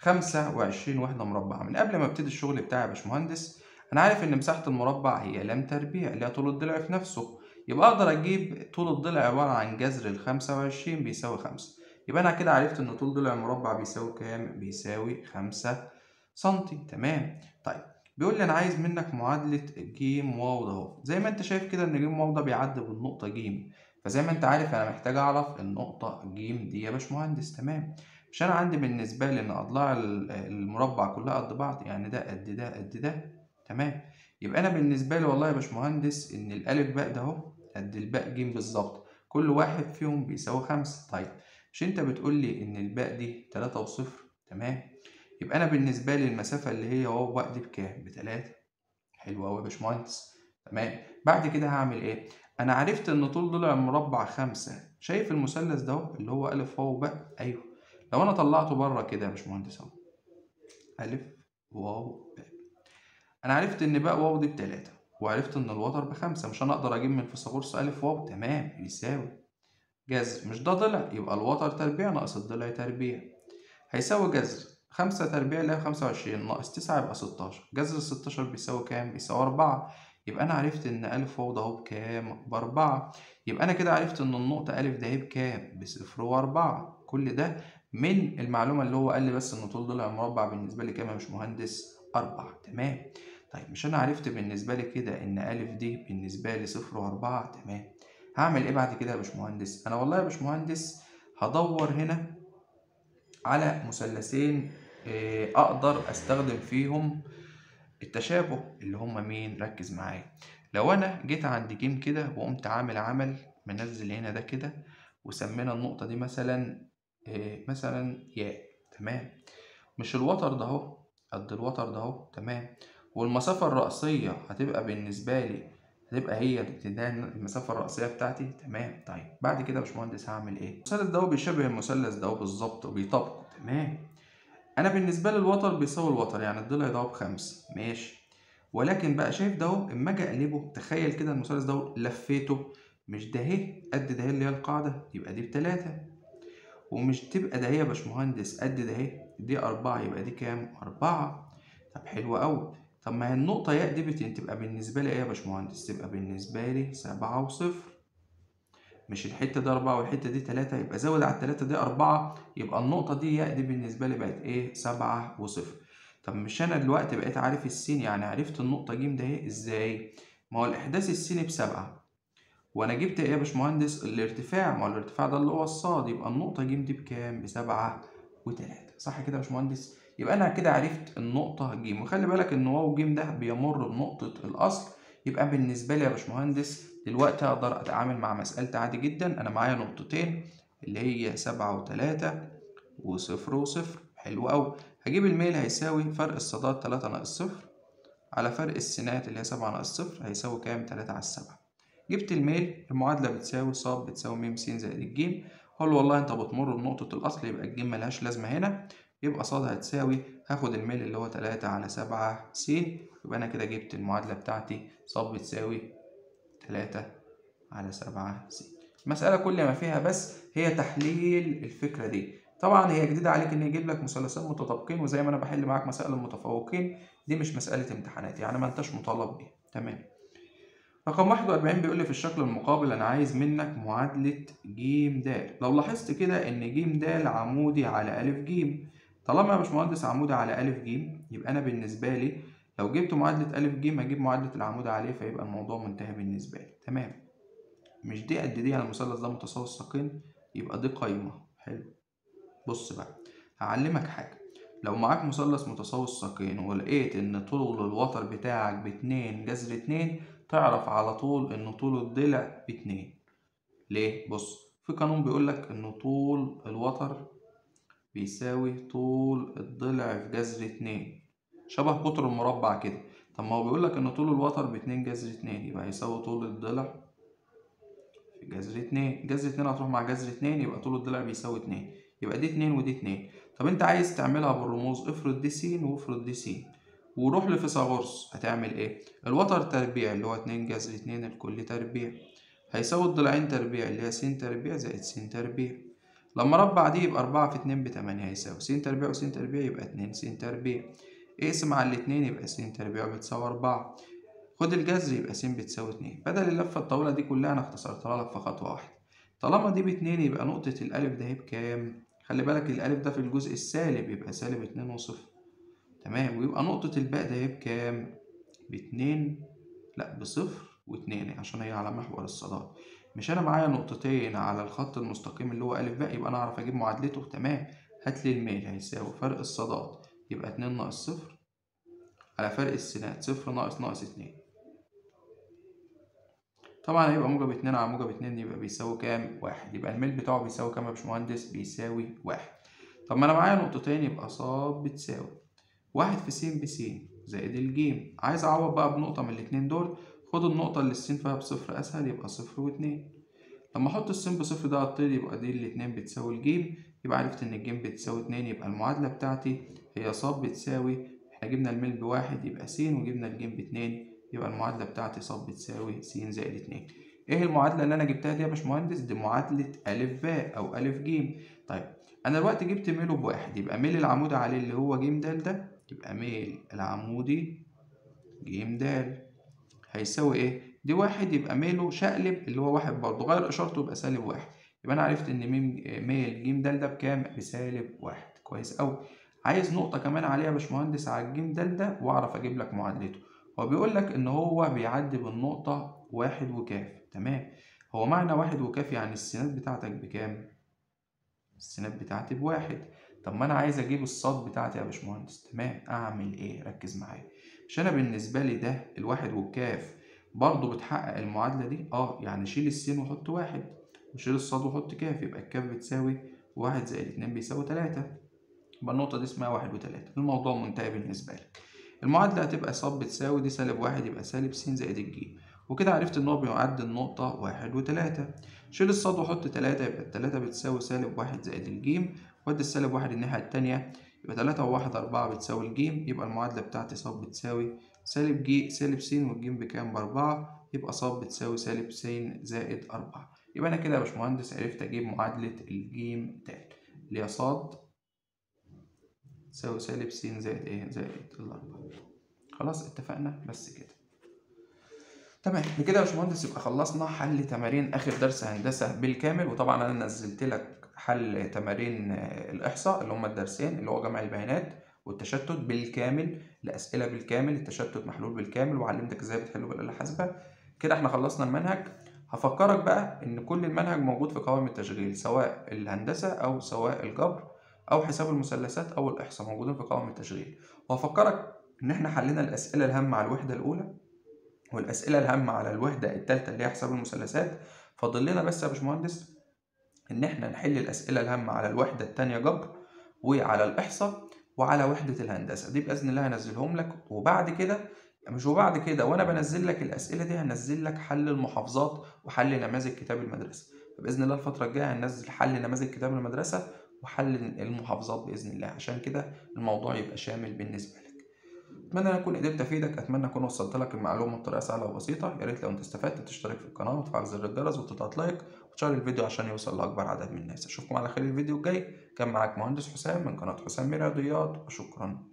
25 وحدة مربعة من قبل ما ابتدي الشغل بتاعي يا باشمهندس أنا عارف إن مساحة المربع هي لام تربيع اللي هي طول الضلع في نفسه يبقى أقدر أجيب طول الضلع عبارة عن جذر ال 25 بيساوي 5 يبقى أنا كده عرفت إن طول ضلع المربع بيساوي كام؟ بيساوي 5 سنتي تمام طيب بيقول لي انا عايز منك معادله ج واو ده اهو زي ما انت شايف كده ان ج واو ده بيعدي بالنقطه ج فزي ما انت عارف انا محتاج اعرف النقطه ج دي يا باشمهندس تمام مش انا عندي بالنسبه لي ان اضلاع المربع كلها قد بعض يعني ده قد ده قد ده تمام يبقى انا بالنسبه لي والله يا باشمهندس ان الالف باء ده اهو قد الباء ج بالظبط كل واحد فيهم بيساوي خمسة طيب مش انت بتقول لي ان الباء دي تلاتة وصفر تمام يبقى انا بالنسبه لي المسافه اللي هي واو بقى دي بكام بتلاتة حلو قوي يا باشمهندس تمام بعد كده هعمل ايه انا عرفت ان طول ضلع المربع خمسة شايف المثلث ده اهو اللي هو الف واو باء ايوه لو انا طلعته بره كده يا باشمهندس اهو الف واو باء انا عرفت ان باء واو دي بتلاتة وعرفت إن الوتر بخمسة مش أنا أقدر أجيب من فيثاغورس ألف واو تمام بيساوي جذر مش ده ضلع يبقى الوتر تربيع ناقص الضلع تربيع هيساوي جذر خمسة تربيع اللي هي خمسة وعشرين ناقص تسعة يبقى ستاشر جذر الستاشر بيساوي كام؟ بيساوي أربعة يبقى أنا عرفت إن ألف واو ده أهو بكام؟ بأربعة يبقى أنا كده عرفت إن النقطة ألف ده أهي بكام؟ بصفر وأربعة كل ده من المعلومة اللي هو قال لي بس إن طول ضلع المربع بالنسبة لي كام يا باشمهندس؟ أربعة تمام طيب مش أنا عرفت بالنسبة لي كده إن ألف دي بالنسبة لي صفر وأربعة تمام هعمل إيه بعد كده يا باشمهندس؟ أنا والله يا باشمهندس هدور هنا على مثلثين أقدر أستخدم فيهم التشابه اللي هما مين؟ ركز معايا لو أنا جيت عند جيم كده وقمت عامل عمل منزل هنا ده كده وسمينا النقطة دي مثلا مثلا ياء تمام مش الوتر ده اهو قد الوتر ده اهو تمام والمسافة الرأسية هتبقى بالنسبة لي هتبقى هي الابتداء المسافة الرأسية بتاعتي تمام طيب بعد كده يا باشمهندس هعمل ايه؟ المثلث ده بيشبه المثلث ده بالظبط وبيطبقه تمام أنا بالنسبة لي الوتر بيساوي الوتر يعني الضلع ده بخمسة ماشي ولكن بقى شايف ده اهو اما اجي اقلبه تخيل كده المثلث ده لفيته مش ده اهي قد ده اللي هي القاعدة يبقى دي بتلاتة ومش تبقى ده هي يا باشمهندس قد ده اهي دي أربعة يبقى دي كام؟ أربعة طب حلو أوي طب ما هي النقطة ياء دي بت- تبقى بالنسبة لي إيه يا باشمهندس؟ تبقى بالنسبة لي سبعة وصفر مش الحتة دي أربعة والحتة دي تلاتة يبقى زود على التلاتة دي أربعة يبقى النقطة دي ياء دي بالنسبة لي بقت إيه؟ سبعة وصفر طب مش أنا دلوقتي بقيت عارف السين يعني عرفت النقطة ج ده إيه إزاي؟ ما هو الإحداث السيني بسبعة وأنا جبت إيه يا باشمهندس؟ الارتفاع ما هو الارتفاع ده اللي هو الصاد يبقى النقطة ج دي بكام؟ بسبعة وتلاتة صح كده يا باشمهندس؟ يبقى أنا كده عرفت النقطة ج وخلي بالك إن واو ج ده بيمر بنقطة الأصل يبقى بالنسبة لي يا باشمهندس دلوقتي أقدر أتعامل مع مسألتي عادي جدا أنا معايا نقطتين اللي هي سبعة وتلاتة وصفر وصفر حلو أوي هجيب الميل هيساوي فرق الصادات تلاتة ناقص صفر على فرق السينات اللي هي سبعة ناقص صفر هيساوي كام؟ تلاتة على السبعة جبت الميل المعادلة بتساوي ص بتساوي م س زائد الج هقول والله أنت بتمر بنقطة الأصل يبقى الج ملهاش لازمة هنا يبقى ص هتساوي هاخد الميل اللي هو تلاتة على سبعة س يبقى أنا كده جبت المعادلة بتاعتي ص بتساوي تلاتة على سبعة س المسألة كل ما فيها بس هي تحليل الفكرة دي طبعا هي جديدة عليك إن يجيب لك مثلثين متطابقين وزي ما أنا بحل معاك مسائل المتفوقين دي مش مسألة امتحانات يعني ما أنتش مطالب بيها تمام رقم 41 بيقول لي في الشكل المقابل أنا عايز منك معادلة ج د لو لاحظت كده إن ج د عمودي على أ ج طالما يا باشمهندس عمودي على أ ج يبقى أنا بالنسبة لي لو جبت معادلة أ ج هجيب معادلة العمود عليه فيبقى الموضوع منتهي بالنسبة لي تمام مش دي قد دي يعني المثلث ده متساوي الساقين يبقى دي قايمة حلو بص بقى هعلمك حاجة لو معاك مثلث متساوي الساقين ولقيت إن طول الوتر بتاعك باتنين جذر اتنين تعرف على طول إن طول الضلع باتنين ليه؟ بص في قانون بيقولك إن طول الوتر بيساوي طول الضلع في جذر اتنين شبه قطر المربع كده طب ما هو بيقولك إن طول الوتر باتنين جذر اتنين يبقى هيساوي طول الضلع في جذر اتنين جذر اتنين هتروح مع جذر اتنين يبقى طول الضلع بيساوي اتنين يبقى دي اتنين ودي اتنين طب انت عايز تعملها بالرموز افرض دي س وافرض دي س وروح لفيثاغورس هتعمل ايه الوتر تربيع اللي هو اتنين جذر اتنين الكل تربيع هيساوي الضلعين تربيع اللي هي س تربيع زائد س تربيع لما ربع دي يبقى أربعة في اتنين بتمانية هيساوي س تربيع وس تربيع يبقى اتنين س تربيع اقسم على الاتنين يبقى س تربيع بتساوي أربعة خد الجذر يبقى س بتساوي اتنين بدل اللفة الطويلة دي كلها أنا اختصرتها لك في خطوة واحدة طالما دي باتنين يبقى نقطة الألف ده هي بكام؟ خلي بالك الألف ده في الجزء السالب يبقى سالب اتنين وصفر تمام ويبقى نقطة الباء ده هي بكام؟ باتنين لأ بصفر واتنين عشان هي على محور الصادات مش أنا معايا نقطتين على الخط المستقيم اللي هو ألف باء يبقى أنا أعرف أجيب معادلته تمام هاتلي الميل هيساوي فرق الصادات يبقى اتنين ناقص صفر على فرق السينات صفر ناقص ناقص اتنين طبعا هيبقى موجب اتنين على موجب اتنين يبقى بيساوي كام؟ واحد يبقى الميل بتاعه بيساوي كام يا باشمهندس؟ بيساوي واحد طب ما أنا معايا نقطتين يبقى ص بتساوي واحد في س بس زائد الجيم عايز أعوض بقى بنقطة من الاتنين دول خد النقطة اللي السين فيها بصفر أسهل يبقى صفر واتنين لما أحط السين بصفر ده على الطير يبقى دي الاتنين بتساوي الجيم يبقى عرفت إن الجيم بتساوي اتنين يبقى المعادلة بتاعتي هي ص بتساوي احنا جبنا الميل بواحد يبقى س وجبنا الجيم باتنين يبقى المعادلة بتاعتي ص بتساوي س زائد اتنين ايه المعادلة اللي انا جبتها دي يا باشمهندس دي معادلة أ ب أو أ ج طيب أنا دلوقتي جبت ميله بواحد يبقى ميل العمودي عليه اللي هو ج د ده يبقى ميل العمودي ج د هيساوي ايه؟ دي واحد يبقى ميله شقلب اللي هو واحد برضه غير إشارته يبقى سالب واحد يبقى أنا عرفت إن ميم ميل ج د ده بكام؟ بسالب واحد كويس أوي عايز نقطة كمان عليها يا باشمهندس على الجيم د ده وأعرف أجيب لك معادلته هو بيقول لك إن هو بيعدي بالنقطة واحد وكاف تمام هو معنى واحد وكاف يعني السينات بتاعتك بكام؟ السينات بتاعتي بواحد طب ما أنا عايز أجيب الصاد بتاعتي يا باشمهندس تمام أعمل إيه؟ ركز معايا مش أنا بالنسبة لي ده الواحد والكاف برضه بتحقق المعادلة دي؟ أه يعني شيل السين وحط واحد وشيل الصاد وحط كاف يبقى الكاف بتساوي واحد زائد اتنين بيساوي تلاتة يبقى النقطة دي اسمها واحد وتلاتة الموضوع منتهي بالنسبة لك المعادلة هتبقى ص بتساوي دي سالب واحد يبقى سالب س زائد الج وكده عرفت إن هو بيعد النقطة واحد وتلاتة شيل الصاد وحط تلاتة يبقى التلاتة بتساوي سالب واحد زائد الجيم ودي السالب واحد الناحية التانية يبقى تلاتة وواحد أربعة بتساوي الجيم يبقى المعادلة بتاعتي ص بتساوي سالب ج سالب س والجيم بكام بأربعة يبقى ص بتساوي سالب س زائد أربعة يبقى أنا كده يا باشمهندس عرفت أجيب معادلة الجيم د اللي هي ص تساوي سالب س زائد ايه زائد الأربعة خلاص اتفقنا بس كده تمام بكده يا باشمهندس يبقى خلصنا حل تمارين اخر درس هندسه بالكامل وطبعا انا نزلت لك حل تمارين الاحصاء اللي هم الدرسين اللي هو جمع البيانات والتشتت بالكامل الاسئله بالكامل التشتت محلول بالكامل وعلمتك ازاي بتحله بالاله الحاسبه كده احنا خلصنا المنهج هفكرك بقى ان كل المنهج موجود في قوائم التشغيل سواء الهندسه او سواء الجبر او حساب المثلثات او الاحصاء موجودين في قوائم التشغيل وهفكرك ان احنا حلينا الاسئله الهامه على الوحده الاولى والاسئله الهامه على الوحده الثالثه اللي هي حساب المثلثات فاضل لنا بس يا باشمهندس ان احنا نحل الاسئله الهامه على الوحده الثانيه جبر وعلى الاحصاء وعلى وحده الهندسه دي باذن الله هنزلهم لك وبعد كده مش وبعد كده وانا بنزل لك الاسئله دي هنزل لك حل المحافظات وحل نماذج كتاب المدرسه باذن الله الفتره الجايه هننزل حل نماذج كتاب المدرسه وحل المحافظات باذن الله عشان كده الموضوع يبقى شامل بالنسبه لك اتمنى ان اكون قدرت افيدك اتمنى اكون وصلت لك المعلومه بطريقه سهله وبسيطه يا ريت لو انت استفدت تشترك في القناه وتفعل زر الجرس وتضغط لايك وتشير الفيديو عشان يوصل لاكبر عدد من الناس اشوفكم على خير الفيديو الجاي كان معاك مهندس حسام من قناه حسام رياضيات وشكرا